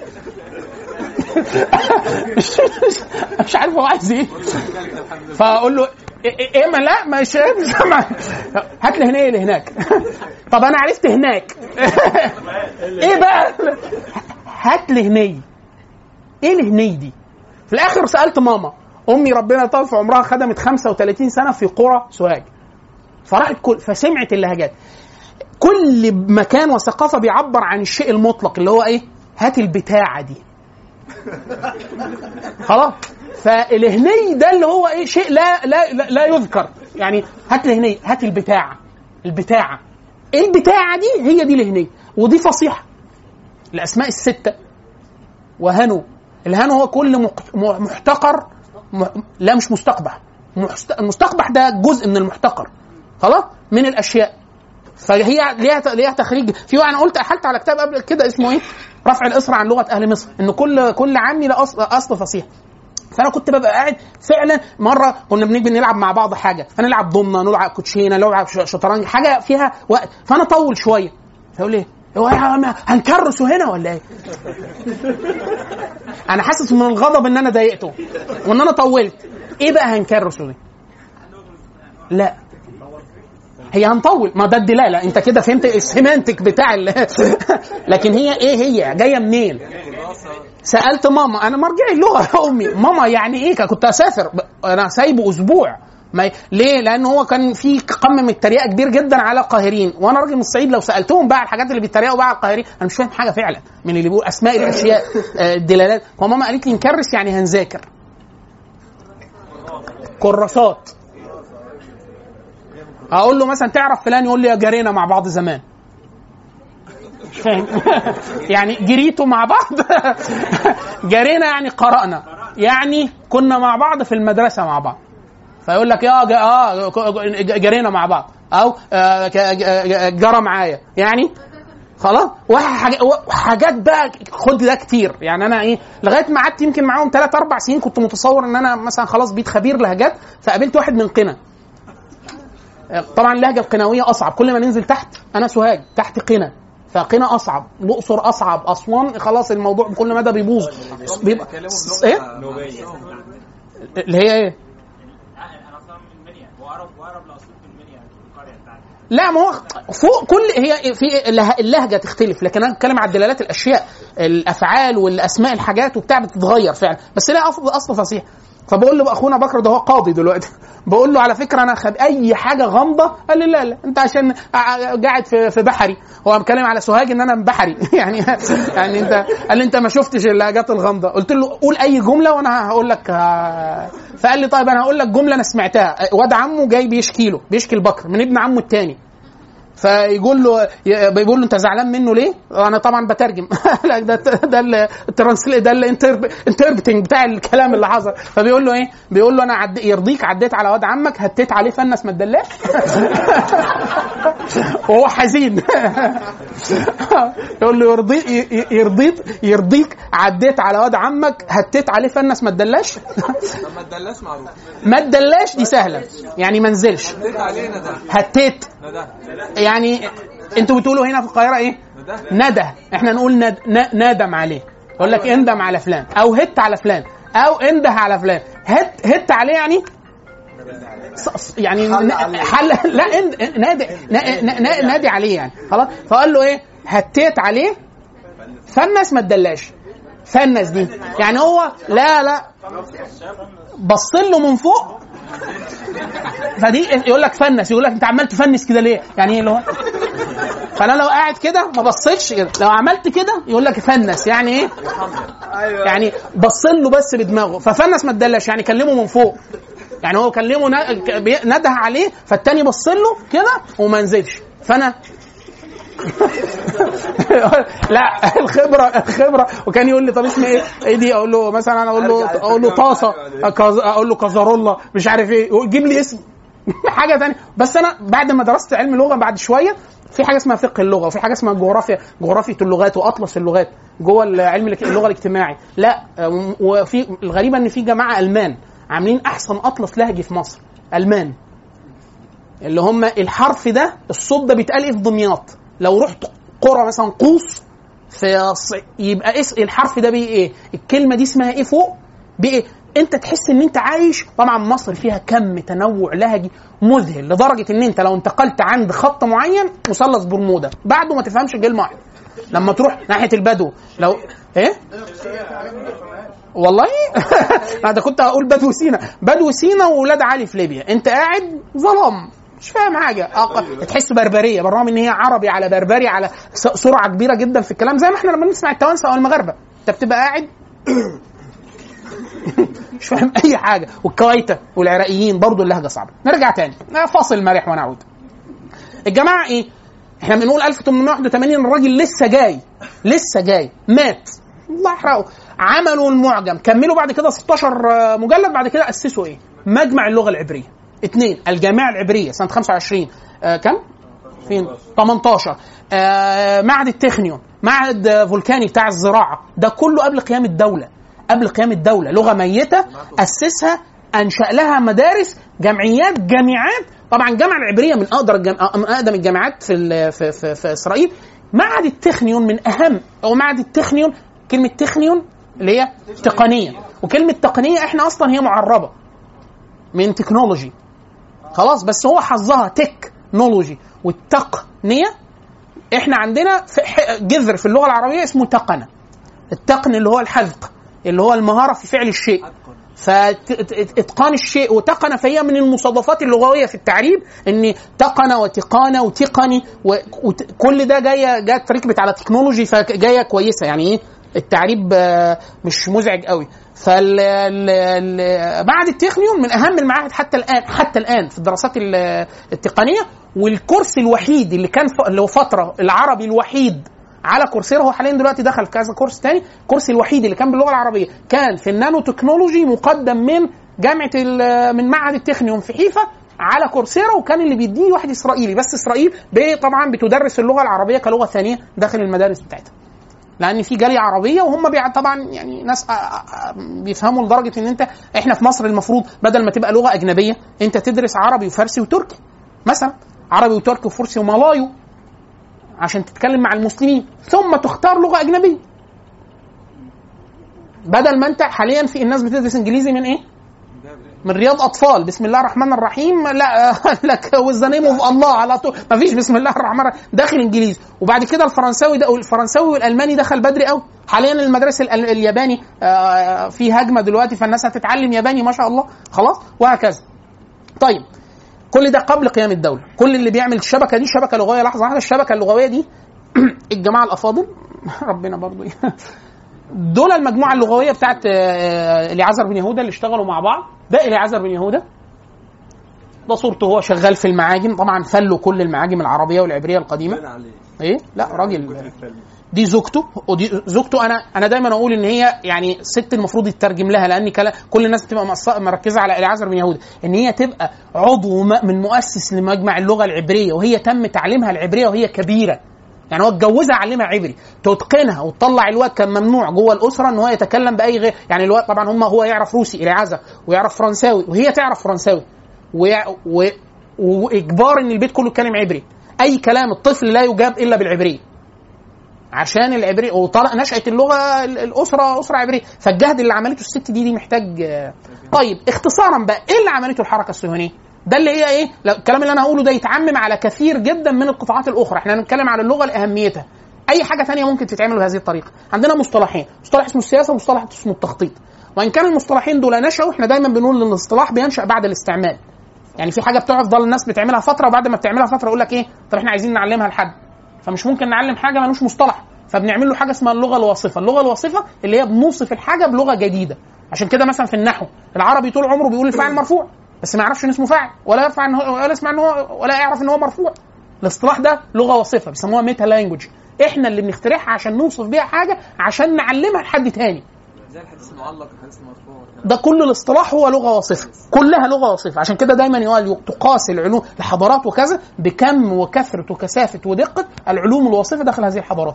مش, مش عارف هو عايز ايه فاقول له ايه إيه- إيه ما لا مش مش سامع هات لي هنيه اللي هناك طب انا عرفت هناك ايه بقى هات لي هنيه ايه الهنيه دي في الاخر سالت ماما امي ربنا يطول في عمرها خدمت 35 سنه في قرى سوهاج فراحت كل فسمعت اللهجات كل مكان وثقافه بيعبر عن الشيء المطلق اللي هو ايه هات البتاعه دي خلاص فالهني ده اللي هو ايه شيء لا لا لا, لا يذكر يعني هات الهني هات البتاعه البتاعه ايه البتاعه دي هي دي الهني ودي فصيحه الاسماء السته وهنو الهنو هو كل مق- م- محتقر م- لا مش مستقبح محست- المستقبح ده جزء من المحتقر خلاص من الاشياء فهي ليها ليها تخريج في واحد انا قلت احلت على كتاب قبل كده اسمه ايه؟ رفع الاسره عن لغه اهل مصر ان كل كل عامي له اصل اصل فصيح فانا كنت ببقى قاعد فعلا مره كنا بنيجي نلعب مع بعض حاجه فنلعب ضمنه نلعب كوتشينه نلعب ش- شطرنج حاجه فيها وقت فانا اطول شويه فيقول لي هو يا عم هنكرسه هنا ولا ايه؟ انا حاسس من الغضب ان انا ضايقته وان انا طولت ايه بقى هنكرسه دي؟ لا هي هنطول ما ده الدلاله انت كده فهمت السيمانتك بتاع ال... لكن هي ايه هي جايه منين سالت ماما انا مرجعي اللغه يا امي ماما يعني ايه كنت اسافر ب- انا سايبه اسبوع ما ي- ليه؟ لان هو كان في قمه من التريقه كبير جدا على القاهرين وانا راجل من الصعيد لو سالتهم بقى على الحاجات اللي بيتريقوا بقى على القاهرين انا مش فاهم حاجه فعلا من اللي بيقول اسماء الاشياء آه، الدلالات فماما قالت لي نكرس يعني هنذاكر كراسات اقول له مثلا تعرف فلان يقول لي يا جرينا مع بعض زمان مش فاهم يعني جريتوا مع بعض جرينا يعني قرانا يعني كنا مع بعض في المدرسه مع بعض فيقول لك اه ج- اه ك- جرينا مع بعض او آه، ك- ج- جرى معايا يعني خلاص وحاج- وحاجات بقى خد ده كتير يعني انا ايه لغايه ما قعدت يمكن معاهم ثلاث اربع سنين كنت متصور ان انا مثلا خلاص بقيت خبير لهجات فقابلت واحد من قنا طبعا اللهجه القناويه اصعب كل ما ننزل تحت انا سوهاج تحت قنا فقنا اصعب الاقصر اصعب اسوان خلاص الموضوع بكل مدى بيبوظ بيبقى ايه اللي هي ايه انا اصلا من المنيا واقرب واقرب لاسيوط من المنيا القريه بتاعتي لا ما هو فوق كل هي في اللهجه- اللهجه تختلف لكن انا بتكلم على الدلالات الاشياء الافعال والاسماء الحاجات وبتاع بتتغير فعلا بس لها اصل اصل فصيح فبقول له اخونا بكر ده هو قاضي دلوقتي بقول له على فكره انا خد اي حاجه غامضه قال لي لا لا انت عشان ع- قاعد في في بحري هو بيتكلم على سوهاج ان انا من بحري يعني يعني انت قال لي انت ما شفتش اللاجات الغامضه قلت له قول اي جمله وانا هقول لك ه- فقال لي طيب انا هقول لك جمله انا سمعتها واد عمه جاي بيشكي له بيشكي البكر من ابن عمه الثاني فيقول له ي- بيقول له انت زعلان منه ليه؟ انا طبعا بترجم لا ده ده ال- الترانسلي ده الانتربتنج بتاع الكلام اللي حصل فبيقول له ايه؟ بيقول له انا عد... يرضيك عديت على واد عمك هتيت عليه فنس ما تدلاش وهو حزين يقول له يرضيك يرضيك يرضيك عديت على واد عمك هتيت عليه فنس ما تدلاش لما الدلاس معروف ما تدلاش دي سهله يعني ما نزلش ندى علينا ده هتيت ندى يعني انتوا بتقولوا هنا في القاهره ايه؟ ندى احنا نقول ند... ن- ندم عليه يقول لك اندم على فلان او هت على فلان او انده على فلان هت هت عليه يعني ص- ص- يعني ن- حل لا اند... نادي ن- ن- ن- نادي عليه يعني خلاص فقال له ايه هتيت عليه فنس ما تدلاش فنس دي يعني هو لا لا بص له من فوق فدي يقول لك فنس يقول لك انت عمال تفنس كده ليه؟ يعني ايه اللي هو فانا لو قاعد كده ما بصيتش كده لو عملت كده يقول لك فنس يعني ايه؟ يعني بص له بس بدماغه ففنس ما تدلش يعني كلمه من فوق يعني هو كلمه ن- ك- بي- نده عليه فالتاني بص له كده وما نزلش فانا لا الخبره الخبره وكان يقول لي طب اسمها ايه؟ ايه دي؟ اقول له مثلا انا اقول له اقول له طاسه كاز- اقول له كازارولا مش عارف ايه يجيب لي اسم حاجه ثانيه بس انا بعد ما درست علم لغه بعد شويه في حاجه اسمها فقه اللغه وفي حاجه اسمها جغرافيا جغرافيه اللغات واطلس اللغات جوه علم الاك- اللغه الاجتماعي لا أم، وفي الغريبه ان في جماعه المان عاملين احسن اطلس لهجي في مصر المان اللي هم الحرف ده الصوت ده بيتقال ايه في دمياط لو رحت قرى مثلا قوس في الص- يبقى اس الحرف ده بيه ايه الكلمه دي اسمها ايه فوق بايه انت تحس ان انت عايش طبعا مصر فيها كم تنوع لهجي مذهل لدرجه ان انت لو انتقلت عند خط معين مثلث برمودا بعده ما تفهمش كلمه واحده لما تروح ناحيه البدو لو ايه والله انا ده كنت هقول بدو سينا بدو سينا واولاد علي في ليبيا انت قاعد ظلام مش فاهم حاجه أق- تحس بربريه بالرغم ان هي عربي على بربري على س- سرعه كبيره جدا في الكلام زي ما احنا لما نسمع التوانسه او المغاربه انت بتبقى قاعد مش فاهم اي حاجه والكويته والعراقيين برضو اللهجه صعبه نرجع تاني فاصل مرح ونعود الجماعه ايه احنا بنقول 1881 الراجل لسه جاي لسه جاي مات الله يحرقه عملوا المعجم كملوا بعد كده 16 مجلد بعد كده اسسوا ايه مجمع اللغه العبريه اثنين الجامعه العبريه سنه 25 آه كم فين 18 آه معهد التخنيون معهد آه، فولكاني بتاع الزراعه ده كله قبل قيام الدوله قبل قيام الدوله لغه ميته اسسها انشا لها مدارس جمعيات جامعات طبعا الجامعه العبريه من اقدر الجام... من اقدم الجامعات في ال... في, في, في اسرائيل معهد التخنيون من اهم او معهد التخنيون كلمه تخنيون اللي هي تقنيه وكلمه تقنيه احنا اصلا هي معربه من تكنولوجي خلاص بس هو حظها تكنولوجي والتقنيه احنا عندنا في ح- جذر في اللغه العربيه اسمه تقنه التقن اللي هو الحذق اللي هو المهاره في فعل الشيء فاتقان الشيء وتقن فهي من المصادفات اللغويه في التعريب ان تقن وتقان وتقني وكل ده جايه جت ركبت على تكنولوجي فجايه كويسه يعني ايه التعريب آه، مش مزعج قوي فال ال- ال- معهد التكنيون من اهم المعاهد حتى الان حتى الان في الدراسات ال- التقنيه والكورس الوحيد اللي كان ف- اللي هو فتره العربي الوحيد على كورسيرا هو حاليا دلوقتي دخل كذا كورس تاني الكورس الوحيد اللي كان باللغه العربيه كان في النانو تكنولوجي مقدم من جامعه ال- من معهد التكنيوم في حيفا على كورسيرا وكان اللي بيديه واحد اسرائيلي بس اسرائيل ب- طبعا بتدرس اللغه العربيه كلغه ثانيه داخل المدارس بتاعتها لان في جاليه عربيه وهم بيع طبعا يعني ناس آه، آه، بيفهموا لدرجه ان انت احنا في مصر المفروض بدل ما تبقى لغه اجنبيه انت تدرس عربي وفارسي وتركي مثلا عربي وتركي وفارسي وملايو عشان تتكلم مع المسلمين ثم تختار لغه اجنبيه بدل ما انت حاليا في الناس بتدرس انجليزي من ايه؟ من رياض اطفال بسم الله الرحمن الرحيم لا لك وذ نيم اوف الله على طول ما فيش بسم الله الرحمن الرحيم داخل انجليزي وبعد كده الفرنساوي ده الفرنساوي والالماني دخل بدري قوي حاليا المدرسه ال- الياباني آه، في هجمه دلوقتي فالناس هتتعلم ياباني ما شاء الله خلاص وهكذا طيب كل ده قبل قيام الدوله كل اللي بيعمل الشبكه دي شبكه لغويه لحظه واحده الشبكه اللغويه دي الجماعه الافاضل ربنا برضو ي- دول المجموعه اللغويه بتاعت آه، اليعزر بن يهودا اللي اشتغلوا مع بعض ده اليعزر بن يهودا ده صورته هو شغال في المعاجم طبعا فلوا كل المعاجم العربيه والعبريه القديمه ايه لا راجل دي زوجته ودي زوجته انا انا دايما اقول ان هي يعني ست المفروض يترجم لها لان كلا كل الناس بتبقى مقص- مركزه على العازر بن يهودا ان هي تبقى عضو م- من مؤسس لمجمع اللغه العبريه وهي تم تعليمها العبريه وهي كبيره يعني هو اتجوزها علمها عبري تتقنها وتطلع الواد كان ممنوع جوه الاسره ان هو يتكلم باي غير يعني الواد طبعا هم هو يعرف روسي العازر ويعرف فرنساوي وهي تعرف فرنساوي ويع- و... واجبار ان البيت كله يتكلم عبري اي كلام الطفل لا يجاب الا بالعبريه عشان العبري وطلع نشأة اللغة ال- الأسرة أسرة عبرية فالجهد اللي عملته الست دي دي محتاج آه، طيب اختصارا بقى إيه اللي عملته الحركة الصهيونية؟ ده اللي هي ايه؟ لا، الكلام اللي انا هقوله ده يتعمم على كثير جدا من القطاعات الاخرى، احنا هنتكلم على اللغه لاهميتها. اي حاجه ثانيه ممكن تتعمل بهذه الطريقه. عندنا مصطلحين، مصطلح اسمه السياسه ومصطلح اسمه التخطيط. وان كان المصطلحين دول نشأوا احنا دايما بنقول ان الاصطلاح بينشأ بعد الاستعمال. يعني في حاجه بتفضل الناس بتعملها فتره وبعد ما بتعملها فتره يقول لك ايه؟ طب احنا عايزين نعلمها لحد. فمش ممكن نعلم حاجه ملوش مصطلح فبنعمل له حاجه اسمها اللغه الواصفه اللغه الواصفه اللي هي بنوصف الحاجه بلغه جديده عشان كده مثلا في النحو العربي طول عمره بيقول الفاعل مرفوع بس ما يعرفش ان اسمه فاعل ولا يرفع ان هو ولا يسمع ان هو ولا يعرف ان هو مرفوع الاصطلاح ده لغه واصفه بيسموها ميتا لانجوج احنا اللي بنخترعها عشان نوصف بيها حاجه عشان نعلمها لحد تاني زي الحديث المعلق الحديث المرفوع ده كل الاصطلاح هو لغه واصفه كلها لغه واصفه عشان كده دايما يقال تقاس العلوم الحضارات وكذا بكم وكثره وكثافه ودقه العلوم الواصفه داخل هذه الحضارات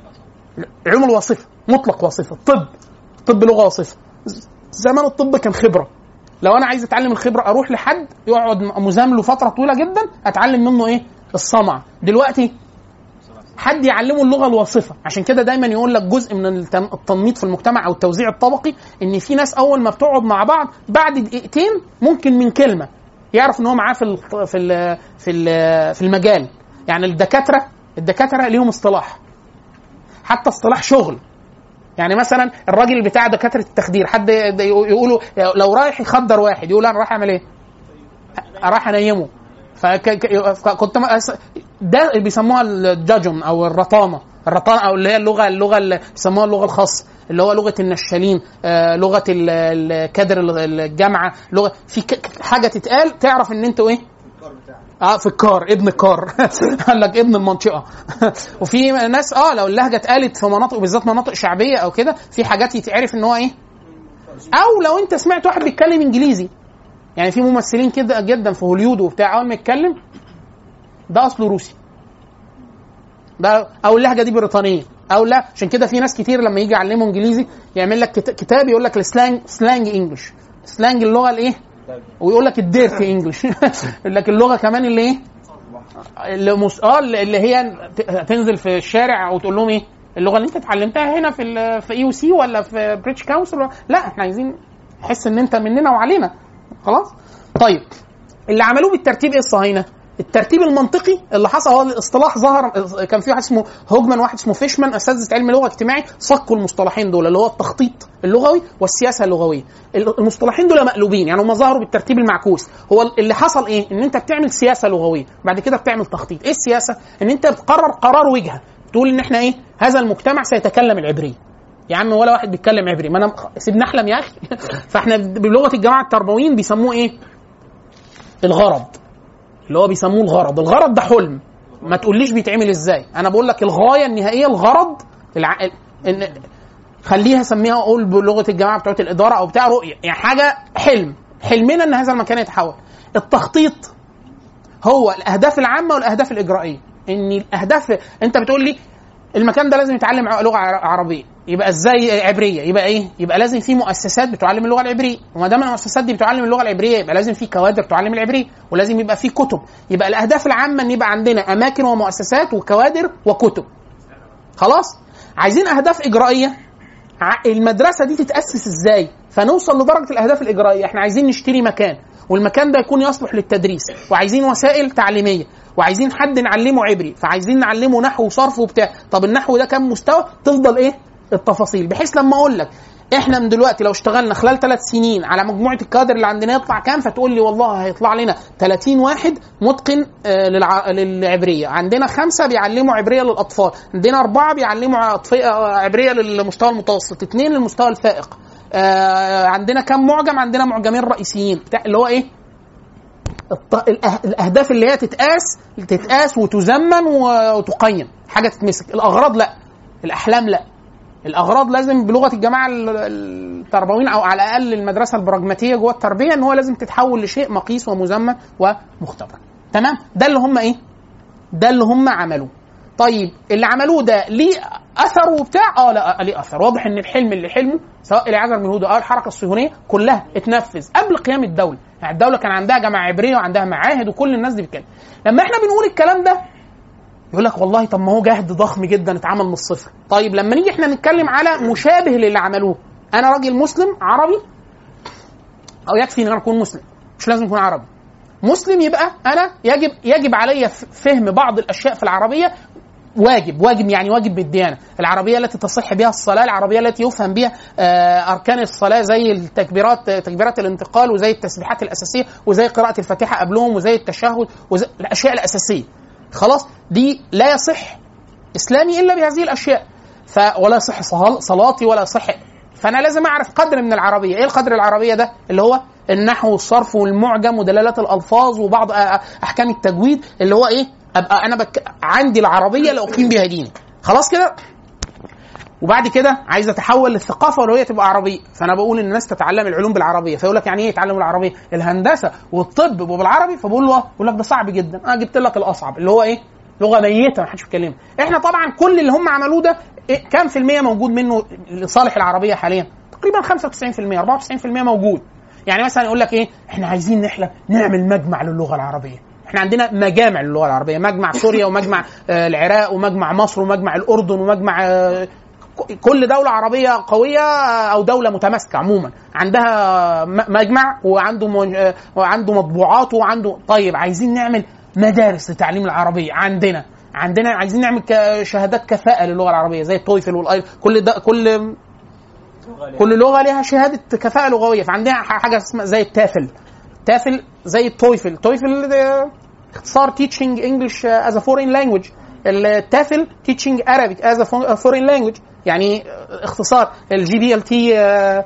العلوم الواصفه مطلق واصفه الطب الطب لغه واصفه زمان الطب كان خبره لو انا عايز اتعلم الخبره اروح لحد يقعد مزامله فتره طويله جدا اتعلم منه ايه الصنعه دلوقتي حد يعلمه اللغه الواصفه عشان كده دايما يقول لك جزء من التن- التنميط في المجتمع او التوزيع الطبقي ان في ناس اول ما بتقعد مع بعض بعد دقيقتين ممكن من كلمه يعرف ان هو معاه في ال في ال في ال في المجال يعني الدكاتره الدكاتره ليهم اصطلاح حتى اصطلاح شغل يعني مثلا الراجل بتاع دكاتره التخدير حد يقولوا لو رايح يخدر واحد يقول انا رايح اعمل ايه؟ رايح انيمه فك... ك- فكنت م- أس- ده اللي بيسموها الجاجون او الرطانه الرطانه او اللي هي اللغه اللغه اللي بيسموها اللغه الخاصه اللي هو لغه النشالين آه لغه ال- الكادر ال- الجامعه لغه في ك- حاجه تتقال تعرف ان انتوا ايه اه في الكار ابن الكار قال لك ابن المنطقه وفي ناس اه لو اللهجه اتقالت في مناطق بالذات مناطق شعبيه او كده في حاجات يتعرف ان هو ايه او لو انت سمعت واحد بيتكلم انجليزي يعني في ممثلين كده جدا في هوليود وبتاع اول ما يتكلم ده اصله روسي ده او اللهجه دي بريطانيه او لا عشان كده في ناس كتير لما يجي يعلموا انجليزي يعمل لك كت- كتاب يقول لك السلانج سلانج انجلش سلانج اللغه الايه ويقول لك الديرتي انجلش يقول لك اللغه كمان اللي ايه اللي مس... اه اللي اللي هي ت- تنزل في الشارع وتقول لهم ايه اللغه اللي انت اتعلمتها هنا في ال في اي سي ولا في بريتش كونسل لا احنا عايزين نحس ان انت مننا وعلينا خلاص طيب اللي عملوه بالترتيب ايه الصهاينه الترتيب المنطقي اللي حصل هو الاصطلاح ظهر كان في واحد اسمه هوجمان واحد اسمه فيشمان اساتذه علم لغه اجتماعي صكوا المصطلحين دول اللي هو التخطيط اللغوي والسياسه اللغويه المصطلحين دول مقلوبين يعني هم ظهروا بالترتيب المعكوس هو اللي حصل ايه ان انت بتعمل سياسه لغويه بعد كده بتعمل تخطيط ايه السياسه ان انت بتقرر قرار وجهه تقول ان احنا ايه هذا المجتمع سيتكلم العبريه يا عم ولا واحد بيتكلم عبري ما انا سيبنا احلم يا اخي فاحنا بلغه الجماعه التربويين بيسموه ايه الغرض اللي هو بيسموه الغرض الغرض ده حلم ما تقوليش بيتعمل ازاي انا بقول لك الغايه النهائيه الغرض الع... ان خليها سميها اقول بلغه الجماعه بتوع الاداره او بتاع رؤيه يعني حاجه حلم حلمنا ان هذا المكان يتحول التخطيط هو الاهداف العامه والاهداف الاجرائيه ان الاهداف انت بتقول لي المكان ده لازم يتعلم لغه عربيه يبقى ازاي عبريه يبقى ايه يبقى لازم في مؤسسات بتعلم اللغه العبريه وما دام المؤسسات دي بتعلم اللغه العبريه يبقى لازم في كوادر تعلم العبريه ولازم يبقى في كتب يبقى الاهداف العامه ان يبقى عندنا اماكن ومؤسسات وكوادر وكتب خلاص عايزين اهداف اجرائيه المدرسه دي تتاسس ازاي فنوصل لدرجه الاهداف الاجرائيه احنا عايزين نشتري مكان والمكان ده يكون يصلح للتدريس وعايزين وسائل تعليميه وعايزين حد نعلمه عبري فعايزين نعلمه نحو وصرف وبتاع طب النحو ده كام مستوى تفضل ايه التفاصيل بحيث لما اقول لك احنا من دلوقتي لو اشتغلنا خلال ثلاث سنين على مجموعه الكادر اللي عندنا يطلع كام فتقول لي والله هيطلع لنا 30 واحد متقن آه، للع... للعبريه عندنا خمسه بيعلموا عبريه للاطفال عندنا اربعه بيعلموا أطف- آه، عبريه للمستوى المتوسط اثنين للمستوى الفائق آه، عندنا كام معجم عندنا معجمين رئيسيين بتاع اللي هو ايه الط- الأه- الاهداف اللي هي تتقاس تتقاس وتزمن و- وتقيم حاجه تتمسك الاغراض لا الاحلام لا الاغراض لازم بلغه الجماعه ال- التربويين او على الاقل المدرسه البراجماتيه جوه التربيه ان هو لازم تتحول لشيء مقيس ومزمن ومختبر تمام ده اللي هم ايه ده اللي هم عملوه طيب اللي عملوه ده ليه اثر وبتاع اه لا ليه اثر واضح ان الحلم اللي حلمه سواء العزر من الهدى او الحركه الصهيونيه كلها اتنفذ قبل قيام الدوله يعني الدوله كان عندها جامعه عبريه وعندها معاهد وكل الناس دي بتتكلم لما احنا بنقول الكلام ده يقول لك والله طب ما هو جهد ضخم جدا اتعمل من الصفر طيب لما نيجي احنا نتكلم على مشابه للي عملوه انا راجل مسلم عربي او يكفي ان انا اكون مسلم مش لازم اكون عربي مسلم يبقى انا يجب يجب علي ف- فهم بعض الاشياء في العربيه واجب واجب يعني واجب بالديانه العربيه التي تصح بها الصلاه العربيه التي يفهم بها آه، اركان الصلاه زي التكبيرات تكبيرات الانتقال وزي التسبيحات الاساسيه وزي قراءه الفاتحه قبلهم وزي التشهد وزي الاشياء الاساسيه خلاص دي لا يصح اسلامي الا بهذه الاشياء ف ولا يصح صل- صلاتي ولا يصح فانا لازم اعرف قدر من العربيه ايه القدر العربيه ده اللي هو النحو والصرف والمعجم ودلالات الالفاظ وبعض أ- أ- احكام التجويد اللي هو ايه ابقى انا بك... عندي العربيه لاقيم بها ديني خلاص كده وبعد كده عايز اتحول للثقافه والهويه تبقى عربيه فانا بقول ان الناس تتعلم العلوم بالعربيه فيقول لك يعني ايه يتعلم العربيه الهندسه والطب يبقوا بالعربي فبقول له يقول لك ده صعب جدا انا جبت لك الاصعب اللي هو ايه لغه ميته ما حدش بيتكلمها احنا طبعا كل اللي هم عملوه ده إيه كام في المية موجود منه لصالح العربيه حاليا تقريبا 95% 94% موجود يعني مثلا يقول لك ايه احنا عايزين نحلم نعمل مجمع للغه العربيه احنا عندنا مجامع للغه العربيه مجمع سوريا ومجمع آه، العراق ومجمع مصر ومجمع الاردن ومجمع آه، ك- كل دولة عربية قوية أو دولة متماسكة عموما عندها م- مجمع وعنده م- آه، وعنده مطبوعات وعنده طيب عايزين نعمل مدارس لتعليم العربية عندنا عندنا عايزين نعمل ك- شهادات كفاءة للغة العربية زي التويفل والايل كل ده كل كل لغه لها شهاده كفاءه لغويه فعندنا ح- حاجه اسمها زي التافل تافل زي التويفل تويفل ده اختصار teaching English as a foreign language التافل teaching Arabic as a fo- foreign language يعني اختصار الجي بي ال تي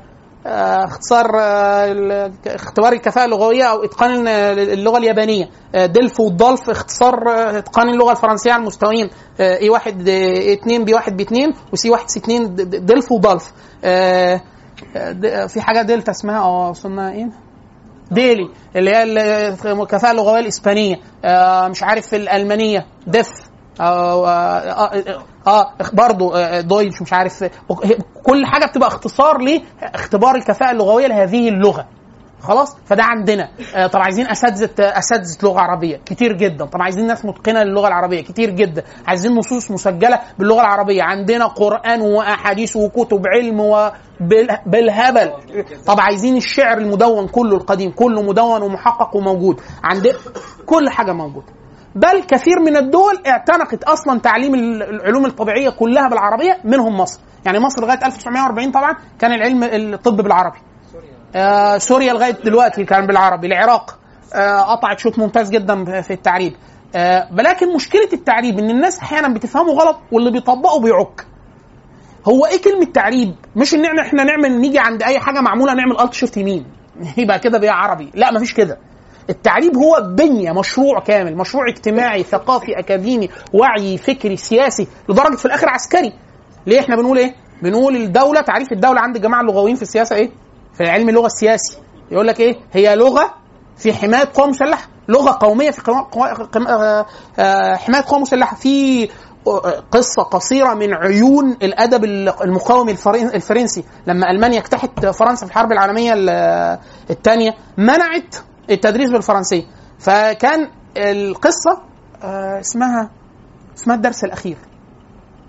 اختصار آه، ال- اختبار الكفاءة اللغوية أو إتقان اللغة اليابانية آه، دلف والضلف اختصار آه، إتقان اللغة الفرنسية على المستويين اي واحد آه، اتنين بي واحد باتنين وسي واحد سي اتنين د- د- دلف وضلف آه، آه، د- في حاجة دلتا اسمها اه وصلنا ايه ديلي اللي هي الكفاءة اللغوية الإسبانية آه، مش عارف الألمانية دف اه اه, آه, آه برضه آه، دويتش مش عارف كل حاجه بتبقى اختصار لاختبار الكفاءه اللغويه لهذه اللغه خلاص فده عندنا آه طب عايزين اساتذه اساتذه لغه عربيه كتير جدا طب عايزين ناس متقنه للغه العربيه كتير جدا عايزين نصوص مسجله باللغه العربيه عندنا قران واحاديث وكتب علم وبالهبل طب عايزين الشعر المدون كله القديم كله مدون ومحقق وموجود عندنا كل حاجه موجوده بل كثير من الدول اعتنقت اصلا تعليم العلوم الطبيعيه كلها بالعربيه منهم مصر يعني مصر لغايه 1940 طبعا كان العلم الطب بالعربي آه سوريا لغايه دلوقتي كان بالعربي العراق آه قطعت شوط ممتاز جدا في التعريب آه ولكن مشكله التعريب ان الناس احيانا بتفهمه غلط واللي بيطبقه بيعك هو ايه كلمه تعريب مش ان احنا احنا نعمل نيجي عند اي حاجه معموله نعمل الت شيفت يمين يبقى كده بقى عربي لا مفيش كده التعريب هو بنية مشروع كامل مشروع اجتماعي ثقافي أكاديمي وعي فكري سياسي لدرجة في الآخر عسكري ليه احنا بنقول ايه بنقول الدولة تعريف الدولة عند الجماعة اللغويين في السياسة ايه في علم اللغة السياسي يقول لك ايه هي لغة في حماية قوى مسلحة لغة قومية في قو... قو... قم... آه... آه... حماية قوى مسلحة في قصة قصيرة من عيون الأدب المقاوم الفرنسي لما ألمانيا اجتاحت فرنسا في الحرب العالمية الثانية منعت التدريس بالفرنسيه فكان القصه اسمها اسمها الدرس الاخير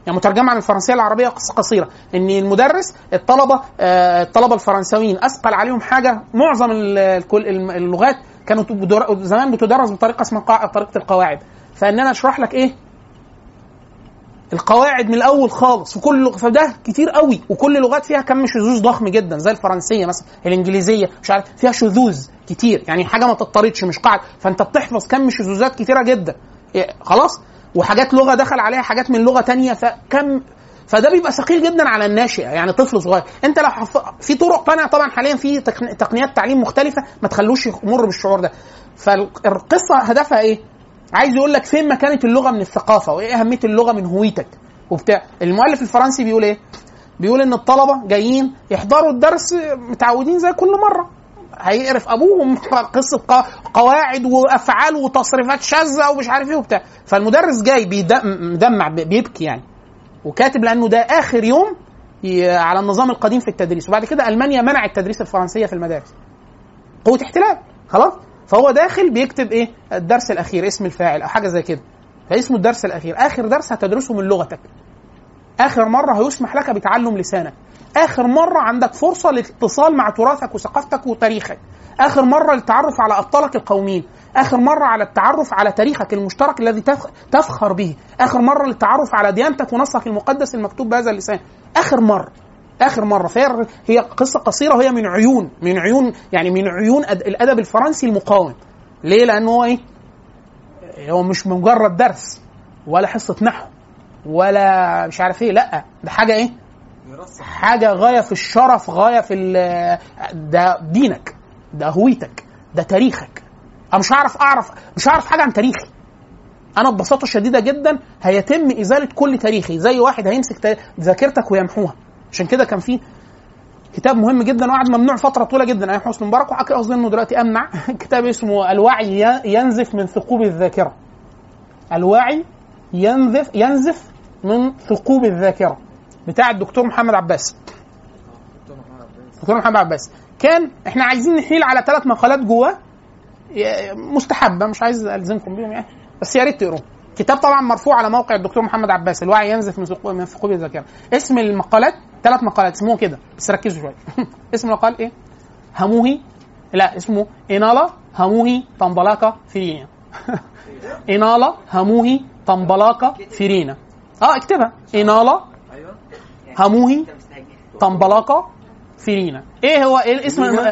يعني مترجمه عن الفرنسيه العربيه قصه قصيره ان المدرس الطلبه آه، الطلبه الفرنساويين اثقل عليهم حاجه معظم ال- الكل- الم- اللغات كانوا تدر- زمان بتدرس بطريقه اسمها قاع- طريقه القواعد فان انا اشرح لك ايه القواعد من الاول خالص وكل لغه فده كتير قوي وكل اللغات فيها كم شذوذ ضخم جدا زي الفرنسيه مثلا الانجليزيه مش عارف فيها شذوذ كتير يعني حاجه ما تضطردش مش قاعده فانت بتحفظ كم شذوذات كتيره جدا إيه، خلاص وحاجات لغه دخل عليها حاجات من لغه تانية فكم فده بيبقى ثقيل جدا على الناشئ يعني طفل صغير انت لو حف... في طرق تانية طبعا حاليا في تقن... تقنيات تعليم مختلفه ما تخلوش يمر بالشعور ده فالقصه هدفها ايه عايز يقول لك فين مكانه اللغه من الثقافه وايه اهميه اللغه من هويتك وبتاع المؤلف الفرنسي بيقول ايه بيقول ان الطلبه جايين يحضروا الدرس متعودين زي كل مره هيقرف ابوهم قصه ق- قواعد وافعال وتصريفات شاذه ومش عارف ايه وبتاع فالمدرس جاي بيدم- مدمع بي- بيبكي يعني وكاتب لانه ده اخر يوم ي- على النظام القديم في التدريس وبعد كده المانيا منعت التدريس الفرنسيه في المدارس قوه احتلال خلاص فهو داخل بيكتب ايه الدرس الاخير اسم الفاعل او حاجه زي كده فاسمه الدرس الاخير اخر درس هتدرسه من لغتك اخر مره هيسمح لك بتعلم لسانك اخر مره عندك فرصه للاتصال مع تراثك وثقافتك وتاريخك اخر مره للتعرف على ابطالك القوميين اخر مره على التعرف على تاريخك المشترك الذي تف- تفخر به اخر مره للتعرف على ديانتك ونصك المقدس المكتوب بهذا اللسان اخر مره اخر مره فهي هي قصه قصيره وهي من عيون من عيون يعني من عيون أد- الادب الفرنسي المقاوم ليه لانه هو ايه هو مش مجرد درس ولا حصه نحو ولا مش عارف ايه لا ده حاجه ايه حاجه غايه في الشرف غايه في ال- ده دينك ده هويتك ده تاريخك انا مش هعرف اعرف مش هعرف حاجه عن تاريخي انا ببساطه شديده جدا هيتم ازاله كل تاريخي زي واحد هيمسك تا- ذاكرتك ويمحوها عشان كده كان في كتاب مهم جدا وقعد ممنوع فتره طويله جدا ايام حسني مبارك وحكي قصدي انه دلوقتي امنع كتاب اسمه الوعي ي- ينزف من ثقوب الذاكره الوعي ينزف ينزف من ثقوب الذاكره بتاع الدكتور محمد عباس دكتور محمد عباس كان احنا عايزين نحيل على ثلاث مقالات جواه ي- مستحبه مش عايز الزمكم بيهم يعني بس يا ريت تقروه كتاب طبعا مرفوع على موقع الدكتور محمد عباس الوعي ينزف من ثقوب من ثقوب الذاكره اسم المقالات ثلاث مقالات اسمهم كده بس ركزوا شويه اسم المقال ايه هموهي لا اسمه إنالا هموهي طنبلاكا فيرينا إنالا هموهي طنبلاكا فيرينا اه اكتبها إنالا هموهي طنبلاكا فيرينا ايه هو ايه الاسم الم...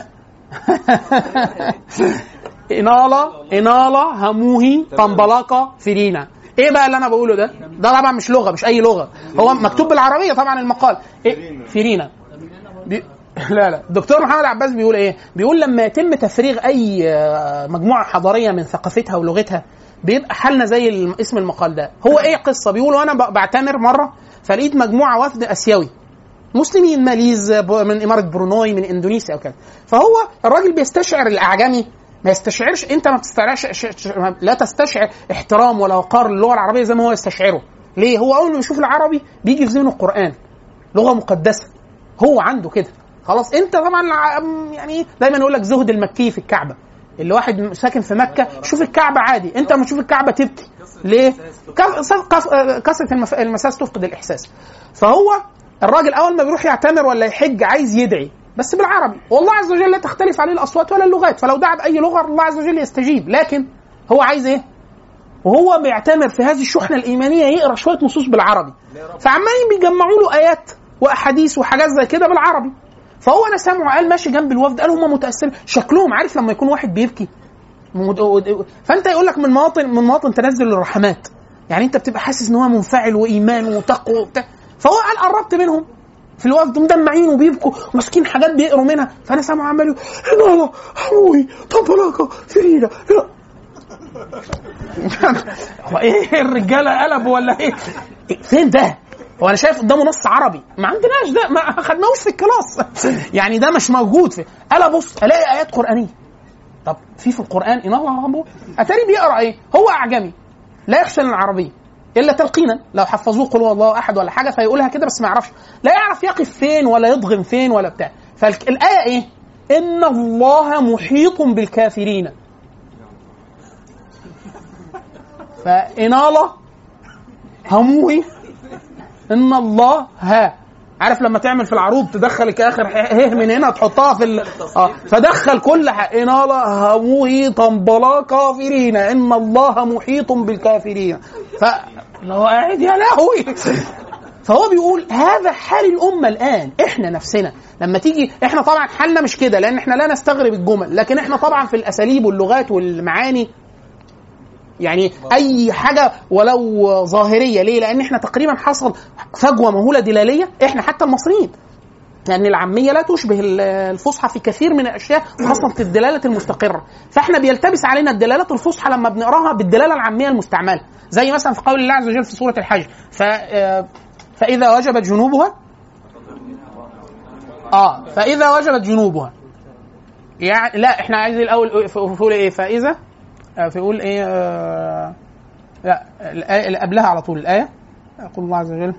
إنالا إنالا هموهي طنبلاكا فيرينا ايه بقى اللي انا بقوله ده ده طبعا مش لغه مش اي لغه هو مكتوب بالعربيه طبعا المقال إيه؟ فيرينا بي... لا لا الدكتور محمد عباس بيقول ايه بيقول لما يتم تفريغ اي آه، مجموعه حضاريه من ثقافتها ولغتها بيبقى حالنا زي الم- اسم المقال ده هو ايه قصه بيقول وانا ب- بعتمر مره فلقيت مجموعه وفد اسيوي مسلمين ماليز ب- من اماره بروناي من اندونيسيا او كده فهو الراجل بيستشعر الاعجمي ما يستشعرش انت ما بتستشعرش ش- ش- لا تستشعر احترام ولا وقار للغه العربيه زي ما هو يستشعره ليه هو اول ما يشوف العربي بيجي في ذهنه القران لغه مقدسه هو عنده كده خلاص انت طبعا ع- يعني دايما يقول لك زهد المكي في الكعبه اللي واحد ساكن في مكه شوف الكعبه عادي انت لما تشوف الكعبه تبكي ليه؟ كس- كس- كثره المف- المساس تفقد الاحساس فهو الراجل اول ما بيروح يعتمر ولا يحج عايز يدعي بس بالعربي والله عز وجل لا تختلف عليه الاصوات ولا اللغات فلو دعا باي لغه الله عز وجل يستجيب لكن هو عايز ايه؟ وهو بيعتمر في هذه الشحنه الايمانيه يقرا شويه نصوص بالعربي فعمالين بيجمعوا له ايات واحاديث وحاجات زي كده بالعربي فهو انا سامعه قال ماشي جنب الوفد قال هم متاثرين شكلهم عارف لما يكون واحد بيبكي مد- فانت يقول لك من مواطن من مواطن تنزل الرحمات يعني انت بتبقى حاسس ان هو منفعل وايمان وتقوى وبتاع فهو قال قربت منهم في الوفد مدمعين وبيبكوا وماسكين حاجات بيقروا منها فانا سامع عمال يقول هنا الله حموي طبلاكه فريده هنا هو ايه الرجاله قلبوا ولا ايه؟ فين ده؟ هو انا شايف قدامه نص عربي ما عندناش ده ما خدناهوش في الكلاس يعني ده مش موجود في انا بص الاقي ايات قرانيه طب في في القران ان الله ربه اتاري بيقرا ايه؟ هو اعجمي لا يخشى العربيه الا تلقينا لو حفظوه قل هو الله احد ولا حاجه فيقولها كده بس ما يعرفش لا يعرف يقف فين ولا يضغم فين ولا بتاع فالايه ايه؟ ان الله محيط بالكافرين فإنالة هموي ان الله ها عارف لما تعمل في العروض تدخل اخر ه من هنا تحطها في ال... اه فدخل كل ح... ان الله محيطا بلا كافرين ان الله محيط بالكافرين ف هو قاعد يا لهوي فهو بيقول هذا حال الامه الان احنا نفسنا لما تيجي احنا طبعا حالنا مش كده لان احنا لا نستغرب الجمل لكن احنا طبعا في الاساليب واللغات والمعاني يعني اي حاجه ولو ظاهريه ليه لان احنا تقريبا حصل فجوه مهوله دلاليه احنا حتى المصريين لان العاميه لا تشبه ال- الفصحى في كثير من الاشياء خاصه في الدلاله المستقره فاحنا بيلتبس علينا الدلالات الفصحى لما بنقراها بالدلاله العاميه المستعمله زي مثلا في قول الله عز وجل في سوره الحج ف آه، فاذا وجبت جنوبها اه فاذا وجبت جنوبها يعني لا احنا عايزين الاول فقول ايه فاذا آه، فيقول ايه آه لا الآية اللي قبلها على طول الآية يقول الله عز وجل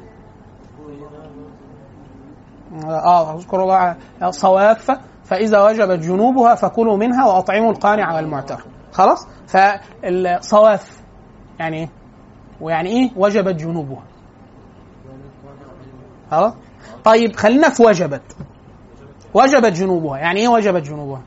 اه اذكر الله صواف فإذا وجبت جنوبها فكلوا منها وأطعموا القانع والمعتر خلاص فالصواف يعني ايه ويعني ايه وجبت جنوبها خلاص طيب خلينا في وجبت وجبت جنوبها يعني ايه وجبت جنوبها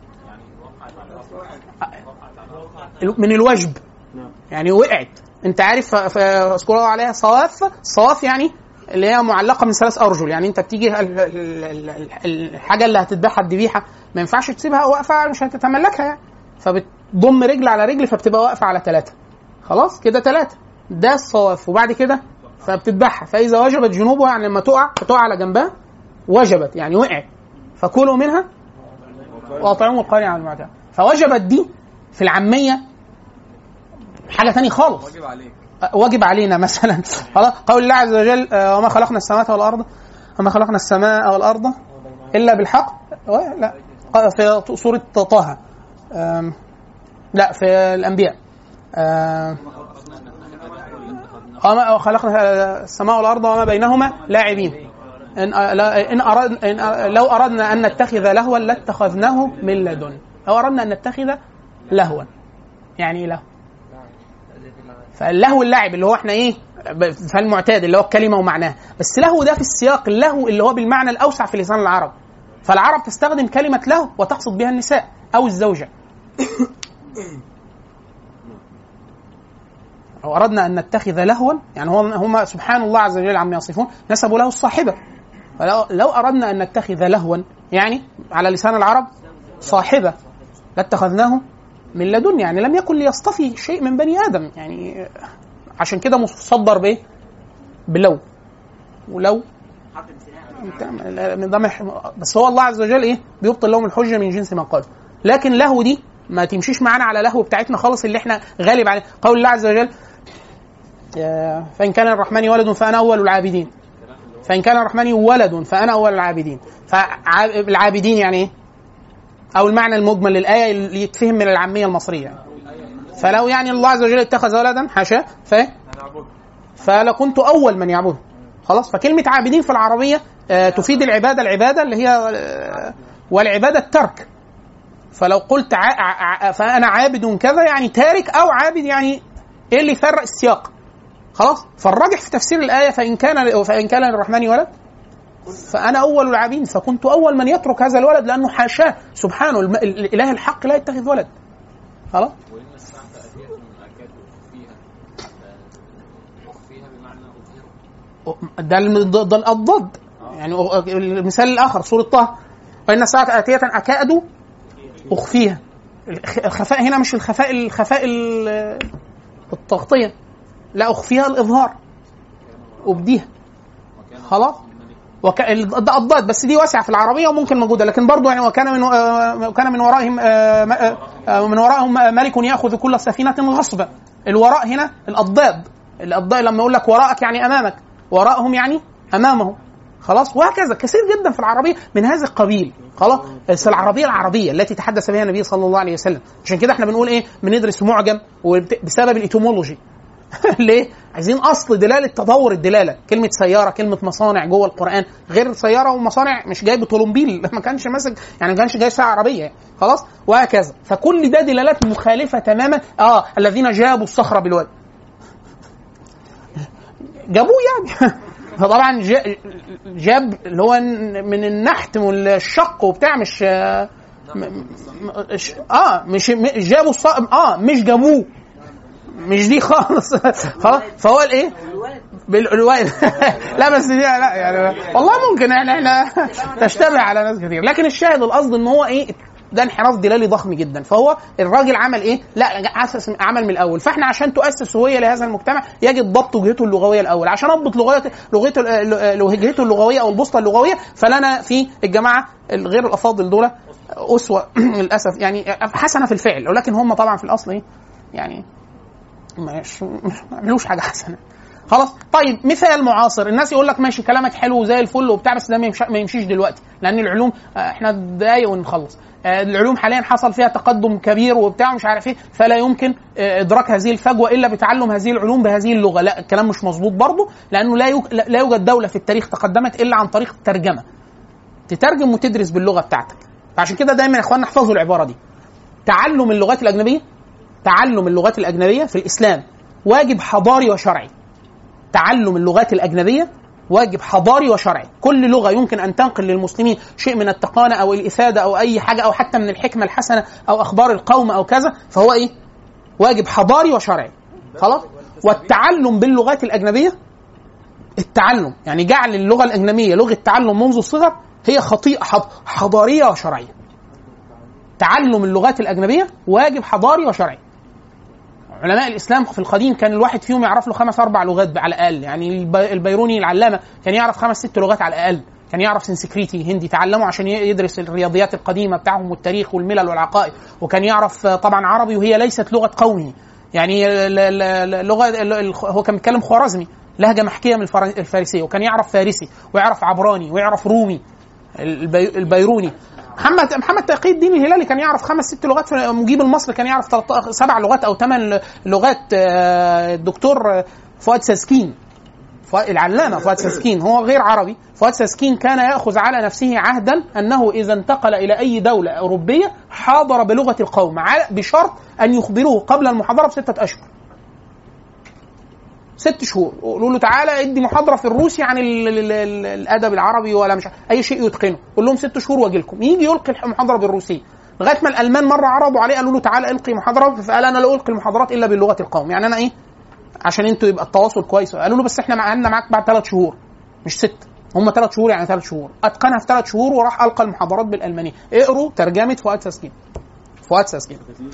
من الوجب يعني وقعت انت عارف ف- ف- اذكر الله عليها صواف صواف يعني اللي هي معلقه من ثلاث ارجل يعني انت بتيجي ال- ال- ال- ال- الحاجه اللي هتذبحها الذبيحه ما ينفعش تسيبها واقفه مش هتتملكها يعني فبتضم رجل على رجل فبتبقى واقفه على ثلاثه خلاص كده ثلاثه ده الصواف وبعد كده فبتذبحها فاذا وجبت جنوبها يعني لما تقع تقع على جنبها وجبت يعني وقعت فكلوا منها واطعموا القانع والمعتاد فوجبت دي في العاميه حاجه تانية خالص واجب عليك أه، واجب علينا مثلا خلاص قول الله عز وجل أه، وما خلقنا السماوات والارض وما خلقنا السماء والارض الا بالحق و- لا ق- في سوره طه أم، لا في الانبياء أم، وما خلقنا السماء والارض وما بينهما لاعبين ان لا- ان أراد إن لو اردنا ان نتخذ لهوا لاتخذناه من لدن لو اردنا ان نتخذ لهوا يعني ايه لهو فاللهو اللعب اللي هو احنا ايه ب- فالمعتاد اللي هو الكلمه ومعناها بس لهو ده في السياق اللهو اللي هو بالمعنى الاوسع في لسان العرب فالعرب تستخدم كلمه لهو وتقصد بها النساء او الزوجه لو اردنا ان نتخذ لهوا يعني هم هم سبحان الله عز وجل عما يصفون نسبوا له الصاحبه فلو لو اردنا ان نتخذ لهوا يعني على لسان العرب صاحبه لاتخذناه من لدن يعني لم يكن ليصطفي شيء من بني ادم يعني عشان كده مصدر بايه؟ بلو ولو ده مح- بس هو الله عز وجل ايه؟ بيبطل لهم الحجه من جنس ما قال لكن لهو دي ما تمشيش معانا على لهو بتاعتنا خالص اللي احنا غالب عليه قول الله عز وجل آه، فان كان الرحمن ولد فانا اول العابدين فان كان الرحمن ولد فانا اول العابدين فالعابدين يعني ايه؟ او المعنى المجمل للايه اللي يتفهم من العاميه المصريه يعني. فلو يعني الله عز وجل اتخذ ولدا حاشا ف فلكنت اول من يعبده خلاص فكلمه عابدين في العربيه آه، تفيد العباده العباده اللي هي آه، والعباده الترك فلو قلت ع... ع... فانا عابد كذا يعني تارك او عابد يعني ايه اللي يفرق السياق خلاص فالراجح في تفسير الايه فان كان فان كان للرحمن ولد فانا اول العابدين فكنت اول من يترك هذا الولد لانه حاشاه سبحانه الم... الاله الحق لا يتخذ ولد خلاص وإن الساعة آتية أكاد أخفيها آه، أخفيها بمعنى أظهرها ده الم- ده ده الضد يعني المثال الاخر سوره طه فان الساعه اتيه اكاد اخفيها الخ- الخفاء هنا مش الخفاء الخفاء ال- التغطيه لا اخفيها الاظهار ابديها خلاص وك... ال- ده الضاد بس دي واسعه في العربيه وممكن موجوده لكن برضه يعني وكان من آه، وكان من ورائهم آه، م- آه، آه، من ورائهم ملك ياخذ كل سفينه غصبا الوراء هنا الاضداد الاضداد لما يقول لك وراءك يعني امامك وراءهم يعني امامهم خلاص وهكذا كثير جدا في العربيه من هذا القبيل خلاص بس العربيه العربيه التي تحدث بها النبي صلى الله عليه وسلم عشان كده احنا بنقول ايه بندرس معجم وبت- بسبب الايتيمولوجي ليه؟ عايزين اصل دلاله تطور الدلاله، كلمه سياره، كلمه مصانع جوه القران، غير سياره ومصانع مش جايب طولمبيل ما كانش ماسك يعني ما كانش جايب ساعه عربيه خلاص؟ وهكذا، فكل ده دلالات مخالفه تماما اه الذين جابوا الصخره بالواد. جابوه يعني فطبعا جا- جاب اللي هو من النحت والشق وبتاع مش م- م- ش- اه مش م- جابوا الص... اه مش جابوه مش دي خالص خلاص فهو الايه؟ بالالوان لا بس دي لا يعني والله ممكن احنا احنا تشتبه على ناس كتير لكن الشاهد القصد ان هو ايه ده انحراف دلالي ضخم جدا فهو الراجل عمل ايه؟ لا اسس عمل من الاول فاحنا عشان تؤسس هويه لهذا المجتمع يجب ضبط وجهته اللغويه الاول عشان اضبط لغته لغته وجهته اللغويه او البسطه اللغويه فلنا في الجماعه الغير الافاضل دول اسوه للاسف يعني حسنه في الفعل ولكن هم طبعا في الاصل ايه؟ يعني مش ما عملوش حاجه حسنه خلاص طيب مثال معاصر الناس يقول لك ماشي كلامك حلو زي الفل وبتاع بس ده ما يمشي- ما يمشيش دلوقتي لان العلوم آه، احنا دقايق ونخلص آه، العلوم حاليا حصل فيها تقدم كبير وبتاع مش عارف ايه فلا يمكن آه، ادراك هذه الفجوه الا بتعلم هذه العلوم بهذه اللغه لا الكلام مش مظبوط برضه لانه لا يوج- لا يوجد دوله في التاريخ تقدمت الا عن طريق الترجمه تترجم وتدرس باللغه بتاعتك فعشان كده دايما يا اخوانا احفظوا العباره دي تعلم اللغات الاجنبيه تعلم اللغات الاجنبيه في الاسلام واجب حضاري وشرعي تعلم اللغات الأجنبية واجب حضاري وشرعي كل لغة يمكن أن تنقل للمسلمين شيء من التقانة أو الإفادة أو أي حاجة أو حتى من الحكمة الحسنة أو أخبار القوم أو كذا فهو إيه واجب حضاري وشرعي خلاص والتعلم باللغات الأجنبية التعلم يعني جعل اللغة الأجنبية لغة تعلم منذ الصغر هي خطيئة حض- حضارية وشرعية تعلم اللغات الأجنبية واجب حضاري وشرعي علماء الاسلام في القديم كان الواحد فيهم يعرف له خمس اربع لغات على الاقل يعني الب- البيروني العلامه كان يعرف خمس ست لغات على الاقل كان يعرف سنسكريتي هندي تعلمه عشان ي- يدرس الرياضيات القديمه بتاعهم والتاريخ والملل والعقائد وكان يعرف آه، طبعا عربي وهي ليست لغه قومه يعني ال- ال- ال- اللغه ال- ال- هو كان بيتكلم خوارزمي لهجه محكيه من الفر- الفارسيه وكان يعرف فارسي ويعرف عبراني ويعرف رومي البي- البيروني محمد محمد تقي الدين الهلالي كان يعرف خمس ست لغات في- مجيب المصري كان يعرف 13 سبع لغات او ثمان لغات آه، الدكتور فؤاد ساسكين فؤاد- العلامه فؤاد ساسكين هو غير عربي فؤاد ساسكين كان ياخذ على نفسه عهدا انه اذا انتقل الى اي دوله اوروبيه حاضر بلغه القوم على- بشرط ان يخبروه قبل المحاضره بسته اشهر ست شهور قولوا له تعالى ادي محاضره في الروسي عن ال ال ال الادب العربي ولا مش اي شيء يتقنه قول لهم ست شهور واجي لكم يجي يلقي المحاضره بالروسيه لغايه ما الالمان مره عرضوا عليه قالوا له تعالى القي محاضره فقال انا لا القي المحاضرات الا بلغه القوم يعني انا ايه عشان انتوا يبقى التواصل كويس قالوا له بس احنا معانا معاك بعد ثلاث شهور مش ست هم ثلاث شهور يعني ثلاث شهور اتقنها في ثلاث شهور وراح القى المحاضرات بالالمانيه اقروا ترجمه فؤاد ساسكين فؤاد ساسكين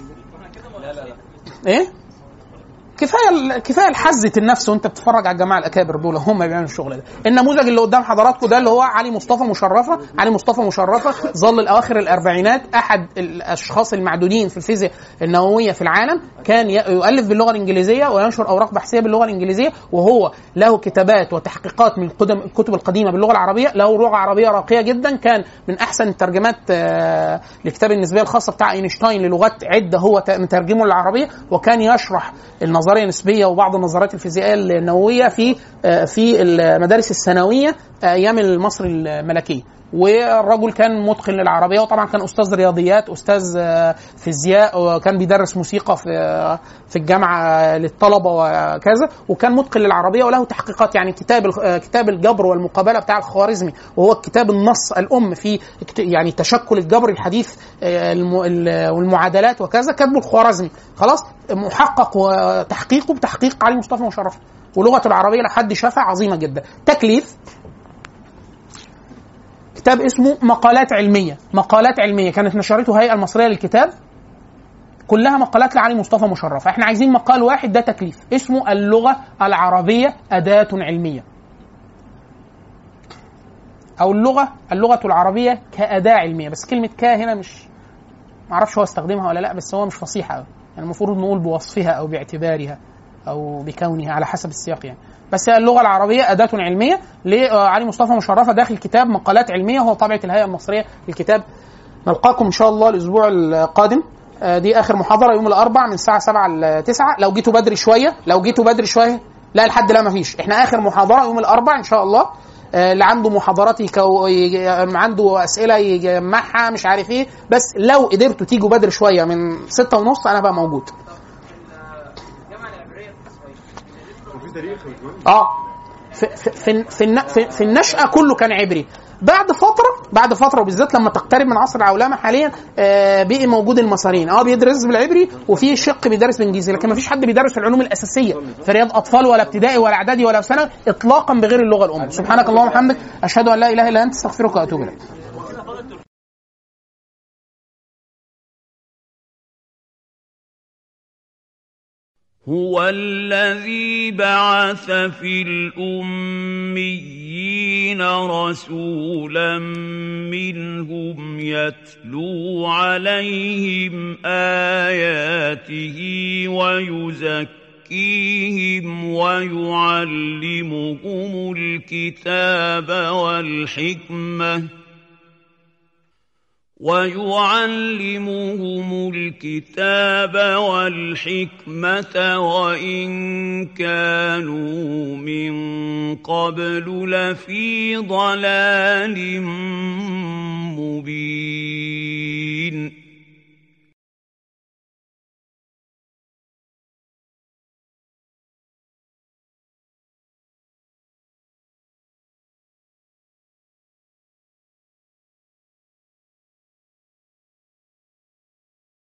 ايه كفايه كفايه الحزه النفس وانت بتتفرج على الجماعه الاكابر دول هم بيعملوا الشغل ده النموذج اللي قدام حضراتكم ده اللي هو علي مصطفى مشرفه علي مصطفى مشرفه ظل الاواخر الاربعينات احد الاشخاص المعدودين في الفيزياء النوويه في العالم كان ي- يؤلف باللغه الانجليزيه وينشر اوراق بحثيه باللغه الانجليزيه وهو له كتابات وتحقيقات من قدم الكتب القديمه باللغه العربيه له لغه عربيه راقيه جدا كان من احسن الترجمات آه، لكتاب النسبيه الخاصه بتاع اينشتاين للغات عده هو ت- مترجمه للعربيه وكان يشرح النظريه النسبيه وبعض النظريات الفيزيائيه النوويه في آه، في المدارس الثانويه ايام مصر الملكيه والرجل كان متقن للعربيه وطبعا كان استاذ رياضيات استاذ آه، فيزياء وكان بيدرس موسيقى في آه، في الجامعه للطلبه وكذا وكان متقن للعربيه وله تحقيقات يعني كتاب ال- آه، كتاب الجبر والمقابله بتاع الخوارزمي وهو الكتاب النص الام في اكت- يعني تشكل الجبر الحديث آه، الم- ال- والمعادلات وكذا كتبه الخوارزمي خلاص محقق وتحقيقه بتحقيق علي مصطفى مشرف ولغته العربيه لحد شافها عظيمه جدا تكليف كتاب اسمه مقالات علميه مقالات علميه كانت نشرته الهيئه المصريه للكتاب كلها مقالات لعلي مصطفى مشرف احنا عايزين مقال واحد ده تكليف اسمه اللغه العربيه اداه علميه او اللغه اللغه العربيه كاداه علميه بس كلمه كا هنا مش معرفش هو استخدمها ولا لا بس هو مش فصيحه قوي يعني المفروض نقول بوصفها او باعتبارها او بكونها على حسب السياق يعني بس هي اللغه العربيه اداه علميه لعلي مصطفى مشرفه داخل كتاب مقالات علميه وهو طبعه الهيئه المصريه للكتاب نلقاكم ان شاء الله الاسبوع القادم آه، دي اخر محاضره يوم الاربع من الساعه 7 ل 9 لو جيتوا بدري شويه لو جيتوا بدري شويه لا لحد لا مفيش احنا اخر محاضره يوم الاربع ان شاء الله آه، اللي عنده محاضرات يكو... ي- عنده اسئله يجمعها مش عارف ايه بس لو قدرتوا تيجوا بدري شويه من ستة ونص انا بقى موجود الجامعه العبريه في اسرائيل وفي تاريخ اه في في في, في, الن- في, في النشأة كله كان عبري بعد فترة بعد فترة وبالذات لما تقترب من عصر العولمة حاليا آه بقي موجود المصارين اه بيدرس بالعبري وفي شق بيدرس بالانجليزي لكن ما فيش حد بيدرس العلوم الاساسيه في رياض اطفال ولا ابتدائي ولا اعدادي ولا ثانوي اطلاقا بغير اللغه الام سبحانك اللهم وبحمدك اشهد ان لا اله الا انت استغفرك واتوب اليك هو الذي بعث في الأميين رسولا منهم يتلو عليهم آياته ويزكيهم ويعلمهم الكتاب والحكمة ويعلمهم الكتاب والحكمة وإن كانوا من قبل لفي ضلال مبين